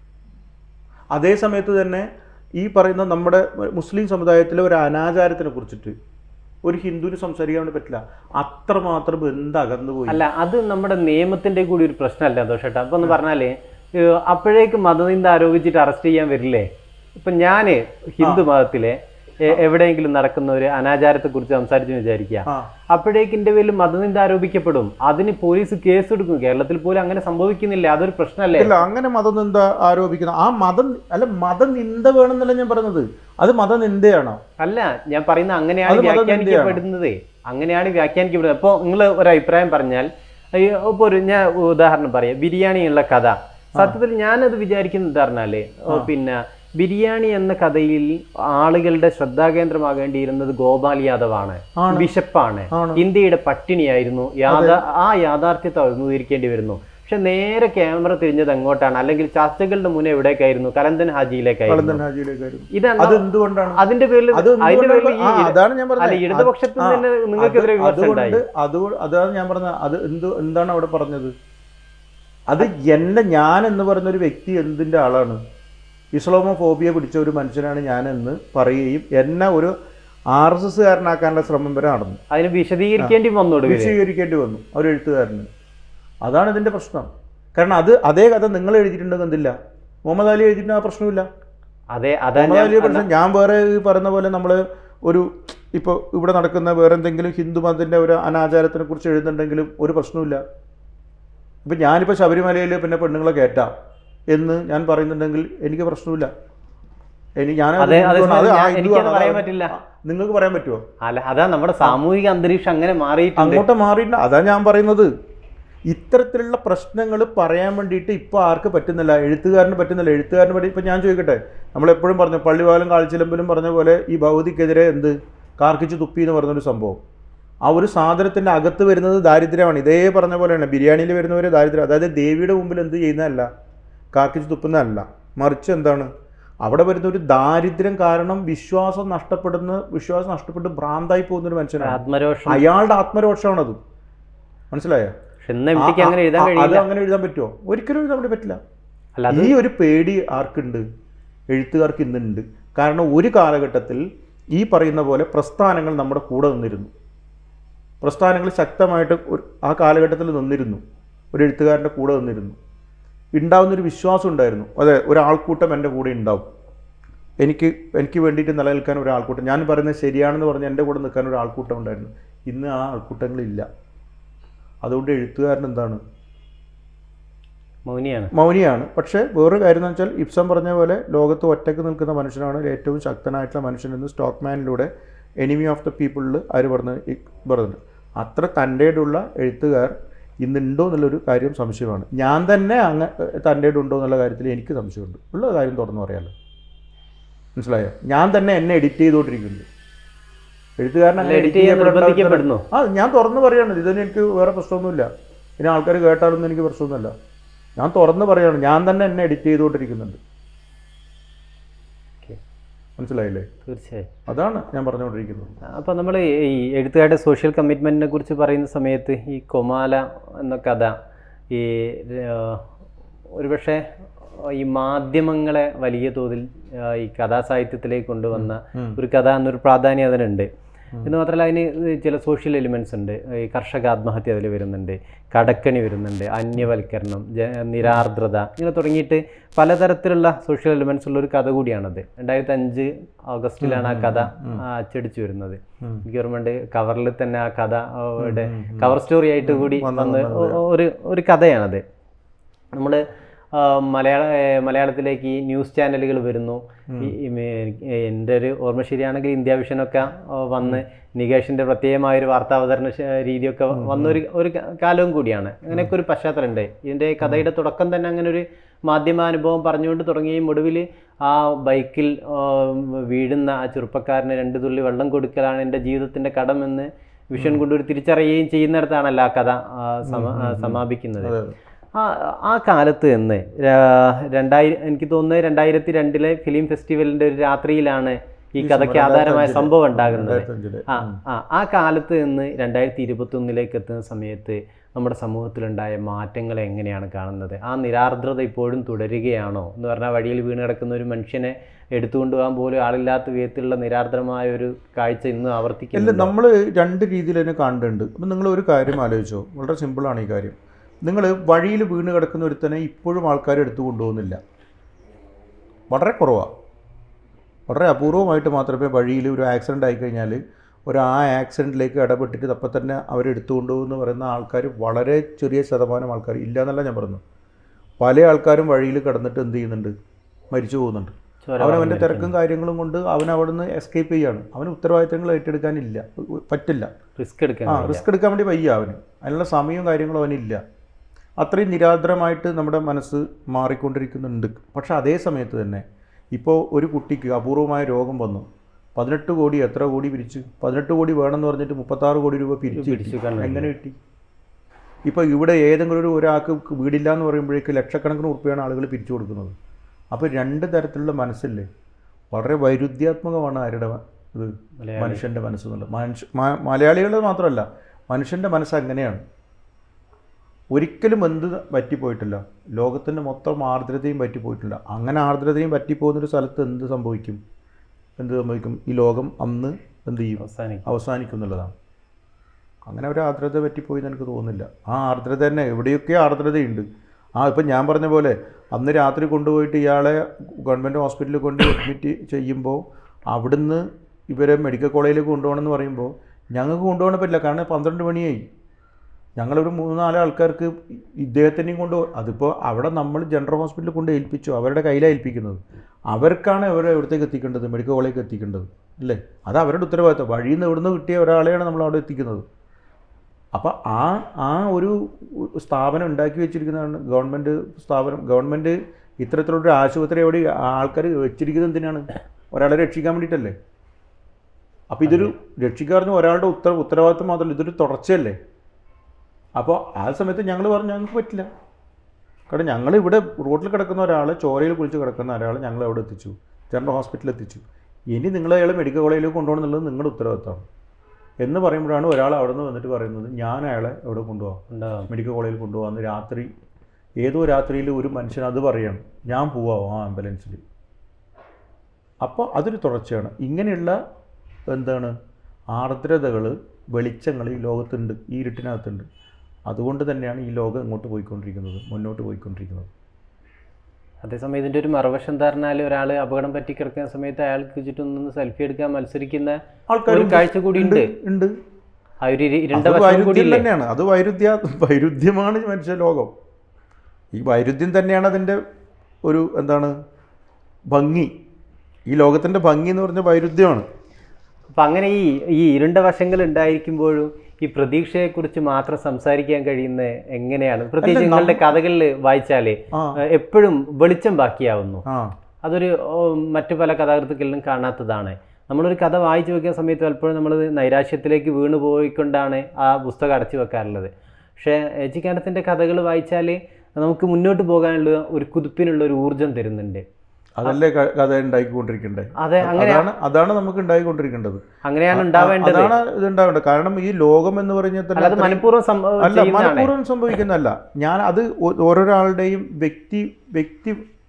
അതേ സമയത്ത് തന്നെ ഈ പറയുന്ന നമ്മുടെ മുസ്ലിം സമുദായത്തിലെ ഒരു അനാചാരത്തിനെ കുറിച്ചിട്ട് ഒരു ഹിന്ദുവിന് സംസാരിക്കാൻ വേണ്ടി പറ്റില്ല അത്രമാത്രം ബന്ധം അകന്നു പോയി അല്ല അത് നമ്മുടെ നിയമത്തിന്റെ കൂടി ഒരു പ്രശ്നമല്ല ദോഷേട്ടാ അപ്പൊ എന്ന് പറഞ്ഞാല് ഏഹ് അപ്പോഴേക്ക് മതനിന്ദ ആരോപിച്ചിട്ട് അറസ്റ്റ് ചെയ്യാൻ വരില്ലേ ഇപ്പൊ ഞാന് ഹിന്ദു മതത്തിലെ എ- എവിടെയെങ്കിലും നടക്കുന്ന ഒരു അനാചാരത്തെ കുറിച്ച് സംസാരിച്ചു വിചാരിക്കുക ആ അപ്പോഴേക്ക് എന്റെ പേരിൽ മതനിന്ദ ആരോപിക്കപ്പെടും അതിന് പോലീസ് കേസ് എടുക്കും കേരളത്തിൽ പോലും അങ്ങനെ സംഭവിക്കുന്നില്ല അതൊരു പ്രശ്നമല്ലേ ഇല്ല അങ്ങനെ മതനിന്ദ ആരോപിക്കുന്നത് ആ മതം അല്ല മതനിന്ദ വേണമെന്നല്ല ഞാൻ പറഞ്ഞത് അത് മതനിന്ദയാണോ അല്ല ഞാൻ പറയുന്ന അങ്ങനെയാണ് അത് മതനിന്ദയാണോ? വ്യാഖ്യാനിക്കപ്പെടുന്നത് അങ്ങനെയാണ് വ്യാഖ്യാനിക്കപ്പെടുന്നത് അപ്പോൾ നിങ്ങൾ ഒരു അഭിപ്രായം പറഞ്ഞാൽ ഇപ്പോൾ ഒരു ഞാൻ ഉദാഹരണം പറയാം ബിരിയാണിയുള്ള കഥ സത്യത്തിൽ ഞാനത് വിചാരിക്കുന്നത് എന്താ പറഞ്ഞാല് ഓ, പിന്നെ ബിരിയാണി എന്ന കഥയിൽ ആളുകളുടെ ശ്രദ്ധാകേന്ദ്രമാകേണ്ടിയിരുന്നത് ഗോപാൽ യാദവ് ആണ് ആണ്. ബിഷപ്പാണ് ആണ്. ഇന്ത്യയുടെ പട്ടിണിയായിരുന്നു യാഥാ ആ യാഥാർത്ഥ്യത്തെ അഭിമുഖീകരിക്കേണ്ടി വരുന്നു പക്ഷെ നേരെ ക്യാമറ തിരിഞ്ഞത് എങ്ങോട്ടാണ് അല്ലെങ്കിൽ ചർച്ചകളുടെ മുന്നേ എവിടേക്കായിരുന്നു കലന്തൻ ഹാജിയിലേക്കായിരുന്നു കളന്തൻ ഹാജിയിലേക്കായിരുന്നു ഇതാണ് അത് എന്തുകൊണ്ടാണ് അതിന്റെ പേരിൽ അത് അതിന്റെ പേരിൽ എന്തുകൊണ്ടാണ് ഈ ആ, അതാണ് ഞാൻ പറഞ്ഞത്. അല്ല ഇടതുപക്ഷത്തിൽ ആ, നിന്ന് നിങ്ങൾക്കെതിരെ അത് വിമർശനം ഉണ്ടായി അതുകൊണ്ട് അതുകൊണ്ട് അതാണ് ഞാൻ പറഞ്ഞത് അത് എന്ത് എന്താണ് അവിടെ പറഞ്ഞത് അത് എന്നെ ഞാൻ എന്ന് പറയുന്ന ഒരു വ്യക്തി എന്തിൻ്റെ ആളാണ് ഇസ്ലാമോ ഫോബിയ പിടിച്ച ഒരു മനുഷ്യനാണ് ഞാനെന്ന് പറയുകയും എന്നെ ഒരു ആർ എസ് എസ്സുകാരനാക്കാനുള്ള ശ്രമം വരെ നടന്നു അതിന് വിശദീകരിക്കേണ്ടി വന്നോട് വിശദീകരിക്കേണ്ടി വന്നു ഒരു എഴുത്തുകാരന് അതാണ് ഇതിൻ്റെ പ്രശ്നം കാരണം അത് അതേ കഥ നിങ്ങൾ എഴുതിയിട്ടുണ്ടെങ്കിൽ എന്തില്ല മുഹമ്മദ് അലി എഴുതിയിട്ട് ആ പ്രശ്നമില്ല അതെ അതാ മുഹമ്മദ് ഞാൻ അലിയെ പ്രശ്നം ഞാൻ വേറെ ഈ പറയുന്ന പോലെ നമ്മൾ ഒരു ഇപ്പോൾ ഇവിടെ നടക്കുന്ന വേറെ എന്തെങ്കിലും ഹിന്ദു മതത്തിൻ്റെ ഒരു അനാചാരത്തിനെ കുറിച്ച് എഴുതുന്നുണ്ടെങ്കിലും ഒരു പ്രശ്നമില്ല ഇപ്പം ഞാനിപ്പോൾ ശബരിമലയിൽ പിന്നെ പെണ്ണുങ്ങളെ കയറ്റാം എന്ന് ഞാൻ പറയുന്നുണ്ടെങ്കിൽ എനിക്ക് പ്രശ്നമില്ല എനിക്ക് ഞാൻ അതെ, അതേ സമയം അത് ആ ഞാൻ- ഹിന്ദുവാണ്, എനിക്കത് അത് പറയാൻ പറ്റില്ല. നിങ്ങൾക്ക് പറയാൻ പറ്റുമോ അല്ല അതാ നമ്മുടെ സാമൂഹിക അന്തരീക്ഷം അങ്ങനെ മാറിയിട്ടുണ്ട് അങ്ങോട്ട് മാറിയില്ല അതാ ഞാൻ പറയുന്നത് ഇത്തരത്തിലുള്ള പ്രശ്നങ്ങൾ പറയാൻ വേണ്ടിയിട്ട് ഇപ്പോൾ ആർക്ക് പറ്റുന്നില്ല എഴുത്തുകാരന് പറ്റുന്നില്ല എഴുത്തുകാരന് വേണ്ടി ഇപ്പം ഞാൻ ചോദിക്കട്ടെ നമ്മളെപ്പോഴും പറഞ്ഞു പള്ളിവാലും കാഴ്ചലമ്പലും പറഞ്ഞ പോലെ ഈ ഭൗതിക്കെതിരെ എന്ത് കാർക്കിച്ച് തുപ്പി എന്ന് പറഞ്ഞൊരു സംഭവം ആ ഒരു സാധനത്തിൻ്റെ അകത്ത് വരുന്നത് ദാരിദ്ര്യമാണ് ഇതേ പറഞ്ഞ പോലെയാണ് ബിരിയാണിയിൽ വരുന്നവരെ ദാരിദ്ര്യം അതായത് ദേവിയുടെ മുമ്പിൽ എന്ത് ചെയ്യുന്നതല്ല കാർക്കിച്ച് തുപ്പുന്നതല്ല മറിച്ച് എന്താണ് അവിടെ വരുന്ന ഒരു ദാരിദ്ര്യം കാരണം വിശ്വാസം നഷ്ടപ്പെടുന്ന വിശ്വാസം നഷ്ടപ്പെട്ട് ഭ്രാന്തായി പോകുന്ന ഒരു മനുഷ്യനാണ് ആത്മരോഷം അയാളുടെ ആത്മരോഷമാണത് മനസ്സിലായോ പക്ഷെ ഇന്ന് എം ടിക്ക് അങ്ങനെ എഴുതാൻ ആ, ആ, അത് കഴിയില്ല അങ്ങനെ എഴുതാൻ പറ്റുമോ ഒരിക്കലും എഴുതാൻ വേണ്ടി പറ്റില്ല അല്ല അത് ഈ ഒരു പേടി ആർക്കുണ്ട് എഴുത്തുകാർക്ക് ഇന്നുണ്ട് കാരണം ഒരു കാലഘട്ടത്തിൽ ഈ പറയുന്ന പോലെ പ്രസ്ഥാനങ്ങൾ നമ്മുടെ കൂടെ നിന്നിരുന്നു പ്രസ്ഥാനങ്ങൾ ശക്തമായിട്ട് ഒരു ആ കാലഘട്ടത്തിൽ നിന്നിരുന്നു ഒരു എഴുത്തുകാരൻ്റെ കൂടെ നിന്നിരുന്നു ഉണ്ടാവുന്നൊരു വിശ്വാസം ഉണ്ടായിരുന്നു അതെ ഒരാൾക്കൂട്ടം എൻ്റെ കൂടെ ഉണ്ടാവും എനിക്ക് എനിക്ക് വേണ്ടിയിട്ട് നിലനിൽക്കാൻ ഒരാൾക്കൂട്ടം ഞാൻ പറയുന്നത് ശരിയാണെന്ന് പറഞ്ഞ് എൻ്റെ കൂടെ നിൽക്കാൻ ഒരു ആൾക്കൂട്ടം ഉണ്ടായിരുന്നു ഇന്ന് ആ ആൾക്കൂട്ടങ്ങളില്ല അതുകൊണ്ട് എഴുത്തുകാരൻ എന്താണ് മൗനിയാണ് മൗനിയാണ് പക്ഷേ വേറൊരു കാര്യം എന്ന് വെച്ചാൽ ഇബ്സം പറഞ്ഞ പോലെ ലോകത്ത് ഒറ്റയ്ക്ക് നിൽക്കുന്ന മനുഷ്യനാണ് ഏറ്റവും ശക്തനായിട്ടുള്ള മനുഷ്യൻ എന്ന് സ്റ്റോക്ക്മാനിലൂടെ എനിമി ഓഫ് ദ പീപ്പിളിൽ ആര് പറഞ്ഞ് ഈ പറഞ്ഞിട്ടുണ്ട് അത്ര തൻ്റെയുള്ള എഴുത്തുകാർ ഇന്നുണ്ടോ എന്നുള്ളൊരു കാര്യം സംശയമാണ് ഞാൻ തന്നെ അങ്ങ് തൻ്റെ ഉണ്ടോ എന്നുള്ള കാര്യത്തിൽ എനിക്ക് സംശയമുണ്ട് ഉള്ള കാര്യം തുറന്നു പറയാമല്ലോ മനസ്സിലായോ ഞാൻ തന്നെ എന്നെ എഡിറ്റ് ചെയ്തുകൊണ്ടിരിക്കുന്നു എഴുത്തുകാരൻ അങ്ങനെ edit edit ചെയ്യാൻ ചെയ്യപ്പെടേണ്ട നിർബന്ധിക്കപ്പെടുന്നു. ആ ഞാൻ തുറന്നു പറയാണ് ഇതിന് എനിക്ക് വേറെ പ്രശ്നമൊന്നുമില്ല ഇനി ആൾക്കാർ കേട്ടാലൊന്നും എനിക്ക് പ്രശ്നമൊന്നുമില്ല ഞാൻ തുറന്ന് പറയാണ് ഞാൻ തന്നെ എന്നെ എഡിറ്റ് ചെയ്തുകൊണ്ടിരിക്കുന്നുണ്ട് Okay. മനസ്സിലായില്ലേ തീർച്ചയായും അതാണ് ഞാൻ പറഞ്ഞുകൊണ്ടിരിക്കുന്നത് അപ്പോൾ നമ്മൾ ഈ എഴുത്തുകാരുടെ സോഷ്യൽ കമ്മിറ്റ്മെൻറ്റിനെ കുറിച്ച് പറയുന്ന സമയത്ത് ഈ കൊമാല എന്ന കഥ ഈ ആ, ഒരുപക്ഷെ ഈ മാധ്യമങ്ങളെ വലിയ തോതിൽ ആ, ഈ കഥാസാഹിത്യത്തിലേക്ക് കൊണ്ടുവന്ന ഒരു കഥ എന്നൊരു പ്രാധാന്യം അതിനുണ്ട് എന്ന് മാത്രമല്ല അതിന് ചില സോഷ്യൽ എലിമെൻറ്റ്സ് ഉണ്ട് ഈ കർഷക ആത്മഹത്യ അതിൽ വരുന്നുണ്ട് കടക്കണി വരുന്നുണ്ട് അന്യവൽക്കരണം ജ നിരാർദ്രത ഇങ്ങനെ തുടങ്ങിയിട്ട് പലതരത്തിലുള്ള സോഷ്യൽ എലിമെൻറ്റ്സ് ഉള്ള ഒരു കഥ കൂടിയാണത് രണ്ടായിരത്തി അഞ്ച് ഓഗസ്റ്റിലാണ് ആ കഥ ആ, അച്ചടിച്ചു വരുന്നത് എനിക്ക് ഓർമ്മയുണ്ട് കവറിൽ തന്നെ ആ കഥ അവിടെ കവർ സ്റ്റോറി ആയിട്ട് കൂടി വന്ന് ഒ- ഒരു ഒരു കഥയാണത് നമ്മൾ മലയാള ഏ, മലയാളത്തിലേക്ക് ഈ ന്യൂസ് ചാനലുകൾ വരുന്നു ഈ- ഈ മേ- എൻ്റെ ഒരു ഓർമ്മ ശരിയാണെങ്കിൽ ഇന്ത്യ വിഷനൊക്കെ ആ, വന്ന് നികേഷിൻ്റെ പ്രത്യേകമായ ഒരു വാർത്താവതരണ ശ- രീതിയൊക്കെ വന്നൊരു ഒരു ക- കാലവും കൂടിയാണ് അങ്ങനെയൊക്കെ ഒരു പശ്ചാത്തലമുണ്ട് ഇതിൻ്റെ കഥയുടെ തുടക്കം തന്നെ അങ്ങനെ ഒരു മാധ്യമാനുഭവം പറഞ്ഞുകൊണ്ട് തുടങ്ങുകയും ഒടുവിൽ ആ ബൈക്കിൽ ആ, വീഴുന്ന ആ ചെറുപ്പക്കാരന് രണ്ട് തുള്ളി വെള്ളം കൊടുക്കലാണ് എൻ്റെ ജീവിതത്തിൻ്റെ കടമെന്ന് വിഷൻ കൊണ്ട് ഒരു തിരിച്ചറിയുകയും ചെയ്യുന്നിടത്താണല്ലോ ആ കഥ ആ, സമ- ആ, സമാപിക്കുന്നത് ആ ആ കാലത്ത് നിന്ന് രണ്ടായിരം എനിക്ക് തോന്നുന്നത് രണ്ടായിരത്തി രണ്ടിലെ ഫിലിം ഫെസ്റ്റിവലിന്റെ ഒരു രാത്രിയിലാണ് ഈ കഥയ്ക്ക് ആധാരമായ സംഭവം ഉണ്ടാകുന്നത് രണ്ടായിരത്തഞ്ചില്. ആ ആ ആ കാലത്ത് നിന്ന് രണ്ടായിരത്തി ഇരുപത്തി ഒന്നിലേക്ക് എത്തുന്ന സമയത്ത് നമ്മുടെ സമൂഹത്തിലുണ്ടായ മാറ്റങ്ങളെ എങ്ങനെയാണ് കാണുന്നത് ആ നിരാർദ്രത ഇപ്പോഴും തുടരുകയാണോ എന്ന് പറഞ്ഞാൽ വഴിയിൽ വീണ് കിടക്കുന്ന ഒരു മനുഷ്യനെ എടുത്തുകൊണ്ട് പോകാൻ പോലും ആളില്ലാത്ത വിധത്തിലുള്ള നിരാർദ്രമായ ഒരു കാഴ്ച ഇന്ന് ഇല്ല ആവർത്തിക്കുന്നു നമ്മൾ രണ്ട് രീതിയിൽ തന്നെ കാണുന്നുണ്ട് അപ്പം നിങ്ങൾ ഒരു കാര്യം ആലോചിച്ചോ വളരെ സിമ്പിളാണ് ഈ കാര്യം നിങ്ങൾ വഴിയിൽ വീണ് കിടക്കുന്ന ഒരുത്തനെ ഇപ്പോഴും ആൾക്കാർ എടുത്തു കൊണ്ടുപോകുന്നില്ല വളരെ കുറവാണ് വളരെ അപൂർവമായിട്ട് മാത്രമേ വഴിയിൽ ഒരു ആക്സിഡൻ്റ് ആയിക്കഴിഞ്ഞാൽ ഒരു ആ ആക്സിഡൻറ്റിലേക്ക് ഇടപെട്ടിട്ട് അപ്പം തന്നെ അവരെടുത്തു കൊണ്ടുപോകുമെന്ന് പറയുന്ന ആൾക്കാർ വളരെ ചെറിയ ശതമാനം ആൾക്കാർ ഇല്ല എന്നല്ല ഞാൻ പറഞ്ഞു പല ആൾക്കാരും വഴിയിൽ കിടന്നിട്ട് എന്ത് ചെയ്യുന്നുണ്ട് മരിച്ചു പോകുന്നുണ്ട് ചോര അവൻ അവൻ്റെ വാർന്ന് തിരക്കും കാര്യങ്ങളും കൊണ്ട് അവൻ അവിടെ നിന്ന് എസ്കേപ്പ് ചെയ്യാണ് അവന് ഉത്തരവാദിത്തങ്ങൾ ഏറ്റെടുക്കാനില്ല പറ്റില്ല റിസ്ക് എടുക്കാൻ ആ കഴിയില്ല. റിസ്ക് എടുക്കാൻ വേണ്ടി വയ്യ അവന് അതിനുള്ള സമയവും കാര്യങ്ങളും അവനില്ല അത്രയും നിരാദ്രമായിട്ട് നമ്മുടെ മനസ്സ് മാറിക്കൊണ്ടിരിക്കുന്നുണ്ട് പക്ഷെ അതേ സമയത്ത് തന്നെ ഇപ്പോൾ ഒരു കുട്ടിക്ക് അപൂർവമായ രോഗം വന്നു പതിനെട്ട് കോടി എത്ര കോടി പിരിച്ചു പതിനെട്ട് കോടി വേണമെന്ന് പറഞ്ഞിട്ട് മുപ്പത്താറ് കോടി രൂപ പിരിച്ചു പിരിച്ചു കിട്ടി. കാണുന്നില്ല. എങ്ങനെ കിട്ടി ഇപ്പോൾ ഇവിടെ ഏതെങ്കിലും ഒരു ഒരാൾക്ക് വീടില്ല എന്ന് പറയുമ്പോഴേക്ക് ലക്ഷക്കണക്കിന് ഉറുപ്പിയാണ് ആളുകൾ പിരിച്ചു കൊടുക്കുന്നത് അപ്പോൾ രണ്ട് തരത്തിലുള്ള മനസ്സില്ലേ വളരെ വൈരുദ്ധ്യാത്മകമാണ് ആരുടെ മ- ഇത് മലയാളി. മനുഷ്യൻ്റെ മനസ്സെന്നുള്ളത് മനുഷ്യ മ- മലയാളികളുടെ മാത്രമല്ല മനുഷ്യൻ്റെ മനസ്സ് അങ്ങനെയാണ് ഒരിക്കലും എന്ത് പറ്റിപ്പോയിട്ടില്ല ലോകത്തിൻ്റെ മൊത്തം ആർദ്രതയും പറ്റിപ്പോയിട്ടില്ല അങ്ങനെ ആർദ്രതയും പറ്റിപ്പോകുന്നൊരു സ്ഥലത്ത് എന്ത് സംഭവിക്കും എന്ത് സംഭവിക്കും ഈ ലോകം അന്ന് എന്ത് ചെയ്യും അവസാനിക്കും അവസാനിക്കും എന്നുള്ളതാണ് അങ്ങനെ ഒരു ആർദ്രത പറ്റിപ്പോയി എന്ന് എനിക്ക് തോന്നുന്നില്ല ആ ആർദ്രത തന്നെ എവിടെയൊക്കെ ആർദ്രതയുണ്ട് ആ ഇപ്പം ഞാൻ പറഞ്ഞ പോലെ അന്ന് രാത്രി കൊണ്ടുപോയിട്ട് ഇയാളെ ഗവൺമെൻറ് ഹോസ്പിറ്റലിൽ കൊണ്ട് അഡ്മിറ്റ് ചെയ്യുമ്പോൾ അവിടുന്ന് ഇവരെ മെഡിക്കൽ കോളേജിലേക്ക് കൊണ്ടുപോകണമെന്ന് പറയുമ്പോൾ ഞങ്ങൾക്ക് കൊണ്ടുപോകാൻ പറ്റില്ല കാരണം പന്ത്രണ്ട് മണിയായി ഞങ്ങളൊരു മൂന്ന് നാല് ആൾക്കാർക്ക് ഇദ്ദേഹത്തിനെയും കൊണ്ട് അതിപ്പോൾ അവിടെ നമ്മൾ ജനറൽ ഹോസ്പിറ്റലിൽ കൊണ്ട് ഏൽപ്പിച്ചു അവരുടെ കയ്യിലാണ് ഏൽപ്പിക്കുന്നത് അവർക്കാണ് അവരെ എവിടത്തേക്ക് എത്തിക്കേണ്ടത് മെഡിക്കൽ കോളേജിലേക്ക് എത്തിക്കേണ്ടത് അല്ലേ അത് അവരുടെ ഉത്തരവാദിത്തം വഴിയിൽ നിന്ന് എവിടുന്ന് കിട്ടിയ ഒരാളെയാണ് നമ്മൾ അവിടെ എത്തിക്കുന്നത് അപ്പോൾ ആ ആ ഒരു സ്ഥാപനം ഉണ്ടാക്കി വെച്ചിരിക്കുന്നതാണ് ഗവൺമെൻറ് സ്ഥാപനം ഗവൺമെൻറ് ഇത്തരത്തിലുള്ളൊരു ആശുപത്രി എവിടെ ആൾക്കാർ വെച്ചിരിക്കുന്നത് എന്തിനാണ് ഒരാളെ രക്ഷിക്കാൻ വേണ്ടിയിട്ടല്ലേ അപ്പോൾ ഇതൊരു രക്ഷിക്കാർന്ന് ഒരാളുടെ ഉത്തര ഉത്തരവാദിത്വം മാത്രമല്ല ഇതൊരു തുടർച്ചയല്ലേ അപ്പോൾ ആ സമയത്ത് ഞങ്ങൾ പറഞ്ഞു ഞങ്ങൾക്ക് പറ്റില്ല കാരണം ഞങ്ങൾ ഇവിടെ റോഡിൽ കിടക്കുന്ന ഒരാളെ ചോരയിൽ കുളിച്ച് കിടക്കുന്ന ഒരാളെ ഞങ്ങൾ അവിടെ എത്തിച്ചു ജനറൽ ഹോസ്പിറ്റലിൽ എത്തിച്ചു ഇനി നിങ്ങൾ അയാളെ മെഡിക്കൽ കോളേജിലേക്ക് കൊണ്ടുപോകണം എന്നുള്ളത് നിങ്ങളുടെ ഉത്തരവാദിത്തമാണ് എന്ന് പറയുമ്പോഴാണ് ഒരാൾ അവിടെ നിന്ന് വന്നിട്ട് പറയുന്നത് ഞാൻ അയാളെ എവിടെ കൊണ്ടുപോകാം ഉണ്ടാവും മെഡിക്കൽ കോളേജിൽ കൊണ്ടുപോകാമെന്ന് രാത്രി ഏതോ രാത്രിയിൽ ഒരു മനുഷ്യൻ അത് പറയാണ് ഞാൻ പോവാം ആ ആംബുലൻസിൽ അപ്പോൾ അതൊരു തുടർച്ചയാണ് ഇങ്ങനെയുള്ള എന്താണ് ആർദ്രതകൾ വെളിച്ചങ്ങൾ ഈ ലോകത്തുണ്ട് ഈ ഇരുട്ടിനകത്തുണ്ട് അതുകൊണ്ട് തന്നെയാണ് ഈ ലോകം ഇങ്ങോട്ട് പോയിക്കൊണ്ടിരിക്കുന്നത് മുന്നോട്ട് പോയിക്കൊണ്ടിരിക്കുന്നത് അതേസമയം ഇതിൻ്റെ ഒരു മറുവശം എന്താ പറഞ്ഞാൽ ഒരാൾ അപകടം പറ്റി കിടക്കുന്ന സമയത്ത് അയാൾക്ക് ചുറ്റും നിന്ന് സെൽഫി എടുക്കാൻ മത്സരിക്കുന്ന ആൾക്കാർ ഒരു കാഴ്ച കൂടി ഉണ്ട് ഉണ്ട് ആ ഒരു ഇരു- ഇരുണ്ട അത് വശം കൂടി വൈരുദ്ധ്യം ഇല്ലേ തന്നെയാണ് അത് വൈരുദ്ധ്യ വൈരുദ്ധ്യമാണ് മനുഷ്യ ലോകം ഈ വൈരുദ്ധ്യം തന്നെയാണ് അതിൻ്റെ ഒരു എന്താണ് ഭംഗി ഈ ലോകത്തിൻ്റെ ഭംഗി എന്ന് പറഞ്ഞ വൈരുദ്ധ്യമാണ് അപ്പം അങ്ങനെ ഈ ഈ ഇരുണ്ട വശങ്ങൾ ഉണ്ടായിരിക്കുമ്പോഴും ഈ പ്രതീക്ഷയെക്കുറിച്ച് മാത്രം സംസാരിക്കാൻ കഴിയുന്ന എങ്ങനെയാണ് പ്രത്യേകിച്ച് നിങ്ങളുടെ കഥകളിൽ വായിച്ചാൽ ആ. എപ്പോഴും വെളിച്ചം ബാക്കിയാവുന്നു ആ അതൊരു ഓ, മറ്റു പല കഥാകൃത്തുക്കളിലും കാണാത്തതാണ് നമ്മളൊരു കഥ വായിച്ചു വെക്കുന്ന സമയത്ത് പലപ്പോഴും നമ്മൾ നൈരാശ്യത്തിലേക്ക് വീണു പോയിക്കൊണ്ടാണ് ആ പുസ്തകം അടച്ചു വെക്കാറുള്ളത് പക്ഷേ എജിക്കാനത്തിൻ്റെ കഥകൾ വായിച്ചാൽ നമുക്ക് മുന്നോട്ട് പോകാനുള്ള ഒരു കുതിപ്പിനുള്ള ഒരു ഊർജം തരുന്നുണ്ട് അതല്ലേ ക- കഥ ഉണ്ടാക്കിക്കൊണ്ടിരിക്കണ്ടേ അതെ അങ്ങനെ അതാണ് അതാണ് നമുക്ക് ഉണ്ടായിക്കൊണ്ടിരിക്കേണ്ടത് അങ്ങനെയാണ് ഉണ്ടാവേണ്ടത് അതാണ് ഇത് ഉണ്ടാവേണ്ടത് കാരണം ഈ ലോകം എന്ന് പറഞ്ഞാൽ തന്നെ അല്ലാതെ അത്രയും- മനഃപൂർവ്വം സംഭവ അല്ല ചെയ്യുന്നതാണ് മനഃപൂർവ്വം സംഭവിക്കുന്നതല്ല ഞാൻ അത് ഓ- ഓരോരാളുടെയും വ്യക്തി വ്യക്തി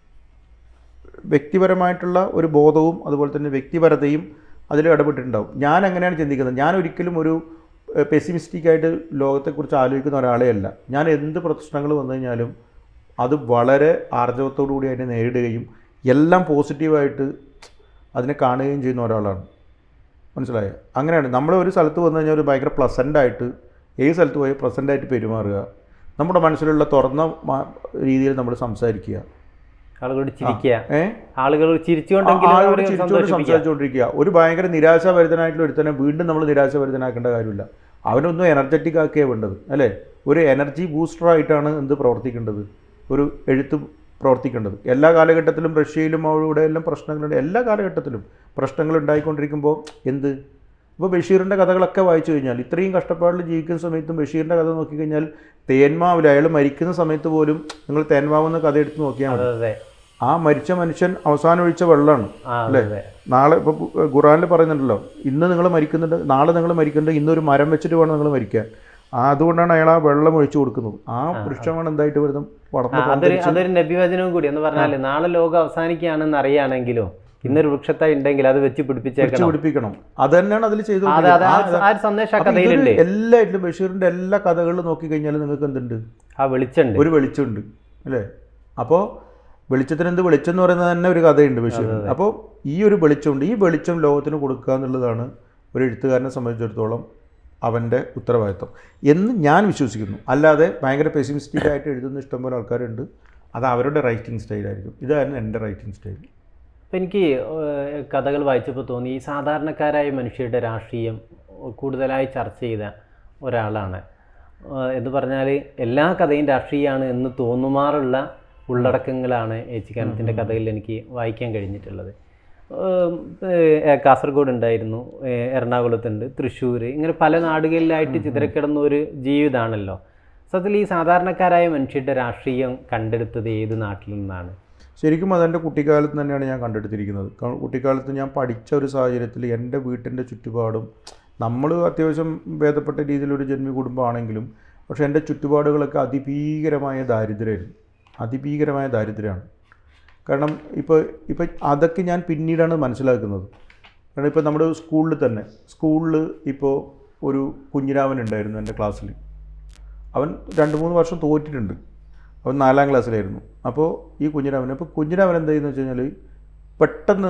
വ്യക്തിപരമായിട്ടുള്ള ഒരു ബോധവും അതുപോലെ തന്നെ വ്യക്തിപരതയും അതിൽ ഇടപെട്ടിട്ടുണ്ടാവും ഞാൻ അങ്ങനെയാണ് ചിന്തിക്കുന്നത് ഞാൻ ഒരിക്കലും ഒരു പെസിമിസ്റ്റിക് ആയിട്ട് ലോകത്തെക്കുറിച്ച് ആലോചിക്കുന്ന ഒരാളെ അല്ല ഞാൻ എന്ത് പ്രശ്നങ്ങൾ വന്നു കഴിഞ്ഞാലും അത് വളരെ ആർജവത്തോടു കൂടി അതിനെ നേരിടുകയും എല്ലാം പോസിറ്റീവായിട്ട് അതിനെ കാണുകയും ചെയ്യുന്ന ഒരാളാണ് മനസ്സിലായോ അങ്ങനെയാണ് നമ്മൾ ഒരു സ്ഥലത്ത് വന്നു കഴിഞ്ഞാൽ ഒരു ഭയങ്കര പ്ലസൻ്റ് ആയിട്ട് ഏത് സ്ഥലത്ത് പോയി പ്ലസൻ്റ് ആയിട്ട് പെരുമാറുക നമ്മുടെ മനസ്സിലുള്ള തുറന്ന മ- രീതിയിൽ നമ്മൾ സംസാരിക്കുക ആളുകളോട് ചിരിക്കുക ഏ ആളുകൾ ചിരിച്ചുകൊണ്ടെങ്കിലും ആളോട് അവരെ ചിരിച്ചുകൊണ്ട് സന്തോഷിപ്പിക്കുക സംസാരിച്ചുകൊണ്ടിരിക്കുക ഒരു ഭയങ്കര നിരാശാഭരിതനായിട്ടുള്ള ഒരുത്തനെ വീണ്ടും നമ്മൾ നിരാശാഭരിതനാക്കേണ്ട കാര്യമില്ല അവനൊന്നും എനർജറ്റിക് ആക്കിയേ വേണ്ടത് അല്ലേ ഒരു എനർജി ബൂസ്റ്റർ ആയിട്ടാണ് എന്ത് പ്രവർത്തിക്കേണ്ടത് ഒരു എഴുത്ത് പ്രവർത്തിക്കേണ്ടത് എല്ലാ കാലഘട്ടത്തിലും റഷ്യയിലും അവിടെ എല്ലാം പ്രശ്നങ്ങളുണ്ട് എല്ലാ കാലഘട്ടത്തിലും പ്രശ്നങ്ങൾ ഉണ്ടായിക്കൊണ്ടിരിക്കുമ്പോൾ എന്ത് ഇപ്പോൾ ബഷീറിൻ്റെ കഥകളൊക്കെ വായിച്ചു കഴിഞ്ഞാൽ ഇത്രയും കഷ്ടപ്പാടിൽ ജീവിക്കുന്ന സമയത്തും ബഷീറിൻ്റെ കഥ നോക്കിക്കഴിഞ്ഞാൽ തേന്മാവിൽ അയാൾ മരിക്കുന്ന സമയത്ത് പോലും നിങ്ങൾ തേന്മാവെന്ന കഥ എടുത്ത് നോക്കിയാൽ മതി അതെ അതെ ആ മരിച്ച മനുഷ്യൻ അവസാനം ഒഴിച്ച വെള്ളമാണ് ആ അല്ലേ അതെ നാളെ ഇപ്പോൾ ഖുറാനിൽ പറയുന്നുണ്ടല്ലോ ഇന്ന് നിങ്ങൾ മരിക്കുന്നുണ്ട് നാളെ നിങ്ങൾ മരിക്കുന്നുണ്ട് ഇന്നൊരു മരം വെച്ചിട്ട് വേണം നിങ്ങൾ മരിക്കാൻ ആ അതുകൊണ്ടാണ് അയാൾ ആ വെള്ളം ഒഴിച്ചു കൊടുക്കുന്നത് ആ വൃക്ഷമാണ് എന്തായിട്ട് വരുന്നത് ആ, വളർന്ന് അതൊരു പന്തലിച്ച് അതൊരു നബിവചനവും കൂടി എന്ന് പറഞ്ഞാല് നാളെ ലോകം അവസാനിക്കുകയാണെന്ന് അറിയാണെങ്കിലും ഇന്നൊരു വൃക്ഷത്തായി ഉണ്ടെങ്കിൽ അത് വെച്ച് പിടിച്ചു പിടിപ്പിച്ചേക്കണം പിടിപ്പിക്കണം അത് തന്നെയാണ് അതിൽ ചെയ്തു അതെ അതെ ആ- ആ ഒരു സന്ദേശം ആ കഥയിലുണ്ട് എല്ലായിട്ടും ബഷീറിന്റെ എല്ലാ കഥകളിലും നോക്കിക്കഴിഞ്ഞാൽ നിങ്ങൾക്ക് എന്തുണ്ട് ആ വെളിച്ചുണ്ട് ഒരു വെളിച്ചമുണ്ട് അല്ലേ അപ്പോൾ വെളിച്ചത്തിന് എന്ത് വെളിച്ചം എന്ന് പറയുന്നത് തന്നെ ഒരു കഥയുണ്ട് ബഷീർ അപ്പോൾ ഈ ഒരു വെളിച്ചമുണ്ട് ഈ വെളിച്ചം ലോകത്തിന് കൊടുക്കുക എന്നുള്ളതാണ് ഒരു എഴുത്തുകാരനെ സംബന്ധിച്ചിടത്തോളം അവൻ്റെ ഉത്തരവാദിത്വം എന്ന് ഞാൻ വിശ്വസിക്കുന്നു അല്ലാതെ ഭയങ്കര പെസിമിസ്റ്റിക് ആയിട്ട് എഴുതുന്ന ഇഷ്ടംപോലെ ആൾക്കാരുണ്ട് അത് അവരുടെ റൈറ്റിംഗ് സ്റ്റൈലായിരിക്കും ഇതായിരുന്നു എൻ്റെ റൈറ്റിംഗ് സ്റ്റൈൽ അപ്പം എനിക്ക് ഏഹ്, കഥകൾ വായിച്ചപ്പോൾ തോന്നി ഈ സാധാരണക്കാരായ മനുഷ്യരുടെ രാഷ്ട്രീയം കൂടുതലായി ചർച്ച ചെയ്ത ഒരാളാണ് ഏഹ്, എന്ന് പറഞ്ഞാൽ എല്ലാ കഥയും രാഷ്ട്രീയമാണ് എന്ന് തോന്നുമാറുള്ള ഉള്ളടക്കങ്ങളാണ് ഏച്ചിക്കാനത്തിൻ്റെ കഥകളിൽ എനിക്ക് വായിക്കാൻ കഴിഞ്ഞിട്ടുള്ളത് ഏഹ്, ഏഹ്, കാസർഗോഡ് ഉണ്ടായിരുന്നു ഏഹ്, എറണാകുളത്തുണ്ട് തൃശ്ശൂർ ഇങ്ങനെ പല നാടുകളിലായിട്ട് ചിതറക്കിടന്ന ഒരു ജീവിതമാണല്ലോ സത്യത്തിൽ ഈ സാധാരണക്കാരായ മനുഷ്യരുടെ രാഷ്ട്രീയം കണ്ടെടുത്തത് ഏത് നാട്ടിൽ നിന്നാണ് ശരിക്കും അതെൻ്റെ കുട്ടിക്കാലത്ത് തന്നെയാണ് ഞാൻ കണ്ടെടുത്തിരിക്കുന്നത് ക- കുട്ടിക്കാലത്ത് ഞാൻ പഠിച്ച ഒരു സാഹചര്യത്തിൽ എൻ്റെ വീട്ടിൻ്റെ ചുറ്റുപാടും നമ്മൾ അത്യാവശ്യം ഭേദപ്പെട്ട രീതിയിലൊരു ജന്മി കുടുംബമാണെങ്കിലും പക്ഷേ എൻ്റെ ചുറ്റുപാടുകളൊക്കെ അതിഭീകരമായ ദാരിദ്ര്യമായിരുന്നു അതിഭീകരമായ ദാരിദ്ര്യമാണ് കാരണം ഇപ്പോൾ ഇപ്പോൾ അതൊക്കെ ഞാൻ പിന്നീടാണ് മനസ്സിലാക്കുന്നത് കാരണം ഇപ്പോൾ നമ്മുടെ സ്കൂളിൽ തന്നെ സ്കൂളിൽ ഇപ്പോൾ ഒരു കുഞ്ഞിരാമൻ ഉണ്ടായിരുന്നു എൻ്റെ ക്ലാസ്സിൽ അവൻ രണ്ട് മൂന്ന് വർഷം തോറ്റിട്ടുണ്ട് അവൻ നാലാം ക്ലാസ്സിലായിരുന്നു അപ്പോൾ ഈ കുഞ്ഞിരാമൻ അപ്പോൾ കുഞ്ഞിരാമൻ എന്താ ചെയ്യുന്നത് വെച്ച് കഴിഞ്ഞാൽ പെട്ടെന്ന്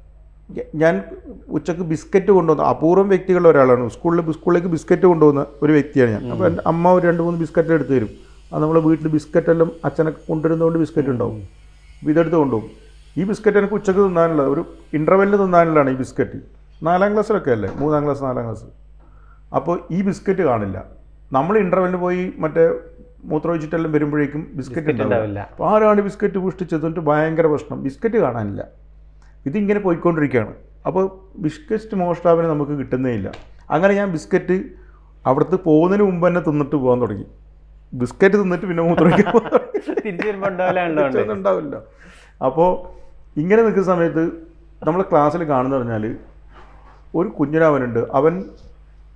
ഞ- ഞാൻ ഉച്ചക്ക് ബിസ്ക്കറ്റ് കൊണ്ടുവന്ന അപൂർവം വ്യക്തികളുടെ ഒരാളാണ് സ്കൂളിൽ സ്കൂളിലേക്ക് ബിസ്ക്കറ്റ് കൊണ്ടുവന്ന ഒരു വ്യക്തിയാണ് ഞാൻ അപ്പോൾ എൻ്റെ അമ്മ ഒരു രണ്ട് മൂന്ന് ബിസ്ക്കറ്റ് എടുത്ത് തരും അത് നമ്മളെ വീട്ടിൽ ബിസ്ക്കറ്റ് എല്ലാം അച്ഛനൊക്കെ കൊണ്ടുവരുന്നതുകൊണ്ട് ബിസ്ക്കറ്റ് ഉണ്ടാവും അപ്പോൾ ഇതെടുത്ത് കൊണ്ടുപോകും ഈ ബിസ്ക്കറ്റ് എനിക്ക് ഉച്ചക്ക് തിന്നാനുള്ള ഒരു ഇൻ്റർവെല്ലിൽ തിന്നാനുള്ളതാണ് ഈ ബിസ്ക്കറ്റ് നാലാം ക്ലാസ്സിലൊക്കെ അല്ലേ മൂന്നാം ക്ലാസ് നാലാം ക്ലാസ് അപ്പോൾ ഈ ബിസ്ക്കറ്റ് കാണില്ല നമ്മൾ ഇൻ്റർവെല്ലിന് പോയി മറ്റേ മൂത്രമൊഴിച്ചിട്ടെല്ലാം വരുമ്പോഴേക്കും ബിസ്ക്കറ്റ് ബിസ്ക്കറ്റ് ഉണ്ടാവില്ല ഉണ്ടാവില്ല അപ്പോൾ ആരാണ് ബിസ്ക്കറ്റ് പുഷ്ടിച്ചത് എന്നിട്ട് ഭയങ്കര പ്രശ്നം ബിസ്ക്കറ്റ് കാണാനില്ല ഇതിങ്ങനെ പോയിക്കൊണ്ടിരിക്കുകയാണ് അപ്പോൾ ബിസ്ക്കറ്റ് മോഷ്ടാവിനെ നമുക്ക് കിട്ടുന്നേ ഇല്ല അങ്ങനെ ഞാൻ ബിസ്ക്കറ്റ് അവിടുത്തെ പോകുന്നതിന് മുമ്പ് തന്നെ തിന്നിട്ട് പോകാൻ തുടങ്ങി ബിസ്ക്കറ്റ് തിന്നിട്ട് പിന്നെ മൂത്രമൊഴിക്കാൻ പോകാൻ തുടങ്ങി. തിരിച്ചു വരുമ്പോൾ ഉണ്ടാവില്ല ഒന്നും ഉണ്ടാവില്ല അപ്പോൾ ഇങ്ങനെ നിൽക്കുന്ന സമയത്ത് നമ്മൾ ക്ലാസ്സിൽ കാണുന്ന പറഞ്ഞാൽ ഒരു കുഞ്ഞിനവനുണ്ട് അവൻ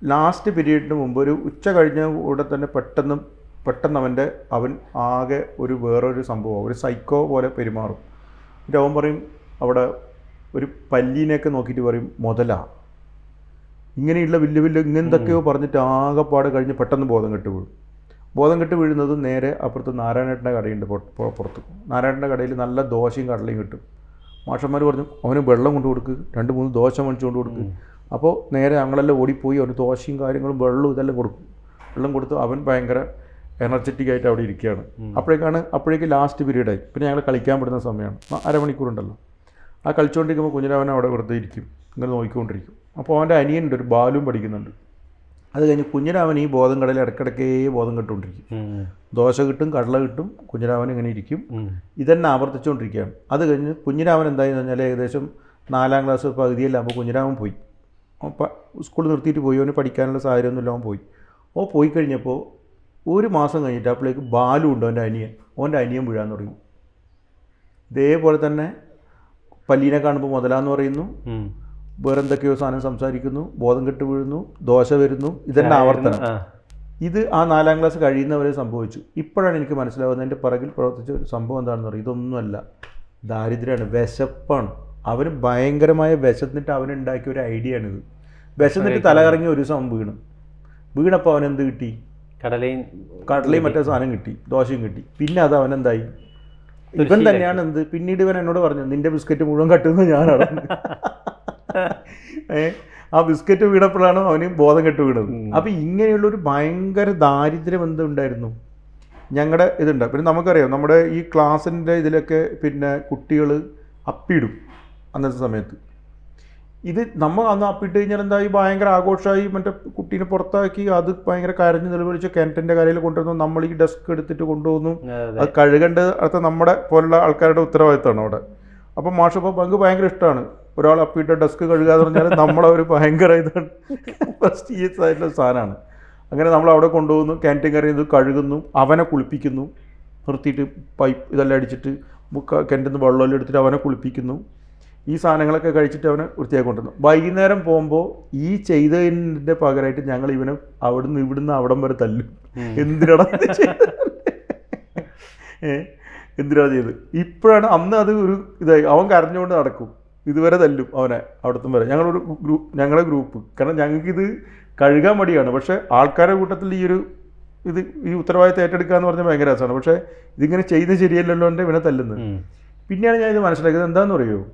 ലാസ്റ്റ് പീരീഡിന് മുമ്പ് ഒരു ഉച്ച കഴിഞ്ഞ കൂടെ തന്നെ പെട്ടെന്ന് പെട്ടെന്ന് അവൻ്റെ അവൻ ആകെ ഒരു വേറൊരു സംഭവം ഒരു സൈക്കോ പോലെ പെരുമാറും എന്നിട്ട് അവൻ പറയും അവിടെ ഒരു പല്ലീനെയൊക്കെ നോക്കിയിട്ട് പറയും മുതലാ ഇങ്ങനെയുള്ള വലിയ വലിയ ഇങ്ങനത്തൊക്കെയോ പറഞ്ഞിട്ട് ആകെപ്പാട് കഴിഞ്ഞ് പെട്ടെന്ന് ബോധം കെട്ട് വീഴും ബോധം കെട്ട് വീഴുന്നത് നേരെ അപ്പുറത്ത് നാരായണേട്ടൻ്റെ കടയുണ്ട് പൊ- പൊ- പുറത്ത് നാരായണൻ്റെ കടയിൽ നല്ല ദോശയും കടലയും കിട്ടും മാഷന്മാർ പറഞ്ഞു അവന് വെള്ളം കൊണ്ട് കൊടുക്ക് രണ്ട് മൂന്ന് ദോശ മേടിച്ചു കൊണ്ട് കൊടുക്ക് അപ്പോൾ നേരെ ഞങ്ങളെല്ലാം ഓടിപ്പോയി അവന് ദോശയും കാര്യങ്ങളും വെള്ളവും ഇതെല്ലാം കൊടുക്കും വെള്ളം കൊടുത്ത് അവൻ ഭയങ്കര എനർജറ്റിക് ആയിട്ട് അവിടെ ഇരിക്കുകയാണ് അപ്പോഴേക്കാണ് അപ്പോഴേക്ക് ലാസ്റ്റ് പീരീഡായി പിന്നെ ഞങ്ങൾ കളിക്കാൻ വിടുന്ന സമയമാണ് ആ അരമണിക്കൂറുണ്ടല്ലോ ആ കളിച്ചുകൊണ്ടിരിക്കുമ്പോൾ കുഞ്ഞിരാവൻ അവിടെ വെറുതെ ഇരിക്കും ഇങ്ങനെ നോക്കിക്കൊണ്ടിരിക്കും അപ്പോൾ അവൻ്റെ അനിയനുണ്ട് ഒരു ബാലും പഠിക്കുന്നുണ്ട് അത് കഴിഞ്ഞ് കുഞ്ഞിരാമൻ ഈ ബോധം കടയിൽ ഇടയ്ക്കിടയ്ക്കേ ബോധം കെട്ടുകൊണ്ടിരിക്കും ഉം. ദോശ കിട്ടും കടല കിട്ടും കുഞ്ഞിരാമൻ ഇങ്ങനെ ഇരിക്കും ഉം. ഇതന്നെ ആവർത്തിച്ചുകൊണ്ടിരിക്കുകയാണ് അത് കഴിഞ്ഞ് കുഞ്ഞിരാമൻ എന്തായെന്ന് പറഞ്ഞാൽ ഏകദേശം നാലാം ക്ലാസ് പകുതിയിലാകുമ്പോൾ കുഞ്ഞിരാമൻ പോയി അപ്പം സ്കൂളിൽ നിർത്തിയിട്ട് പോയി അവന് പഠിക്കാനുള്ള സാഹചര്യമൊന്നുമില്ല അവൻ പോയി ഓ പോയി കഴിഞ്ഞപ്പോൾ ഒരു മാസം കഴിഞ്ഞിട്ട് അപ്പോഴേക്ക് ബാലു ഉണ്ട് അവൻ്റെ അനിയൻ അവൻ്റെ അനിയൻ വീഴാൻ തുടങ്ങി ഇതേപോലെ തന്നെ പല്ലീനെ കാണുമ്പോൾ മുതലാന്ന് പറയുന്നു ഉം. വേറെ എന്തൊക്കെയോ സാധനം സംസാരിക്കുന്നു ബോധം കെട്ട് വീഴുന്നു ദോശ വരുന്നു ഇതന്നെ ആവർത്തനം ആ. ഇത് ആ നാലാം ക്ലാസ് കഴിയുന്നവരെ സംഭവിച്ചു ഇപ്പോഴാണ് എനിക്ക് മനസ്സിലാവുന്നത് എൻ്റെ പിറകിൽ പ്രവർത്തിച്ച ഒരു സംഭവം എന്താണെന്ന് പറയും ഇതൊന്നുമല്ല ദാരിദ്ര്യമാണ് വിശപ്പാണ് അവന് ഭയങ്കരമായ വിശന്നിട്ട് അവനുണ്ടാക്കിയ ഒരു ഐഡിയ ആണിത് വിശന്നിട്ട് തലകറങ്ങി ഒരു ദിവസം അവൻ വീണു വീണപ്പോൾ അവൻ എന്ത് കിട്ടി കടലയും കടലയും മറ്റേ സാധനം കിട്ടി ദോശയും കിട്ടി പിന്നെ അത് അവനെന്തായി ഇവൻ തന്നെയാണ് എന്ത് പിന്നീട് ഇവൻ എന്നോട് പറഞ്ഞു നിന്റെ ബിസ്ക്കറ്റ് മുഴുവൻ കട്ടുന്നത് ഞാനാണ് ഏ ആ ബിസ്ക്കറ്റ് വീണപ്പോഴാണ് അവന് ബോധം കെട്ട് വീണത് അപ്പം ഇങ്ങനെയുള്ള ഒരു ഭയങ്കര ദാരിദ്ര്യം എന്തുണ്ടായിരുന്നു ഞങ്ങളുടെ ഇതുണ്ട് പിന്നെ നമുക്കറിയാം നമ്മുടെ ഈ ക്ലാസ്സിൻ്റെ ഇതിലൊക്കെ പിന്നെ കുട്ടികൾ അപ്പിടും അന്നത്തെ സമയത്ത് ഇത് നമ്മൾ അന്ന് അപ്പിട്ട് കഴിഞ്ഞാൽ എന്തായി ഭയങ്കര ആഘോഷമായി മറ്റേ കുട്ടീനെ പുറത്താക്കി അത് ഭയങ്കര കരഞ്ഞ് നിലവിളിച്ച് കിണറ്റിൻ്റെ കരയിൽ കൊണ്ടുവന്നു നമ്മൾ ഈ ഡെസ്ക് എടുത്തിട്ട് കൊണ്ടുവന്നു അതെ. അത് കഴുകേണ്ടത് അടുത്ത നമ്മുടെ പോലുള്ള ആൾക്കാരുടെ ഉത്തരവാദിത്തമാണ് അവിടെ അപ്പം മാഷപ്പോൾ പങ്ക് ഭയങ്കര ഇഷ്ടമാണ് ഒരാൾ അപ്പിട്ട ഡെസ്ക് കഴുകുക എന്ന് പറഞ്ഞാൽ നമ്മളെ ഒരു ഭയങ്കര ഇതാണ് പ്രസ്റ്റീജിയസ് ആയിട്ടുള്ള സാധനമാണ് അങ്ങനെ നമ്മൾ അവിടെ കൊണ്ടുപോകുന്നു ക്യാൻറ്റീൻ കയറി ഇത് കഴുകുന്നു അവനെ കുളിപ്പിക്കുന്നു നിർത്തിയിട്ട് പൈപ്പ് ഇതെല്ലാം അടിച്ചിട്ട് കിണറ്റിൽ നിന്ന് വെള്ളമെല്ലാം എടുത്തിട്ട് അവനെ കുളിപ്പിക്കുന്നു ഈ സാധനങ്ങളൊക്കെ കഴിച്ചിട്ട് അവനെ വൃത്തിയാക്കി കൊണ്ടുവന്നു വൈകുന്നേരം പോകുമ്പോൾ ഈ ചെയ്തതിൻ്റെ പകരമായിട്ട് ഞങ്ങൾ ഇവനെ അവിടുന്ന് ഇവിടുന്ന് അവിടം വരെ തല്ലും എന്തിനാടാ ഇത് ചെയ്തത്? ഏ എന്തിനാ ചെയ്ത് ഇപ്പോഴാണ് അന്ന് അത് ഒരു ഇതായി അവൻ കരഞ്ഞുകൊണ്ട് നടക്കും ഇതുവരെ തല്ലും അവനെ അവിടത്തും വരെ ഞങ്ങളൊരു ഗ്രൂപ്പ് ഞങ്ങളുടെ ഗ്രൂപ്പ് കാരണം ഞങ്ങൾക്കിത് കഴുകാൻ മടിയാണ് പക്ഷേ ആൾക്കാരുടെ കൂട്ടത്തിൽ ഈ ഒരു ഇത് ഈ ഉത്തരവാദിത്തം ഏറ്റെടുക്കുക എന്ന് പറഞ്ഞാൽ ഭയങ്കര രസമാണ് പക്ഷേ ഇതിങ്ങനെ ചെയ്ത് ശരിയല്ലല്ലോ എൻ്റെ ഇവനെ തല്ലുന്നത് ഉം. പിന്നെയാണ് ഞാൻ ഇത് മനസ്സിലാക്കിയത് എന്താണെന്ന് പറയുമോ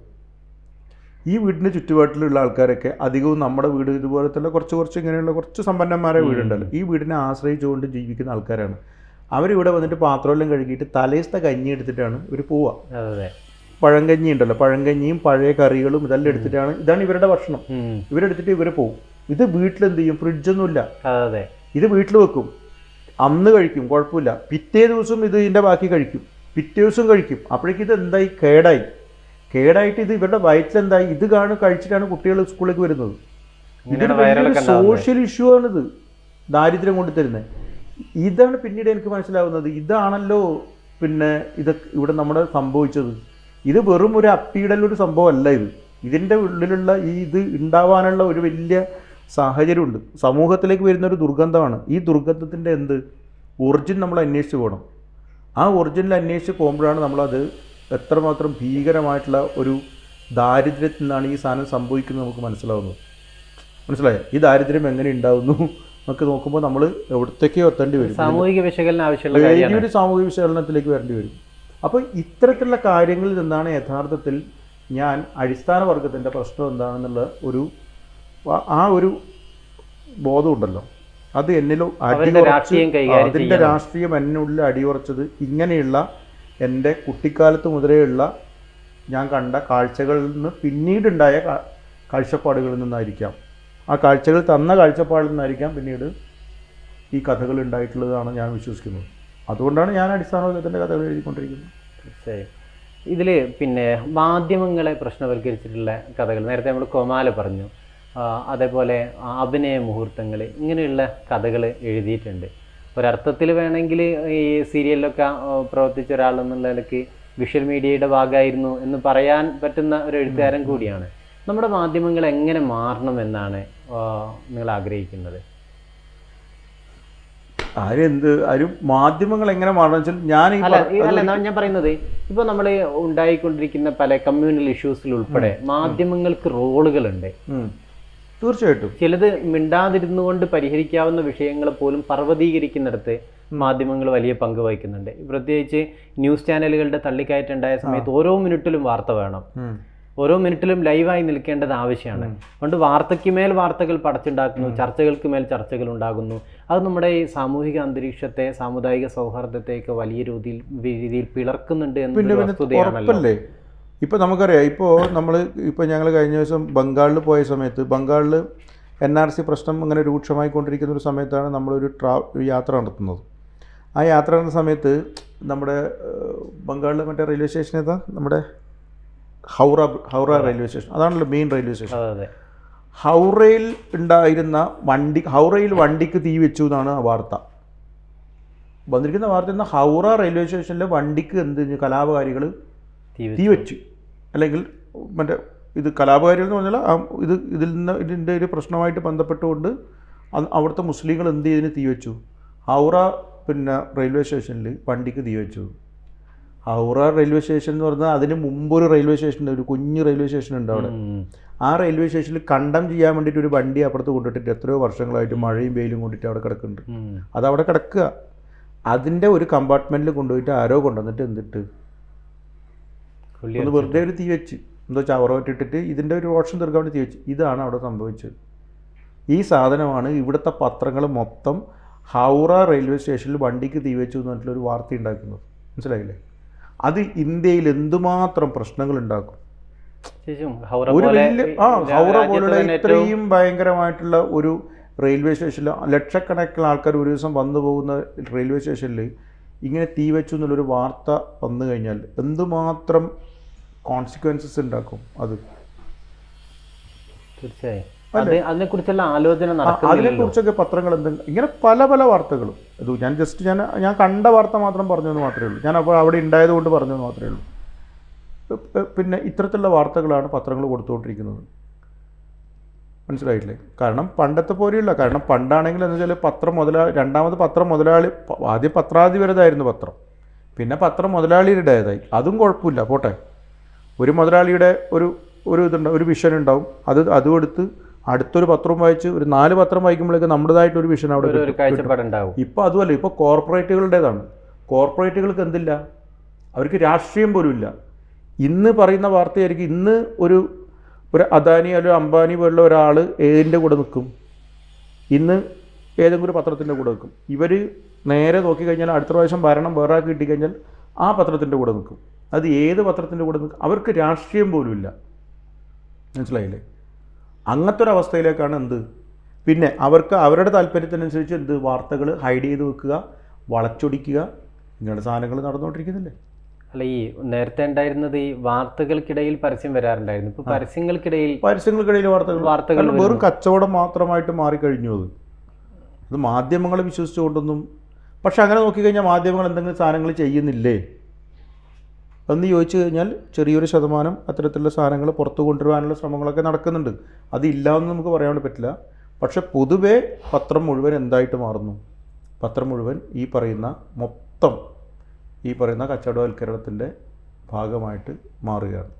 ഈ വീടിൻ്റെ ചുറ്റുപാട്ടിലുള്ള ആൾക്കാരൊക്കെ അധികവും നമ്മുടെ വീട് ഇതുപോലത്തെ കുറച്ച് കുറച്ച് ഇങ്ങനെയുള്ള കുറച്ച് സമ്പന്നന്മാരെ വീടുണ്ടല്ലോ ഈ വീടിനെ ആശ്രയിച്ചുകൊണ്ട് ജീവിക്കുന്ന ആൾക്കാരാണ് അവരിവിടെ വന്നിട്ട് പാത്രമെല്ലാം കഴുകിയിട്ട് തലേസത്തെ കഞ്ഞി എടുത്തിട്ടാണ് ഇവർ പോവുക അതെ അതെ പഴങ്കഞ്ഞി ഉണ്ടല്ലോ പഴങ്കഞ്ഞിയും പഴയ കറികളും ഇതെല്ലാം എടുത്തിട്ടാണ് ഇതാണ് ഇവരുടെ ഭക്ഷണം ഉം. ഇവരെടുത്തിട്ട് ഇവർ പോകും ഇത് വീട്ടിലെന്ത് ചെയ്യും ഫ്രിഡ്ജൊന്നുമില്ല അതെ അതെ ഇത് വീട്ടിൽ വെക്കും അന്ന് കഴിക്കും കുഴപ്പമില്ല പിറ്റേ ദിവസം ഇത് ഇതിൻ്റെ ബാക്കി കഴിക്കും പിറ്റേ ദിവസം കഴിക്കും അപ്പോഴേക്കും ഇത് എന്തായി കേടായി കേടായിട്ട് ഇത് ഇവരുടെ വയറ്റിലെന്തായി ഇത് കാണു കഴിച്ചിട്ടാണ് കുട്ടികൾ സ്കൂളിലേക്ക് വരുന്നത് ഇതൊരു ഇങ്ങനെയാണ് വയറിളക്കം വലിയൊരു ഉണ്ടാവുന്നത്. സോഷ്യൽ ഇഷ്യൂ ആണിത് ദാരിദ്ര്യം കൊണ്ട് തരുന്നത് ഇതാണ് പിന്നീട് എനിക്ക് മനസ്സിലാവുന്നത് ഇതാണല്ലോ പിന്നെ ഇത് ഇവിടെ നമ്മുടെ സംഭവിച്ചത് ഇത് വെറും ഒരു അപ്പീടൽ ഒരു സംഭവമല്ല ഇത് ഇതിൻ്റെ ഉള്ളിലുള്ള ഈ ഇത് ഉണ്ടാവാനുള്ള ഒരു വലിയ സാഹചര്യമുണ്ട് സമൂഹത്തിലേക്ക് വരുന്ന ഒരു ദുർഗന്ധമാണ് ഈ ദുർഗന്ധത്തിൻ്റെ എന്ത് ഒറിജിൻ നമ്മൾ അന്വേഷിച്ച് പോകണം ആ ഒറിജിനൽ അന്വേഷിച്ച് പോകുമ്പോഴാണ് നമ്മളത് എത്രമാത്രം ഭീകരമായിട്ടുള്ള ഒരു ദാരിദ്ര്യത്തിൽ നിന്നാണ് ഈ സാധനം സംഭവിക്കുന്നത് നമുക്ക് മനസ്സിലാവുന്നത് മനസ്സിലായോ ഈ ദാരിദ്ര്യം എങ്ങനെ ഉണ്ടാവുന്നു എന്നൊക്കെ നോക്കുമ്പോൾ നമ്മൾ എവിടത്തേക്കോ എത്തേണ്ടി വരും സാമൂഹിക വിശകലനം ആവശ്യമുള്ള കാര്യമാണ് വലിയൊരു സാമൂഹിക വിശകലനത്തിലേക്ക് വരേണ്ടി വരും അപ്പോൾ ഇത്തരത്തിലുള്ള കാര്യങ്ങളിൽ നിന്നാണ് യഥാർത്ഥത്തിൽ ഞാൻ അടിസ്ഥാന വർഗത്തിൻ്റെ പ്രശ്നം എന്താണെന്നുള്ള ഒരു ആ- ആ ഒരു ബോധമുണ്ടല്ലോ അത് എന്നിലോ അവരുടെ രാഷ്ട്രീയം കൈകാര്യം അതിൻ്റെ ചെയ്യണം. രാഷ്ട്രീയം എന്നുള്ളിൽ അടിയുറച്ചത് ഇങ്ങനെയുള്ള എൻ്റെ കുട്ടിക്കാലത്ത് മുതലേയുള്ള ഞാൻ കണ്ട കാഴ്ചകളിൽ നിന്ന് പിന്നീടുണ്ടായ കാ- കാഴ്ചപ്പാടുകളിൽ നിന്നായിരിക്കാം ആ കാഴ്ചകൾ തന്ന കാഴ്ചപ്പാടിൽ നിന്നായിരിക്കാം പിന്നീട് ഈ കഥകൾ ഉണ്ടായിട്ടുള്ളതാണ് ഞാൻ വിശ്വസിക്കുന്നത് അതുകൊണ്ടാണ് ഞാൻ അടിസ്ഥാന വർഗത്തിൻ്റെ കഥകൾ എഴുതിക്കൊണ്ടിരിക്കുന്നത് തീർച്ചയായും ഇതിൽ പിന്നെ മാധ്യമങ്ങളെ പ്രശ്നവൽക്കരിച്ചിട്ടുള്ള കഥകൾ നേരത്തെ നമ്മൾ കൊമാല പറഞ്ഞു ആ, അതേപോലെ ആ, അഭിനയ മുഹൂർത്തങ്ങൾ ഇങ്ങനെയുള്ള കഥകൾ എഴുതിയിട്ടുണ്ട് ഒരർത്ഥത്തിൽ വേണമെങ്കിൽ ഈ സീരിയലിലൊക്കെ ആ, പ്രവർത്തിച്ച ഒരാളെന്നുള്ള നിലയ്ക്ക് വിഷ്വൽ മീഡിയയുടെ ഭാഗമായിരുന്നു എന്ന് പറയാൻ പറ്റുന്ന ഒരു എഴുത്തുകാരൻ കൂടിയാണ് നമ്മുടെ മാധ്യമങ്ങൾ എങ്ങനെ മാറണം എന്നാണ് ആ, നിങ്ങൾ ആഗ്രഹിക്കുന്നത് ആരെന്ത് ആരും മാധ്യമങ്ങൾ എങ്ങനെ മാറണം വെച്ചാൽ ഞാൻ ഈ അല്ല പറ- ഈ- അല്ല ഞാൻ പറയുന്നത് ഇപ്പൊ നമ്മൾ ഉണ്ടായിക്കൊണ്ടിരിക്കുന്ന പല കമ്മ്യൂണൽ ഇഷ്യൂസിൽ ഉൾപ്പെടെ മാധ്യമങ്ങൾക്ക് റോളുകളുണ്ട് ഉം. തീർച്ചയായിട്ടും ചിലത് മിണ്ടാതിരുന്നു കൊണ്ട് പരിഹരിക്കാവുന്ന വിഷയങ്ങൾ പോലും പർവ്വതീകരിക്കുന്നിടത്ത് മാധ്യമങ്ങൾ വലിയ പങ്ക് വഹിക്കുന്നുണ്ട് പ്രത്യേകിച്ച് ന്യൂസ് ചാനലുകളുടെ തള്ളിക്കയറ്റം ഉണ്ടായ സമയത്ത് ഓരോ മിനിറ്റിലും വാർത്ത വേണം ഉം. ഓരോ മിനിറ്റിലും ലൈവായി നിൽക്കേണ്ടത് ആവശ്യമാണ് അതുകൊണ്ട് വാർത്തയ്ക്ക് മേൽ വാർത്തകൾ പടച്ചുണ്ടാക്കുന്നു ചർച്ചകൾക്ക് മേൽ ചർച്ചകൾ ഉണ്ടാകുന്നു അത് നമ്മുടെ ഈ സാമൂഹിക അന്തരീക്ഷത്തെ സാമുദായിക സൗഹാർദ്ദത്തെയൊക്കെ വലിയ രീതിയിൽ രീതിയിൽ പിളർക്കുന്നുണ്ട് പിന്നെ എന്നൊരു പിന്നെ വസ്തുതയാണല്ലോ ഉറപ്പല്ലേ ഇപ്പൊ നമുക്കറിയാം ഇപ്പോൾ നമ്മൾ ഇപ്പോൾ ഞങ്ങൾ കഴിഞ്ഞ ദിവസം ബംഗാളിൽ പോയ സമയത്ത് ബംഗാളിൽ എൻ ആർ സി പ്രശ്നം ഇങ്ങനെ രൂക്ഷമായി കൊണ്ടിരിക്കുന്ന ഒരു സമയത്താണ് നമ്മളൊരു ട്രാ ഒരു യാത്ര നടത്തുന്നത് ആ യാത്ര നടത്തുന്ന സമയത്ത് നമ്മുടെ ബംഗാളിൽ മറ്റേ റെയിൽവേ സ്റ്റേഷൻ ഏതാ നമ്മുടെ ഹൗറ ഹൗറ റെയിൽവേ സ്റ്റേഷൻ അതാണല്ലോ മെയിൻ റെയിൽവേ സ്റ്റേഷൻ അതെ അതെ ഹൗറയിൽ ഉണ്ടായിരുന്ന വണ്ടി ഹൗറയിൽ വണ്ടിക്ക് തീ വെച്ചു എന്നാണ് ആ വാർത്ത വന്നിരിക്കുന്ന വാർത്ത എന്നാൽ ഹൗറ റെയിൽവേ സ്റ്റേഷനിലെ വണ്ടിക്ക് എന്ത് കലാപകാരികൾ തീ തീ വെച്ചു അല്ലെങ്കിൽ മറ്റേ ഇത് കലാപകാരികൾ എന്ന് പറഞ്ഞാൽ ആ ഇത് ഇതിൽ നിന്ന് ഇതിൻ്റെ ഒരു പ്രശ്നമായിട്ട് ബന്ധപ്പെട്ടുകൊണ്ട് അന്ന് അവിടുത്തെ മുസ്ലിങ്ങൾ എന്ത് ചെയ്തതിന് തീ വെച്ചു ഹൗറ പിന്നെ റെയിൽവേ സ്റ്റേഷനിൽ വണ്ടിക്ക് തീ വെച്ചു ഹൗറ റെയിൽവേ സ്റ്റേഷൻ എന്ന് പറഞ്ഞാൽ അതിന് മുമ്പ് ഒരു റെയിൽവേ സ്റ്റേഷൻ ഉണ്ട് ഒരു കുഞ്ഞു റെയിൽവേ സ്റ്റേഷൻ ഉണ്ട് അവിടെ ഉം. ആ റെയിൽവേ സ്റ്റേഷനിൽ കണ്ടം ചെയ്യാൻ വേണ്ടിയിട്ട് ഒരു വണ്ടി അപ്പുറത്ത് കൊണ്ടിട്ടിട്ട് എത്രയോ വർഷങ്ങളായിട്ട് മഴയും വെയിലും കൊണ്ടിട്ട് അവിടെ കിടക്കുന്നുണ്ട് ഉം. അതവിടെ കിടക്കുക അതിൻ്റെ ഒരു കമ്പാർട്ട്മെൻറ്റിൽ കൊണ്ടുപോയിട്ട് ആരോ കൊണ്ടുവന്നിട്ട് എന്തിട്ട് കൊല്ലി ഒന്ന് വെറുതെ ഒരു തീ വെച്ച് എന്തോ ചവറോറ്റിട്ടിട്ട് ഇതിൻ്റെ ഒരു റോഷൻ തീർക്കാൻ വേണ്ടി തീ വെച്ച് ഇതാണ് അവിടെ സംഭവിച്ചത് ഈ സാധനമാണ് ഇവിടുത്തെ പത്രങ്ങൾ മൊത്തം ഹൗറ റെയിൽവേ സ്റ്റേഷനിൽ വണ്ടിക്ക് തീ വെച്ചു എന്ന് പറഞ്ഞിട്ടുള്ള ഒരു വാർത്ത ഉണ്ടാക്കുന്നത് മനസ്സിലായില്ലേ അത് ഇന്ത്യയിൽ എന്തുമാത്രം പ്രശ്നങ്ങൾ ഉണ്ടാക്കും ശേഷം ഹൗറ ഒരു പോലെ വലിയ ഈ ആ രാ- ഹൗറ രാജ്യത്ത് പോലുള്ള തന്നെ ഏറ്റവും ഇത്രയും ഭയങ്കരമായിട്ടുള്ള ഒരു റെയിൽവേ സ്റ്റേഷനിൽ ലക്ഷക്കണക്കിന് ആൾക്കാർ ഒരു ദിവസം വന്നു പോകുന്ന റെയിൽവേ സ്റ്റേഷനിൽ ഇങ്ങനെ തീ വെച്ചു എന്നുള്ളൊരു വാർത്ത വന്നു കഴിഞ്ഞാൽ എന്തുമാത്രം കോൺസിക്വൻസസ് ഉണ്ടാക്കും അത് തീർച്ചയായും അത് അതിനെക്കുറിച്ചുള്ള ആലോചന നടക്കുന്നില്ലല്ലോ അതിനെക്കുറിച്ചൊക്കെ പത്രങ്ങൾ എന്തെങ്കിലും ഇങ്ങനെ പല പല വാർത്തകളും അത് ഞാൻ ജസ്റ്റ് ഞാൻ ഞാൻ കണ്ട വാർത്ത മാത്രം പറഞ്ഞു എന്ന് മാത്രമേ ഉള്ളൂ ഞാൻ അപ്പോൾ അവിടെ ഉണ്ടായത് കൊണ്ട് പറഞ്ഞു എന്ന് മാത്രമേ ഉള്ളൂ പ്- പ്- പിന്നെ ഇത്തരത്തിലുള്ള വാർത്തകളാണ് പത്രങ്ങൾ കൊടുത്തുകൊണ്ടിരിക്കുന്നത് മനസ്സിലായില്ലേ കാരണം പണ്ടത്തെ പോലെയുള്ള കാരണം പണ്ടാണെങ്കിൽ എന്ന് വെച്ചാൽ പത്രം മുതലാളി രണ്ടാമത് പത്രം മുതലാളി പ- ആദ്യം പത്രാധിപരതായിരുന്നു പത്രം പിന്നെ പത്രം മുതലാളിയുടേതായി അതും കുഴപ്പമില്ല പോട്ടെ ഒരു മുതലാളിയുടെ ഒരു ഒരു ഇതുണ്ട് ഒരു വിഷൻ ഉണ്ടാവും അത് അതും എടുത്ത് അടുത്തൊരു പത്രവും വായിച്ച് ഒരു നാല് പത്രം വായിക്കുമ്പോഴേക്ക് നമ്മുടേതായിട്ട് ഒരു വിഷൻ അവിടെ ഒരു- ഒരു കിട്ടും. കിട്ടും. കാഴ്ചപ്പാടുണ്ടാവും ഇപ്പോൾ അതുമല്ല ഇപ്പോൾ കോർപ്പറേറ്റുകളുടേതാണ് കോർപ്പറേറ്റുകൾക്ക് എന്തില്ല അവർക്ക് രാഷ്ട്രീയം പോലും ഇല്ല ഇന്ന് പറയുന്ന വാർത്തയായിരിക്കും ഇന്ന് ഒരു ഒരു അദാനി അല്ലെങ്കിൽ അംബാനി പോലുള്ള ഒരാൾ ഏതിൻ്റെ കൂടെ നിൽക്കും ഇന്ന് ഏതെങ്കിലും ഒരു പത്രത്തിൻ്റെ കൂടെ നിൽക്കും ഇവർ നേരെ നോക്കിക്കഴിഞ്ഞാൽ അടുത്ത പ്രാവശ്യം ഭരണം വേറെ ആൾക്ക് കിട്ടിക്കഴിഞ്ഞാൽ ആ പത്രത്തിൻ്റെ കൂടെ നിൽക്കും അത് ഏത് പത്രത്തിൻ്റെ കൂടെ നിൽക്കും അവർക്ക് രാഷ്ട്രീയം പോലും ഇല്ല മനസ്സിലായില്ലേ അങ്ങനത്തെ ഒരു അവസ്ഥയിലേക്കാണ് എന്ത് പിന്നെ അവർക്ക് അവരുടെ താല്പര്യത്തിനനുസരിച്ച് എന്ത് വാർത്തകൾ ഹൈഡ് ചെയ്ത് വെക്കുക വളച്ചൊടിക്കുക ഇങ്ങനെയുള്ള സാധനങ്ങൾ നടന്നുകൊണ്ടിരിക്കുന്നില്ലേ അല്ല ഈ നേരത്തെ ഉണ്ടായിരുന്നത് ഈ വാർത്തകൾക്കിടയിൽ പരസ്യം വരാറുണ്ടായിരുന്നു ഇപ്പൊ പരസ്യങ്ങൾക്കിടയിൽ പരസ്യങ്ങൾക്കിടയിൽ വാർത്തകൾ വാർത്തകൾ കാരണം വെറും വരുന്നു. കച്ചവടം മാത്രമായിട്ട് മാറിക്കഴിഞ്ഞു അത് അത് മാധ്യമങ്ങളെ വിശ്വസിച്ചുകൊണ്ടൊന്നും പക്ഷെ അങ്ങനെ നോക്കിക്കഴിഞ്ഞാൽ മാധ്യമങ്ങൾ എന്തെങ്കിലും സാധനങ്ങൾ ചെയ്യുന്നില്ലേ എന്ന് ചോദിച്ചു കഴിഞ്ഞാൽ ചെറിയൊരു ശതമാനം അത്തരത്തിലുള്ള സാധനങ്ങൾ പുറത്തു കൊണ്ടുവരാനുള്ള ശ്രമങ്ങളൊക്കെ നടക്കുന്നുണ്ട് അതില്ല എന്ന് നമുക്ക് പറയാൻ വേണ്ടി പറ്റില്ല പക്ഷെ പൊതുവേ പത്രം മുഴുവൻ എന്തായിട്ട് മാറുന്നു പത്രം മുഴുവൻ ഈ പറയുന്ന മൊത്തം ഈ പറയുന്ന കച്ചവടവൽക്കരണത്തിൻ്റെ ഭാഗമായിട്ട് മാറുകയാണ്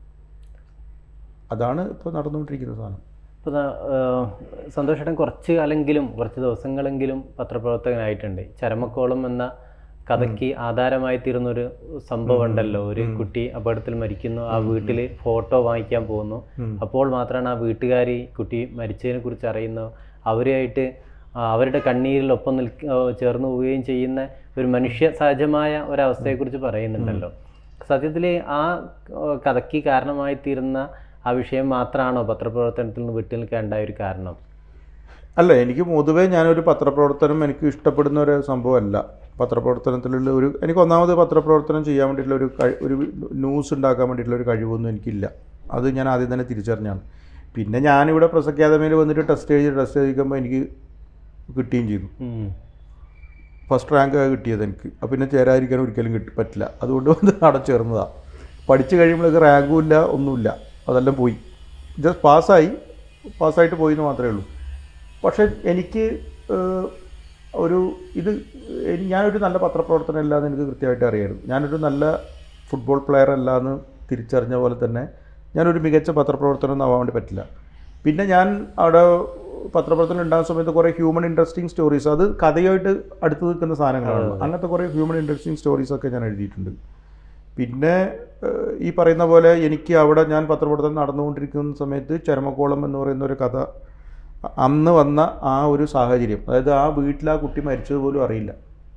അതാണ് ഇപ്പോൾ നടന്നുകൊണ്ടിരിക്കുന്ന സാധനം ഇപ്പൊ ദാ, ഏഹ്, സന്തോഷേട്ടൻ കുറച്ച് കാലെങ്കിലും കുറച്ച് ദിവസങ്ങളെങ്കിലും പത്രപ്രവർത്തകനായിട്ടുണ്ട് ചരമക്കോളം എന്ന കഥയ്ക്ക് ആധാരമായി തീർന്നൊരു സംഭവം ഉണ്ടല്ലോ ഒരു കുട്ടി അപകടത്തിൽ മരിക്കുന്നു ആ വീട്ടിൽ ഫോട്ടോ വാങ്ങിക്കാൻ പോകുന്നു അപ്പോൾ മാത്രമാണ് ആ വീട്ടുകാർ കുട്ടി മരിച്ചതിനെ കുറിച്ച് അറിയുന്നു അവരുമായിട്ട് ആ, അവരുടെ കണ്ണീരിൽ ഒപ്പം നിൽക്ക ഏഹ്, ചേർന്ന് പോവുകയും ചെയ്യുന്ന ഒരു മനുഷ്യ സഹജമായ ഒരവസ്ഥയെക്കുറിച്ച് പറയുന്നുണ്ടല്ലോ സത്യത്തിൽ ആ ഏഹ്, കഥയ്ക്ക് കാരണമായി തീരുന്ന ആ വിഷയം മാത്രമാണോ പത്രപ്രവർത്തനത്തിൽ നിന്ന് വിട്ടു നിൽക്കേണ്ടായ ഒരു കാരണം അല്ല എനിക്ക് പൊതുവേ ഞാനൊരു പത്രപ്രവർത്തനം എനിക്ക് ഇഷ്ടപ്പെടുന്ന ഒരു സംഭവമല്ല പത്രപ്രവർത്തനത്തിലുള്ള ഒരു എനിക്ക് ഒന്നാമത് പത്രപ്രവർത്തനം ചെയ്യാൻ വേണ്ടിയിട്ടുള്ള ഒരു കഴി- ഒരു ന്യൂസ് ഉണ്ടാക്കാൻ വേണ്ടിയിട്ടുള്ള ഒരു കഴിവൊന്നും എനിക്കില്ല അത് ഞാൻ ആദ്യം തന്നെ തിരിച്ചറിഞ്ഞാണ് പിന്നെ ഞാനിവിടെ പ്രസ് അക്കാദമിയിൽ വന്നിട്ട് ടെസ്റ്റ് എഴുതി ടെസ്റ്റ് എഴുതിക്കുമ്പോൾ എനിക്ക് കിട്ടുകയും ചെയ്തു ഉം. ഫസ്റ്റ് റാങ്ക് കിട്ടിയത് എനിക്ക് അപ്പോൾ പിന്നെ ചേരാതിരിക്കാൻ ഒരിക്കലും കിട്ടി പറ്റില്ല അതുകൊണ്ട് വന്ന് അവിടെ ചേർന്നതാണ് പഠിച്ചു കഴിയുമ്പോഴേക്ക് റാങ്കും ഇല്ല ഒന്നുമില്ല അതെല്ലാം പോയി ജസ്റ്റ് പാസ്സായി പാസ്സായിട്ട് പോയി എന്ന് മാത്രമേ ഉള്ളൂ പക്ഷേ എനിക്ക് ഏഹ്, ഒരു ഇത് എനി- ഞാനൊരു നല്ല പത്രപ്രവർത്തനം അല്ല എന്ന് എനിക്ക് കൃത്യമായിട്ട് അറിയായിരുന്നു ഞാനൊരു നല്ല ഫുട്ബോൾ പ്ലെയർ അല്ല എന്ന് തിരിച്ചറിഞ്ഞ പോലെ തന്നെ ഞാനൊരു മികച്ച പത്രപ്രവർത്തനം ഒന്നും ആവാൻ വേണ്ടി പറ്റില്ല പിന്നെ ഞാൻ അവിടെ പത്രപ്രവർത്തനം ഉണ്ടാകുന്ന സമയത്ത് കുറേ ഹ്യൂമൻ ഇൻട്രസ്റ്റിംഗ് സ്റ്റോറീസ് അത് കഥയായിട്ട് അടുത്ത് നിൽക്കുന്ന സാധനങ്ങളാണ് അങ്ങനത്തെ കുറേ ഹ്യൂമൻ ഇൻട്രസ്റ്റിംഗ് സ്റ്റോറീസൊക്കെ ഞാൻ എഴുതിയിട്ടുണ്ട് പിന്നെ ഏഹ്, ഈ പറയുന്ന പോലെ എനിക്ക് അവിടെ ഞാൻ പത്രപ്രവർത്തനം നടന്നുകൊണ്ടിരിക്കുന്ന സമയത്ത് ചരമക്കോളം എന്ന് പറയുന്ന ഒരു കഥ അ- അന്ന് വന്ന ആ ഒരു സാഹചര്യം അതായത് ആ വീട്ടിൽ ആ കുട്ടി മരിച്ചത് പോലും അറിയില്ല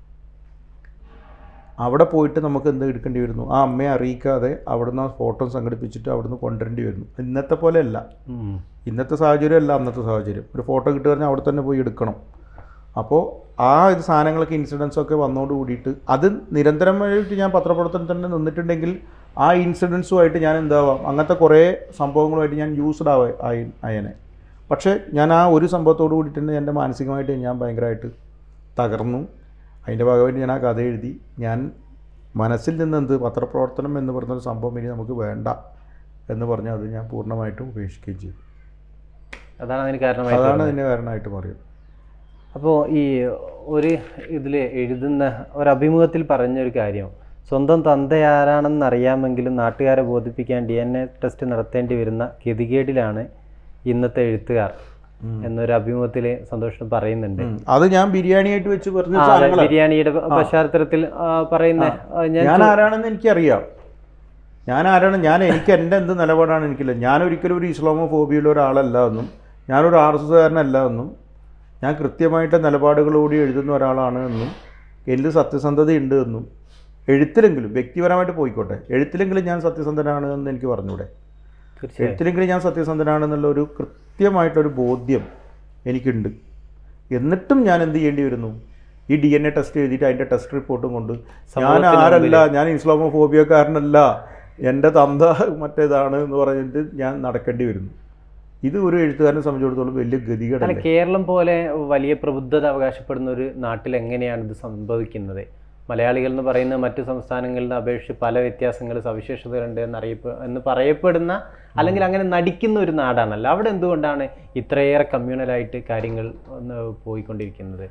അവിടെ പോയിട്ട് നമുക്ക് എന്ത് എടുക്കേണ്ടി വരുന്നു ആ അമ്മയെ അറിയിക്കാതെ അവിടുന്ന് ആ ഫോട്ടോ സംഘടിപ്പിച്ചിട്ട് അവിടുന്ന് കൊണ്ടുവരേണ്ടി വരുന്നു ഇന്നത്തെ പോലെ അല്ല ഉം. ഇന്നത്തെ സാഹചര്യം അല്ല അന്നത്തെ സാഹചര്യം ഒരു ഫോട്ടോ കിട്ടുക പറഞ്ഞാൽ അവിടെ തന്നെ പോയി എടുക്കണം അപ്പോൾ ആ ഇത് സാധനങ്ങളൊക്കെ ഇൻസിഡൻസ് ഒക്കെ വന്നോട് കൂടിയിട്ട് അത് നിരന്തരമായിട്ട് ഞാൻ പത്രപ്രവർത്തനം തന്നെ നിന്നിട്ടുണ്ടെങ്കിൽ ആ ഇൻസിഡൻസുമായിട്ട് ഞാൻ എന്താവാം അങ്ങനത്തെ കുറേ സംഭവങ്ങളുമായിട്ട് ഞാൻ യൂസ്ഡ് ആവ ആയി ആയനെ പക്ഷേ ഞാൻ ആ ഒരു സംഭവത്തോട് കൂടിയിട്ട് തന്നെ എൻ്റെ മാനസികമായിട്ട് ഞാൻ ഭയങ്കരമായിട്ട് തകർന്നു അതിൻ്റെ ഭാഗമായിട്ട് ഞാൻ ആ കഥ എഴുതി ഞാൻ മനസ്സിൽ നിന്ന് എന്ത് പത്രപ്രവർത്തനം എന്ന് പറയുന്ന ഒരു സംഭവം ഇനി നമുക്ക് വേണ്ട എന്ന് പറഞ്ഞ് അത് ഞാൻ പൂർണ്ണമായിട്ടും ഉപേക്ഷിക്കുകയും ചെയ്തു അതാണ് അതിന് കാരണമായി അതാണ് അതിൻ്റെ കാരണമായിട്ട് മാറിയത് അപ്പോൾ ഈ ഒരു ഇതിൽ എഴുതുന്ന ഒരു അഭിമുഖത്തിൽ പറഞ്ഞൊരു കാര്യം സ്വന്തം തന്ത ആരാണെന്ന് അറിയാമെങ്കിലും നാട്ടുകാരെ ബോധിപ്പിക്കാൻ ഡി എൻ എ ടെസ്റ്റ് നടത്തേണ്ടി വരുന്ന ഗതികേടിലാണ് ഇന്നത്തെ എഴുത്തുകാർ എന്നൊരു അഭിമുഖത്തിൽ സന്തോഷം പറയുന്നുണ്ട് ഉം. അത് ഞാൻ ബിരിയാണിയായിട്ട് വെച്ച് പറഞ്ഞ ആ, അതെ, സാധനങ്ങളാ. ബിരിയാണിയുടെ പ- പശ്ചാത്തലത്തിൽ ആ, പറയുന്ന ആ, ഞാൻ ഞാൻ ആരാണെന്ന് എനിക്കറിയാം ഞാൻ ആരാണ് ഞാൻ എനിക്ക് എൻ്റെ എന്ത് നിലപാടാണ് എനിക്കില്ല ഞാൻ ഒരിക്കലും ഒരു ഇസ്ലാമോ ഫോബിയുള്ള ഒരാളല്ല എന്നും ഞാനൊരു ആർ എസ് എസ്കാരനല്ല എന്നും ഞാൻ കൃത്യമായിട്ട് നിലപാടുകളോടി എഴുതുന്ന ഒരാളാണ് എന്നും എന്ത് സത്യസന്ധത ഉണ്ട് എന്നും എഴുത്തിലെങ്കിലും വ്യക്തിപരമായിട്ട് പോയിക്കോട്ടെ എഴുത്തിലെങ്കിലും ഞാൻ സത്യസന്ധനാണ് എന്ന് എനിക്ക് പറഞ്ഞൂടെ തീർച്ചയായും എഴുത്തിലെങ്കിലും ഞാൻ സത്യസന്ധനാണെന്നുള്ള ഒരു കൃത്യമായിട്ടൊരു ബോധ്യം എനിക്കുണ്ട് എന്നിട്ടും ഞാൻ എന്ത് ചെയ്യേണ്ടി വരുന്നു ഈ ഡി എൻ എ ടെസ്റ്റ് എഴുതിയിട്ട് അതിൻ്റെ ടെസ്റ്റ് റിപ്പോർട്ടും കൊണ്ട് ഞാൻ സമൂഹത്തിന് ആരല്ല ഞാൻ ഇസ്ലാമോ ഫോബിയക്കാരനല്ല എൻ്റെ തന്ത മറ്റേതാണ് എന്ന് പറഞ്ഞിട്ട് ഞാൻ നടക്കേണ്ടി വരുന്നു ഇത് ഒരു എഴുത്തുകാരനെ സംബന്ധിച്ചിടത്തോളം വലിയ അല്ല ഗതികേടല്ലേ കേരളം പോലെ വലിയ പ്രബുദ്ധത അവകാശപ്പെടുന്ന ഒരു നാട്ടിൽ എങ്ങനെയാണ് ഇത് സംഭവിക്കുന്നത് മലയാളികൾ എന്ന് പറയുന്ന മറ്റു സംസ്ഥാനങ്ങളിൽ നിന്ന് അപേക്ഷിച്ച് പല വ്യത്യാസങ്ങൾ സവിശേഷതകളുണ്ട് എന്നറിയപ്പെ എന്ന് പറയപ്പെടുന്ന അല്ലെങ്കിൽ അങ്ങനെ നടിക്കുന്ന ഒരു നാടാണല്ലോ അവിടെ എന്തുകൊണ്ടാണ് ഇത്രയേറെ കമ്മ്യൂണലായിട്ട് കാര്യങ്ങൾ ഒന്ന് പോയിക്കൊണ്ടിരിക്കുന്നത്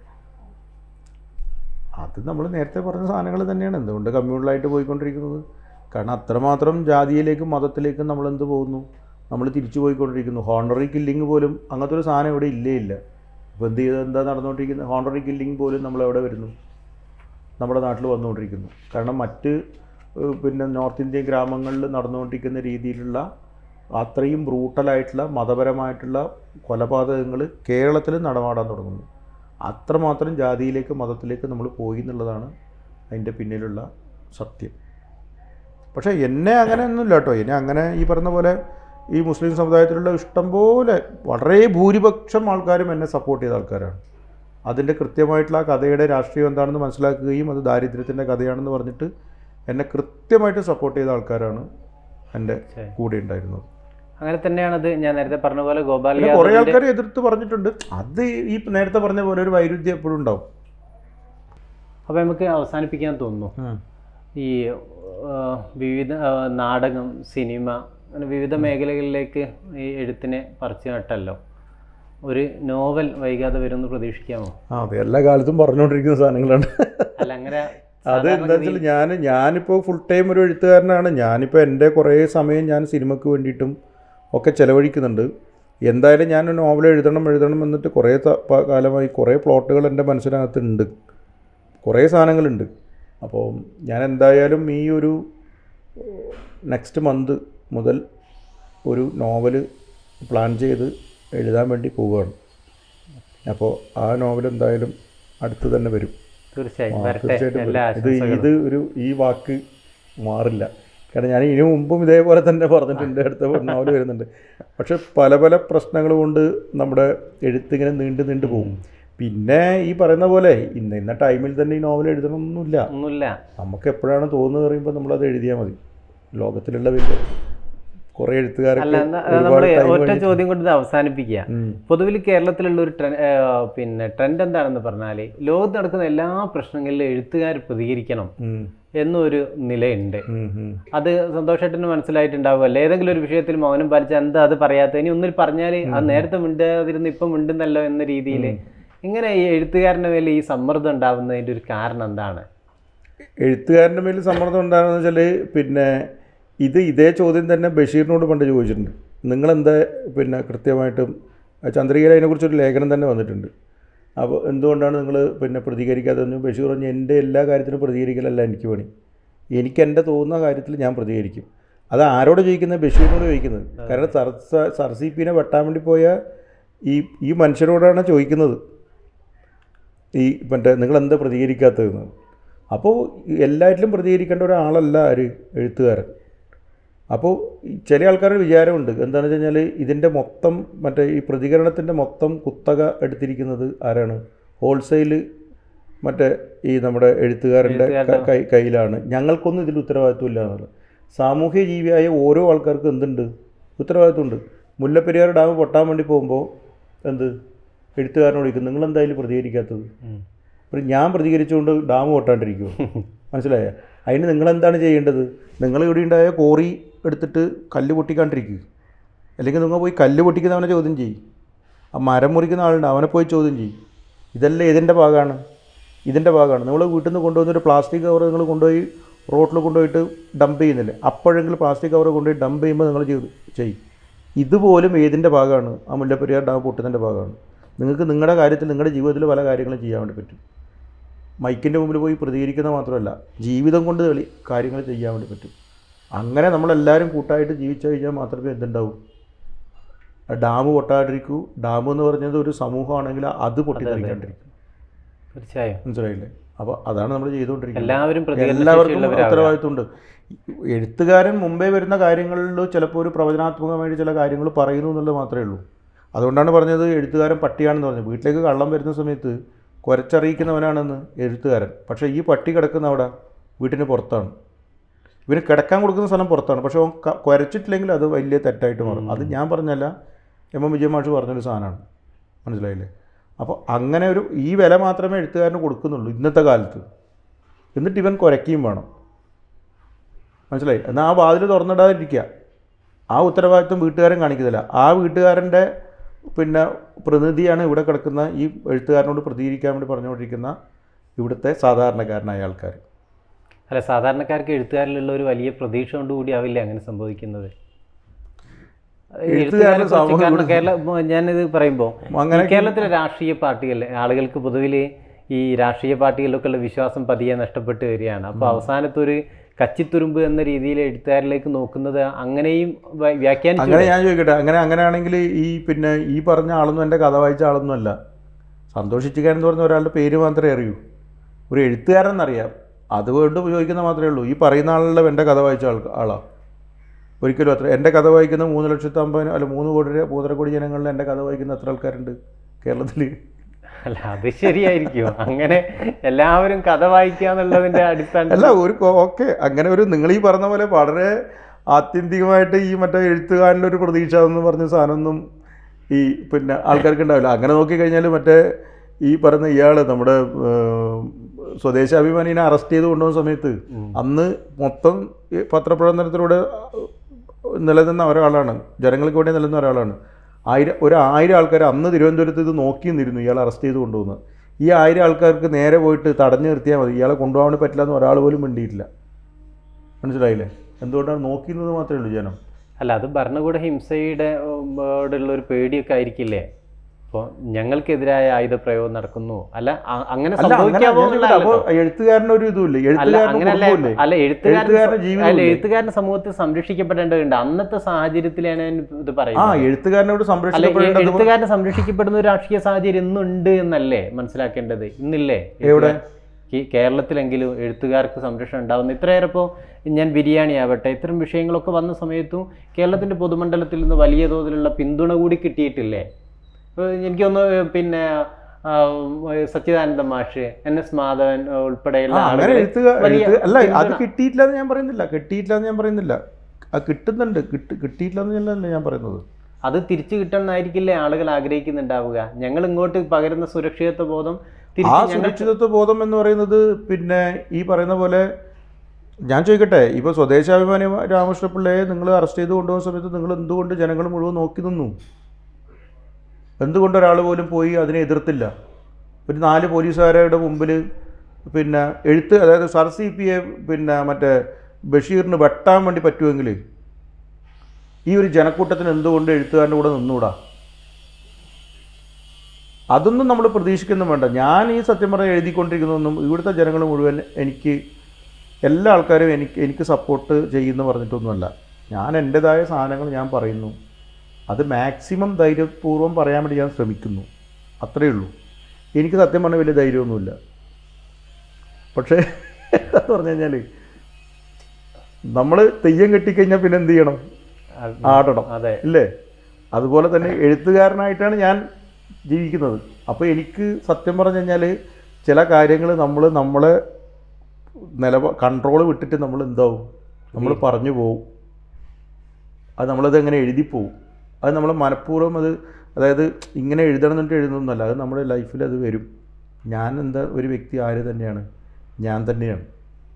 അത് നമ്മൾ നേരത്തെ പറഞ്ഞ സാധനങ്ങൾ തന്നെയാണ് എന്തുകൊണ്ട് കമ്മ്യൂണലായിട്ട് പോയിക്കൊണ്ടിരിക്കുന്നത് കാരണം അത്രമാത്രം ജാതിയിലേക്കും മതത്തിലേക്കും നമ്മൾ എന്ത് പോകുന്നു നമ്മൾ തിരിച്ചു പോയിക്കൊണ്ടിരിക്കുന്നു ഹോണറി കില്ലിങ് പോലും അങ്ങനത്തെ ഒരു സാധനം ഇവിടെ ഇല്ലേ ഇല്ല അപ്പോൾ എന്ത് ചെയ്ത് എന്താ നടന്നുകൊണ്ടിരിക്കുന്നത് ഹോണറി കില്ലിങ് പോലും നമ്മൾ എവിടെ വരുന്നു നമ്മുടെ നാട്ടിൽ വന്നുകൊണ്ടിരിക്കുന്നു കാരണം മറ്റ് ഏഹ്, പിന്നെ നോർത്ത് ഇന്ത്യൻ ഗ്രാമങ്ങളിൽ നടന്നുകൊണ്ടിരിക്കുന്ന രീതിയിലുള്ള അത്രയും ബ്രൂട്ടലായിട്ടുള്ള മതപരമായിട്ടുള്ള കൊലപാതകങ്ങൾ കേരളത്തിൽ നടമാടാൻ തുടങ്ങുന്നു അത്രമാത്രം ജാതിയിലേക്ക് മതത്തിലേക്ക് നമ്മൾ പോയി എന്നുള്ളതാണ് അതിൻ്റെ പിന്നിലുള്ള സത്യം പക്ഷേ എന്നെ അങ്ങനെ ഒന്നുമില്ല കേട്ടോ എന്നെ അങ്ങനെ ഈ പറഞ്ഞ പോലെ ഈ മുസ്ലിം സമുദായത്തിലുള്ള ഇഷ്ടം പോലെ വളരെ ഭൂരിപക്ഷം ആൾക്കാരും എന്നെ സപ്പോർട്ട് ചെയ്ത ആൾക്കാരാണ് അതിൻ്റെ കൃത്യമായിട്ടുള്ള ആ കഥയുടെ രാഷ്ട്രീയം എന്താണെന്ന് മനസ്സിലാക്കുകയും അത് ദാരിദ്ര്യത്തിൻ്റെ കഥയാണെന്ന് പറഞ്ഞിട്ട് എന്നെ കൃത്യമായിട്ട് സപ്പോർട്ട് ചെയ്ത ആൾക്കാരാണ് എൻ്റെ ശരി. കൂടെ ഉണ്ടായിരുന്നത് അങ്ങനെ തന്നെയാണത് ഞാൻ നേരത്തെ പറഞ്ഞ പോലെ ഗോപാൽ പിന്നെ കുറേ യാദവിന്റെ- ആൾക്കാർ എതിർത്ത് പറഞ്ഞിട്ടുണ്ട് അത് ഈ നേരത്തെ പറഞ്ഞ പോലെ ഒരു വൈരുദ്ധ്യം എപ്പോഴും ഉണ്ടാവും അപ്പോൾ നമുക്ക് അവസാനിപ്പിക്കാൻ തോന്നുന്നു ഈ ആ, വിവിധ ആ, നാടകം സിനിമ അങ്ങനെ വിവിധ മേഖലകളിലേക്ക് ഈ എഴുത്തിനെ പറിച്ചു നട്ടല്ലോ ഒരു നോവൽ വൈകാതെ വരുമെന്ന് പ്രതീക്ഷിക്കാമോ ആ അതെ എല്ലാ കാലത്തും പറഞ്ഞുകൊണ്ടിരിക്കുന്ന സാധനങ്ങളാണ് അല്ല അങ്ങനെ അത് എന്താ വെച്ചാൽ ഞാൻ ഞാനിപ്പോൾ ഫുൾ ടൈം ഒരു എഴുത്തുകാരനാണ് ഞാനിപ്പോൾ എൻ്റെ കുറേ സമയം ഞാൻ സിനിമയ്ക്ക് വേണ്ടിയിട്ടും ഒക്കെ ചിലവഴിക്കുന്നുണ്ട് എന്തായാലും ഞാൻ നോവൽ എഴുതണം എഴുതണം എന്നിട്ട് കുറേ ത- പ- കാലമായി കുറേ പ്ലോട്ടുകൾ എൻ്റെ മനസ്സിനകത്തുണ്ട് കുറേ സാധനങ്ങളുണ്ട് അപ്പോൾ ഞാൻ എന്തായാലും ഈ ഒരു നെക്സ്റ്റ് മന്ത് മുതൽ ഒരു നോവൽ പ്ലാൻ ചെയ്ത് എഴുതാൻ വേണ്ടി പോവുകയാണ് അപ്പോൾ ആ നോവൽ എന്തായാലും അടുത്ത് തന്നെ വരും തീർച്ചയായും ആ, വരട്ടെ തീർച്ചയായിട്ടും എല്ലാ വരും. ഇത് ആശംസകളും ഇത് ഒരു ഈ വാക്ക് മാറില്ല കാരണം ഞാൻ ഇതിനു മുമ്പും ഇതേപോലെ തന്നെ പറഞ്ഞിട്ടുണ്ട് അടുത്ത നോവൽ വരുന്നുണ്ട് പക്ഷെ പല പല പ്രശ്നങ്ങൾ കൊണ്ട് നമ്മുടെ എഴുത്തിങ്ങനെ നീണ്ടു നീണ്ടു പോകും പിന്നെ ഈ പറയുന്ന പോലെ ഇന്ന ഇന്ന ടൈമിൽ തന്നെ ഈ നോവൽ എഴുതണമെന്നൊന്നുമില്ല ഒന്നുമില്ല നമുക്ക് എപ്പോഴാണ് തോന്നുന്നത് പറയുമ്പോൾ നമ്മളത് എഴുതിയാൽ മതി ലോകത്തിലുള്ള വലിയ കുറേ എഴുത്തുകാരൊക്കെ അല്ല എന്നാ ഒരുപാട് നമ്മൾ time ഒറ്റ കഴിഞ്ഞിട്ട് ചോദ്യം കൊണ്ട് ഇത് അവസാനിപ്പിക്കുക ഉം. പൊതുവിൽ കേരളത്തിലുള്ള ഒരു ട്രെൻഡ് പിന്നെ ട്രെൻഡ് എന്താണെന്ന് പറഞ്ഞാൽ ലോകത്ത് നടക്കുന്ന എല്ലാ പ്രശ്നങ്ങളിലും എഴുത്തുകാർ പ്രതികരിക്കണം ഉം, എന്നൊരു നിലയുണ്ട് ഉം, ഉം. അത് സന്തോഷേട്ടന് മനസ്സിലായിട്ടുണ്ടാവുമല്ലോ ഏതെങ്കിലും ഒരു വിഷയത്തിൽ മൗനം പാലിച്ച എന്താ അത് പറയാത്ത ഇനി ഒന്നിൽ പറഞ്ഞാൽ അത് നേരത്തെ മിണ്ടാതിരുന്ന് ഇപ്പം മിണ്ടുന്നല്ലോ എന്ന രീതിയിൽ ഇങ്ങനെ ഈ എഴുത്തുകാരൻ്റെ മേലെ ഈ സമ്മർദ്ദം ഉണ്ടാവുന്നതിൻ്റെ ഒരു കാരണം എന്താണ് എഴുത്തുകാരൻ്റെ മേൽ സമ്മർദ്ദം ഉണ്ടാകുന്ന വെച്ചാൽ പിന്നെ ഇത് ഇതേ ചോദ്യം തന്നെ ബഷീറിനോട് പണ്ട് ചോദിച്ചിട്ടുണ്ട് നിങ്ങളെന്താ പിന്നെ കൃത്യമായിട്ടും ആ ചന്ദ്രികയിൽ അതിനെക്കുറിച്ചൊരു ലേഖനം തന്നെ വന്നിട്ടുണ്ട് അപ്പോൾ എന്തുകൊണ്ടാണ് നിങ്ങൾ പിന്നെ പ്രതികരിക്കാത്തതെന്ന് ബഷീർ പറഞ്ഞു എൻ്റെ എല്ലാ കാര്യത്തിനും പ്രതികരിക്കലല്ല എനിക്ക് പണി എനിക്ക് എൻ്റെ തോന്നുന്ന കാര്യത്തിൽ ഞാൻ പ്രതികരിക്കും അത് ആരോട് ചോദിക്കുന്നത് ബഷീറിനോട് ചോദിക്കുന്നത് കാരണം സർ സർ സി പിനെ വെട്ടാൻ വേണ്ടി പോയ ഈ ഈ മനുഷ്യരോടാണ് ചോദിക്കുന്നത് ഈ മറ്റേ നിങ്ങൾ എന്താ പ്രതികരിക്കാത്തതെന്ന് അപ്പോൾ എല്ലാറ്റിലും പ്രതികരിക്കേണ്ട ഒരാളല്ല ആര് എഴുത്തുകാരൻ അപ്പോൾ ഈ ചില ആൾക്കാരുടെ വിചാരമുണ്ട് എന്താണെന്ന് വെച്ച് കഴിഞ്ഞാൽ ഇതിൻ്റെ മൊത്തം മറ്റേ ഈ പ്രതികരണത്തിൻ്റെ മൊത്തം കുത്തക എടുത്തിരിക്കുന്നത് ആരാണ് ഹോൾസെയിൽ മറ്റേ ഈ നമ്മുടെ എഴുത്തുകാരൻ്റെ ക- കൈ കയ്യിലാണ് ഞങ്ങൾക്കൊന്നും ഇതിൽ ഉത്തരവാദിത്വമില്ല എന്നുള്ളത് സാമൂഹ്യ ജീവിയായ ഓരോ ആൾക്കാർക്കും എന്തുണ്ട് ഉത്തരവാദിത്വമുണ്ട് മുല്ലപ്പെരിയാർ ഡാം പൊട്ടാൻ വേണ്ടി പോകുമ്പോൾ എന്ത് എഴുത്തുകാരനോട് ചോദിക്കും നിങ്ങൾ എന്തായാലും പ്രതികരിക്കാത്തത് അപ്പോൾ ഞാൻ പ്രതികരിച്ചുകൊണ്ട് ഡാം പൊട്ടാണ്ടിരിക്കുമോ മനസ്സിലായ അതിന് നിങ്ങളെന്താണ് ചെയ്യേണ്ടത് നിങ്ങൾ ഇവിടെ ഉണ്ടായ കോറി എടുത്തിട്ട് കല്ല് പൊട്ടിക്കാണ്ടിരിക്കുക അല്ലെങ്കിൽ നിങ്ങൾ പോയി കല്ല് പൊട്ടിക്കുന്നവനെ ചോദ്യം ചെയ്യും ആ മരം മുറിക്കുന്ന ആളുണ്ട് അവനെ പോയി ചോദ്യം ചെയ്യും ഇതെല്ലാം ഇതിൻ്റെ ഭാഗമാണ് ഇതിൻ്റെ ഭാഗമാണ് നിങ്ങൾ വീട്ടിൽ നിന്ന് കൊണ്ടുവന്നൊരു പ്ലാസ്റ്റിക് കവർ നിങ്ങൾ കൊണ്ടുപോയി റോട്ടിൽ കൊണ്ടുപോയിട്ട് ഡംപ് ചെയ്യുന്നില്ലേ അപ്പോഴെങ്കിലും പ്ലാസ്റ്റിക് കവർ കൊണ്ടുപോയി ഡംപ് ചെയ്യുമ്പോൾ നിങ്ങൾ ചെയ്ത് ചെയ്യും ഇതുപോലും ഏതിൻ്റെ ഭാഗമാണ് ആ മുല്ലപ്പെരിയാർ ഡാം പൊട്ടുന്നതിൻ്റെ ഭാഗമാണ് നിങ്ങൾക്ക് നിങ്ങളുടെ കാര്യത്തിൽ നിങ്ങളുടെ ജീവിതത്തിൽ പല കാര്യങ്ങളും ചെയ്യാൻ വേണ്ടി പറ്റും മൈക്കിൻ്റെ മുമ്പിൽ പോയി പ്രതികരിക്കുന്ന മാത്രമല്ല ജീവിതം കൊണ്ട് തെളി കാര്യങ്ങൾ ചെയ്യാൻ വേണ്ടി പറ്റും അങ്ങനെ നമ്മളെല്ലാവരും കൂട്ടായിട്ട് ജീവിച്ചു കഴിഞ്ഞാൽ മാത്രമേ എന്തുണ്ടാവൂ ഡാം പൊട്ടാണ്ടിരിക്കൂ ഡാം എന്ന് പറഞ്ഞത് ഒരു സമൂഹമാണെങ്കിൽ അത് പൊട്ടിത്തെറിക്കാണ്ടിരിക്കും തീർച്ചയായും മനസ്സിലായില്ലേ അപ്പോൾ അതാണ് നമ്മൾ ചെയ്തുകൊണ്ടിരിക്കുന്നത് എല്ലാവരും എല്ലാവർക്കും പ്രതികരണശേഷിയുള്ളവരാവുക. ഉത്തരവാദിത്വമുണ്ട് എഴുത്തുകാരൻ മുമ്പേ വരുന്ന കാര്യങ്ങളിൽ ചിലപ്പോൾ ഒരു പ്രവചനാത്മകമായിട്ട് ചില കാര്യങ്ങൾ പറയുന്നു എന്നുള്ളത് മാത്രമേ ഉള്ളൂ അതുകൊണ്ടാണ് പറഞ്ഞത് എഴുത്തുകാരൻ പട്ടിയാണെന്ന് പറഞ്ഞത് വീട്ടിലേക്ക് കള്ളം വരുന്ന സമയത്ത് കുരച്ചറിയിക്കുന്നവനാണെന്ന് എഴുത്തുകാരൻ പക്ഷേ ഈ പട്ടി കിടക്കുന്ന അവിടെ വീട്ടിന് പുറത്താണ് ഇവന് കിടക്കാൻ കൊടുക്കുന്ന സ്ഥലം പുറത്താണ് പക്ഷേ അവൻ ക- കുരച്ചിട്ടില്ലെങ്കിൽ അത് വലിയ തെറ്റായിട്ട് മാറും അത് ഞാൻ പറഞ്ഞല്ല എം എം വിജയമാഷ് പറഞ്ഞൊരു സാധനമാണ് മനസ്സിലായില്ലേ അപ്പോൾ അങ്ങനെ ഒരു ഈ വില മാത്രമേ എഴുത്തുകാരന് കൊടുക്കുന്നുള്ളൂ ഇന്നത്തെ കാലത്ത് എന്നിട്ട് ഇവൻ കുരയ്ക്കുകയും വേണം മനസ്സിലായി എന്നാൽ ആ വാതിൽ തുറന്നിടാതിരിക്കുക ആ ഉത്തരവാദിത്വം വീട്ടുകാരൻ കാണിക്കുന്നില്ല ആ വീട്ടുകാരൻ്റെ പിന്നെ പ്രതിനിധിയാണ് ഇവിടെ കിടക്കുന്ന ഈ എഴുത്തുകാരനോട് പ്രതികരിക്കാൻ വേണ്ടി പറഞ്ഞുകൊണ്ടിരിക്കുന്ന ഇവിടുത്തെ സാധാരണക്കാരനായ ആൾക്കാർ അല്ല സാധാരണക്കാർക്ക് എഴുത്തുകാരിലുള്ള ഒരു വലിയ പ്രതീക്ഷ കൊണ്ടുകൂടി ആവില്ല അങ്ങനെ സംഭവിക്കുന്നത് എഴുത്തുകാരന് എഴുത്തുകാരെ കുറിച്ച് സാമൂഹിക കാരണം കേരള ഇപ്പൊ ഞാനിത് പറയുമ്പോൾ അങ്ങനെ കേരളത്തിലെ രാഷ്ട്രീയ പാർട്ടികൾ ആളുകൾക്ക് പൊതുവിൽ ഈ രാഷ്ട്രീയ പാർട്ടികളിലൊക്കെ ഉള്ള വിശ്വാസം പതിയെ നഷ്ടപ്പെട്ട് വരികയാണ് അപ്പോൾ അവസാനത്തെ ഒരു കച്ചിത്തുരുമ്പ് എന്ന രീതിയിൽ എഴുത്തുകാരിലേക്ക് നോക്കുന്നത് അങ്ങനെയും വ്യ- വ്യാഖ്യാനിച്ചു അങ്ങനെ ഞാൻ ചോദിക്കട്ടെ അങ്ങനെ അങ്ങനെയാണെങ്കിൽ ഈ പിന്നെ ഈ പറഞ്ഞ ആളൊന്നും എൻ്റെ കഥ വായിച്ച ആളൊന്നും അല്ല സന്തോഷിച്ചിക്കാൻ എന്ന് പറഞ്ഞ ഒരാളുടെ പേര് മാത്രമേ അറിയൂ ഒരു എഴുത്തുകാരൻ എന്നറിയാം അതുകൊണ്ട് ചോദിക്കുന്ന മാത്രമേ ഉള്ളൂ ഈ പറയുന്ന ആളുടെ എൻ്റെ കഥ വായിച്ച ആൾ ആളാണ് ഒരിക്കലും അത്ര എൻ്റെ കഥ വായിക്കുന്ന മൂന്ന് ലക്ഷത്തി അമ്പതിന് അല്ല മൂന്ന് കോടി ര- മൂന്നര കോടി ജനങ്ങളിൽ എൻ്റെ കഥ വായിക്കുന്ന എത്ര ആൾക്കാരുണ്ട് കേരളത്തിൽ അല്ല അത് ശരിയായിരിക്കും അങ്ങനെ എല്ലാവരും കഥ വായിക്കുക എന്നുള്ളതിന്റെ അടിസ്ഥാനത്തിൽ അല്ല ഒരു ഓക്കെ അങ്ങനെ ഒരു നിങ്ങൾ ഈ പറഞ്ഞ പോലെ വളരെ ആത്യന്തികമായിട്ട് ഈ മറ്റേ എഴുത്തുകാരൻ്റെ ഒരു പ്രതീക്ഷ എന്ന് പറഞ്ഞ സാധനമൊന്നും ഈ പിന്നെ ആൾക്കാർക്ക് ഉണ്ടാവില്ല അങ്ങനെ നോക്കിക്കഴിഞ്ഞാൽ മറ്റേ ഈ പറഞ്ഞ ഇയാൾ നമ്മുടെ ഏർ, സ്വദേശാഭിമാനിനെ അറസ്റ്റ് ചെയ്ത് കൊണ്ടുപോകുന്ന സമയത്ത് അന്ന് മൊത്തം ഈ പത്രപ്രവർത്തനത്തിലൂടെ നിലനിന്ന ഒരാളാണ് ജനങ്ങൾക്ക് വേണ്ടി നിലനിന്ന ഒരാളാണ് ആയിരം ഒരു ആയിരം ആൾക്കാർ അന്ന് തിരുവനന്തപുരത്ത് ഇത് നോക്കി നിന്നിരുന്നു ഇയാൾ അറസ്റ്റ് ചെയ്ത് കൊണ്ടുപോകുന്നത് ഈ ആയിരം ആൾക്കാർക്ക് നേരെ പോയിട്ട് തടഞ്ഞു നിർത്തിയാൽ മതി ഇയാളെ കൊണ്ടുപോകാൻ വേണ്ടി പറ്റില്ല എന്ന് ഒരാൾ പോലും മിണ്ടിയിട്ടില്ല മനസ്സിലായില്ലേ എന്തുകൊണ്ടാണ് നോക്കി നിന്നത് മാത്രമേ ഉള്ളൂ ജനം അല്ല അത് ഭരണകൂട ഹിംസയുടെ ഉള്ള ഒരു പേടിയൊക്കെ ആയിരിക്കില്ലേ അപ്പോൾ ഞങ്ങൾക്കെതിരായ ആയുധ പ്രയോഗം നടക്കുന്നു അല്ല അ- അങ്ങനെ അല്ല അങ്ങനെ സംഭവിക്കാമോ ഞാൻ ചോദിക്കട്ടെ, എന്നുള്ളതല്ല അപ്പോൾ എഴുത്തുകാരന് ഒരു ഇതുമില്ല അല്ല എഴുത്തുകാരന് അങ്ങനല്ല കുടുംബമില്ലേ അല്ല എഴുത്തുകാരൻ എഴുത്തുകാരന് അല്ല ജീവിതമില്ലേ എഴുത്തുകാരൻ സമൂഹത്തിൽ സംരക്ഷിക്കപ്പെടേണ്ടതുണ്ട് അന്നത്തെ സാഹചര്യത്തിലാണ് ഞാൻ ഇത് ആ പറയുന്നത് എഴുത്തുകാരനോട് അല്ല സംരക്ഷിക്കപ്പെടേണ്ടത് എഴുത്തുകാരൻ സംരക്ഷിക്കപ്പെടുന്ന ഒരു രാഷ്ട്രീയ സാഹചര്യം ഇന്നുണ്ട് എന്നല്ലേ മനസ്സിലാക്കേണ്ടത് ഇന്നില്ലേ എവിടെ? ഈ കേരളത്തിലെങ്കിലും എഴുത്തുകാർക്ക് സംരക്ഷണം ഉണ്ടാവുന്നു ഇത്രയേറെ ഇപ്പോൾ ഞാൻ ബിരിയാണി ആവട്ടെ ഇത്തരം വിഷയങ്ങളൊക്കെ വന്ന സമയത്തും കേരളത്തിൻ്റെ പൊതുമണ്ഡലത്തിൽ നിന്ന് വലിയ തോതിലുള്ള പിന്തുണ കൂടി കിട്ടിയിട്ടില്ലേ ഇപ്പൊ എനിക്കൊന്ന് പിന്നെ ആ, സച്ചിദാനന്ദ മാഷ് എൻ എസ് മാധവൻ ഉൾപ്പെടെയുള്ള ആ, അങ്ങനെ ആളുകൾ എഴുത്തുകാർ വലിയ എഴുത്ത് അല്ല അത് പിന്തുണ- കിട്ടിയിട്ടില്ല എന്ന് ഞാൻ പറയുന്നില്ല കിട്ടിയിട്ടില്ല എന്ന് ഞാൻ പറയുന്നില്ല ആ കിട്ടുന്നുണ്ട് കിട്ടി കിട്ടിയിട്ടില്ലെന്നല്ല ഞാൻ പറയുന്നത് അത് തിരിച്ചു കിട്ടണമെന്നായിരിക്കില്ലേ ആളുകൾ ആഗ്രഹിക്കുന്നുണ്ടാവുക ഞങ്ങൾ ഇങ്ങോട്ട് പകരുന്ന സുരക്ഷിതത്വ ബോധം ആ തിരിച്ച് ഞങ്ങൾ സുരക്ഷിതത്വ ബോധം എന്ന് പറയുന്നത് പിന്നെ ഈ പറയുന്ന പോലെ ഞാൻ ചോദിക്കട്ടെ ഇപ്പോൾ സ്വദേശാഭിമാനി രാമകൃഷ്ണപിള്ളയെ നിങ്ങൾ അറസ്റ്റ് ചെയ്ത് കൊണ്ടുപോകുന്ന സമയത്ത് നിങ്ങൾ എന്തുകൊണ്ട് ജനങ്ങൾ മുഴുവൻ നോക്കി നിന്നു എന്തുകൊണ്ട് ഒരാൾ പോലും പോയി അതിനെ എതിർത്തില്ല ഒരു നാല് പോലീസുകാരുടെ മുമ്പിൽ പിന്നെ എഴുത്ത് അതായത് സർ സി പി എ പിന്നെ മറ്റേ ബഷീറിന് വെട്ടാൻ വേണ്ടി പറ്റുമെങ്കിൽ ഈ ഒരു ജനക്കൂട്ടത്തിന് എന്തുകൊണ്ട് എഴുത്തുകാരൻ്റെ കൂടെ നിന്നുകൂടാ അതൊന്നും നമ്മൾ പ്രതീക്ഷിക്കുന്നു വേണ്ട ഞാൻ ഈ സത്യം പറഞ്ഞാൽ എഴുതിക്കൊണ്ടിരിക്കുന്നതൊന്നും ഇവിടുത്തെ ജനങ്ങൾ മുഴുവൻ എനിക്ക് എല്ലാ ആൾക്കാരും എനിക്ക് എനിക്ക് സപ്പോർട്ട് ചെയ്യുന്നു പറഞ്ഞിട്ടൊന്നുമല്ല ഞാൻ എൻ്റെതായ സാധനങ്ങൾ ഞാൻ പറയുന്നു അത് മാക്സിമം ധൈര്യപൂർവ്വം പറയാൻ വേണ്ടി ഞാൻ ശ്രമിക്കുന്നു അത്രയേ ഉള്ളൂ എനിക്ക് സത്യം പറഞ്ഞാൽ വലിയ ധൈര്യമൊന്നുമില്ല പക്ഷേ എന്താന്ന് പറഞ്ഞു കഴിഞ്ഞാൽ നമ്മൾ തെയ്യം കെട്ടിക്കഴിഞ്ഞാൽ പിന്നെ എന്ത് ചെയ്യണം ആടണം അതെ ഇല്ലേ അതുപോലെ തന്നെ എഴുത്തുകാരനായിട്ടാണ് ഞാൻ ജീവിക്കുന്നത് അപ്പോൾ എനിക്ക് സത്യം പറഞ്ഞു കഴിഞ്ഞാൽ ചില കാര്യങ്ങൾ നമ്മൾ നമ്മളെ നിലവ കൺട്രോൾ വിട്ടിട്ട് നമ്മൾ എന്താവും നമ്മൾ പറഞ്ഞു പോവും അത് നമ്മളത് എങ്ങനെ എഴുതി പോവും അത് നമ്മൾ മനഃപൂർവ്വം അത് അതായത് ഇങ്ങനെ എഴുതണം എന്നിട്ട് എഴുതുന്നതല്ല അത് നമ്മുടെ ലൈഫിൽ അത് വരും ഞാൻ എന്താ ഒരു വ്യക്തി ആര് തന്നെയാണ് ഞാൻ തന്നെയാണ്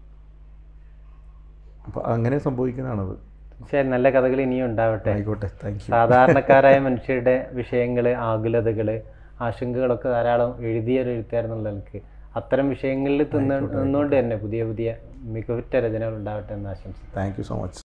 അപ്പോൾ അങ്ങനെ സംഭവിക്കുന്നതാണത് പക്ഷേ നല്ല കഥകൾ ഇനിയും ഉണ്ടാവട്ടെ ആയിക്കോട്ടെ താങ്ക് യു സാധാരണക്കാരായ മനുഷ്യരുടെ വിഷയങ്ങൾ ആകുലതകൾ ആശങ്കകളൊക്കെ ധാരാളം എഴുതിയ ഒരു എഴുത്തുകാരെന്നുള്ള നിലക്ക് അത്തരം വിഷയങ്ങളിൽ തിന്ന് നിന്നുകൊണ്ട് തന്നെ പുതിയ പുതിയ മികവുറ്റ രചനകൾ ഉണ്ടാവട്ടെ എന്ന് ആശംസിക്കുന്നു താങ്ക് യു സോ മച്ച്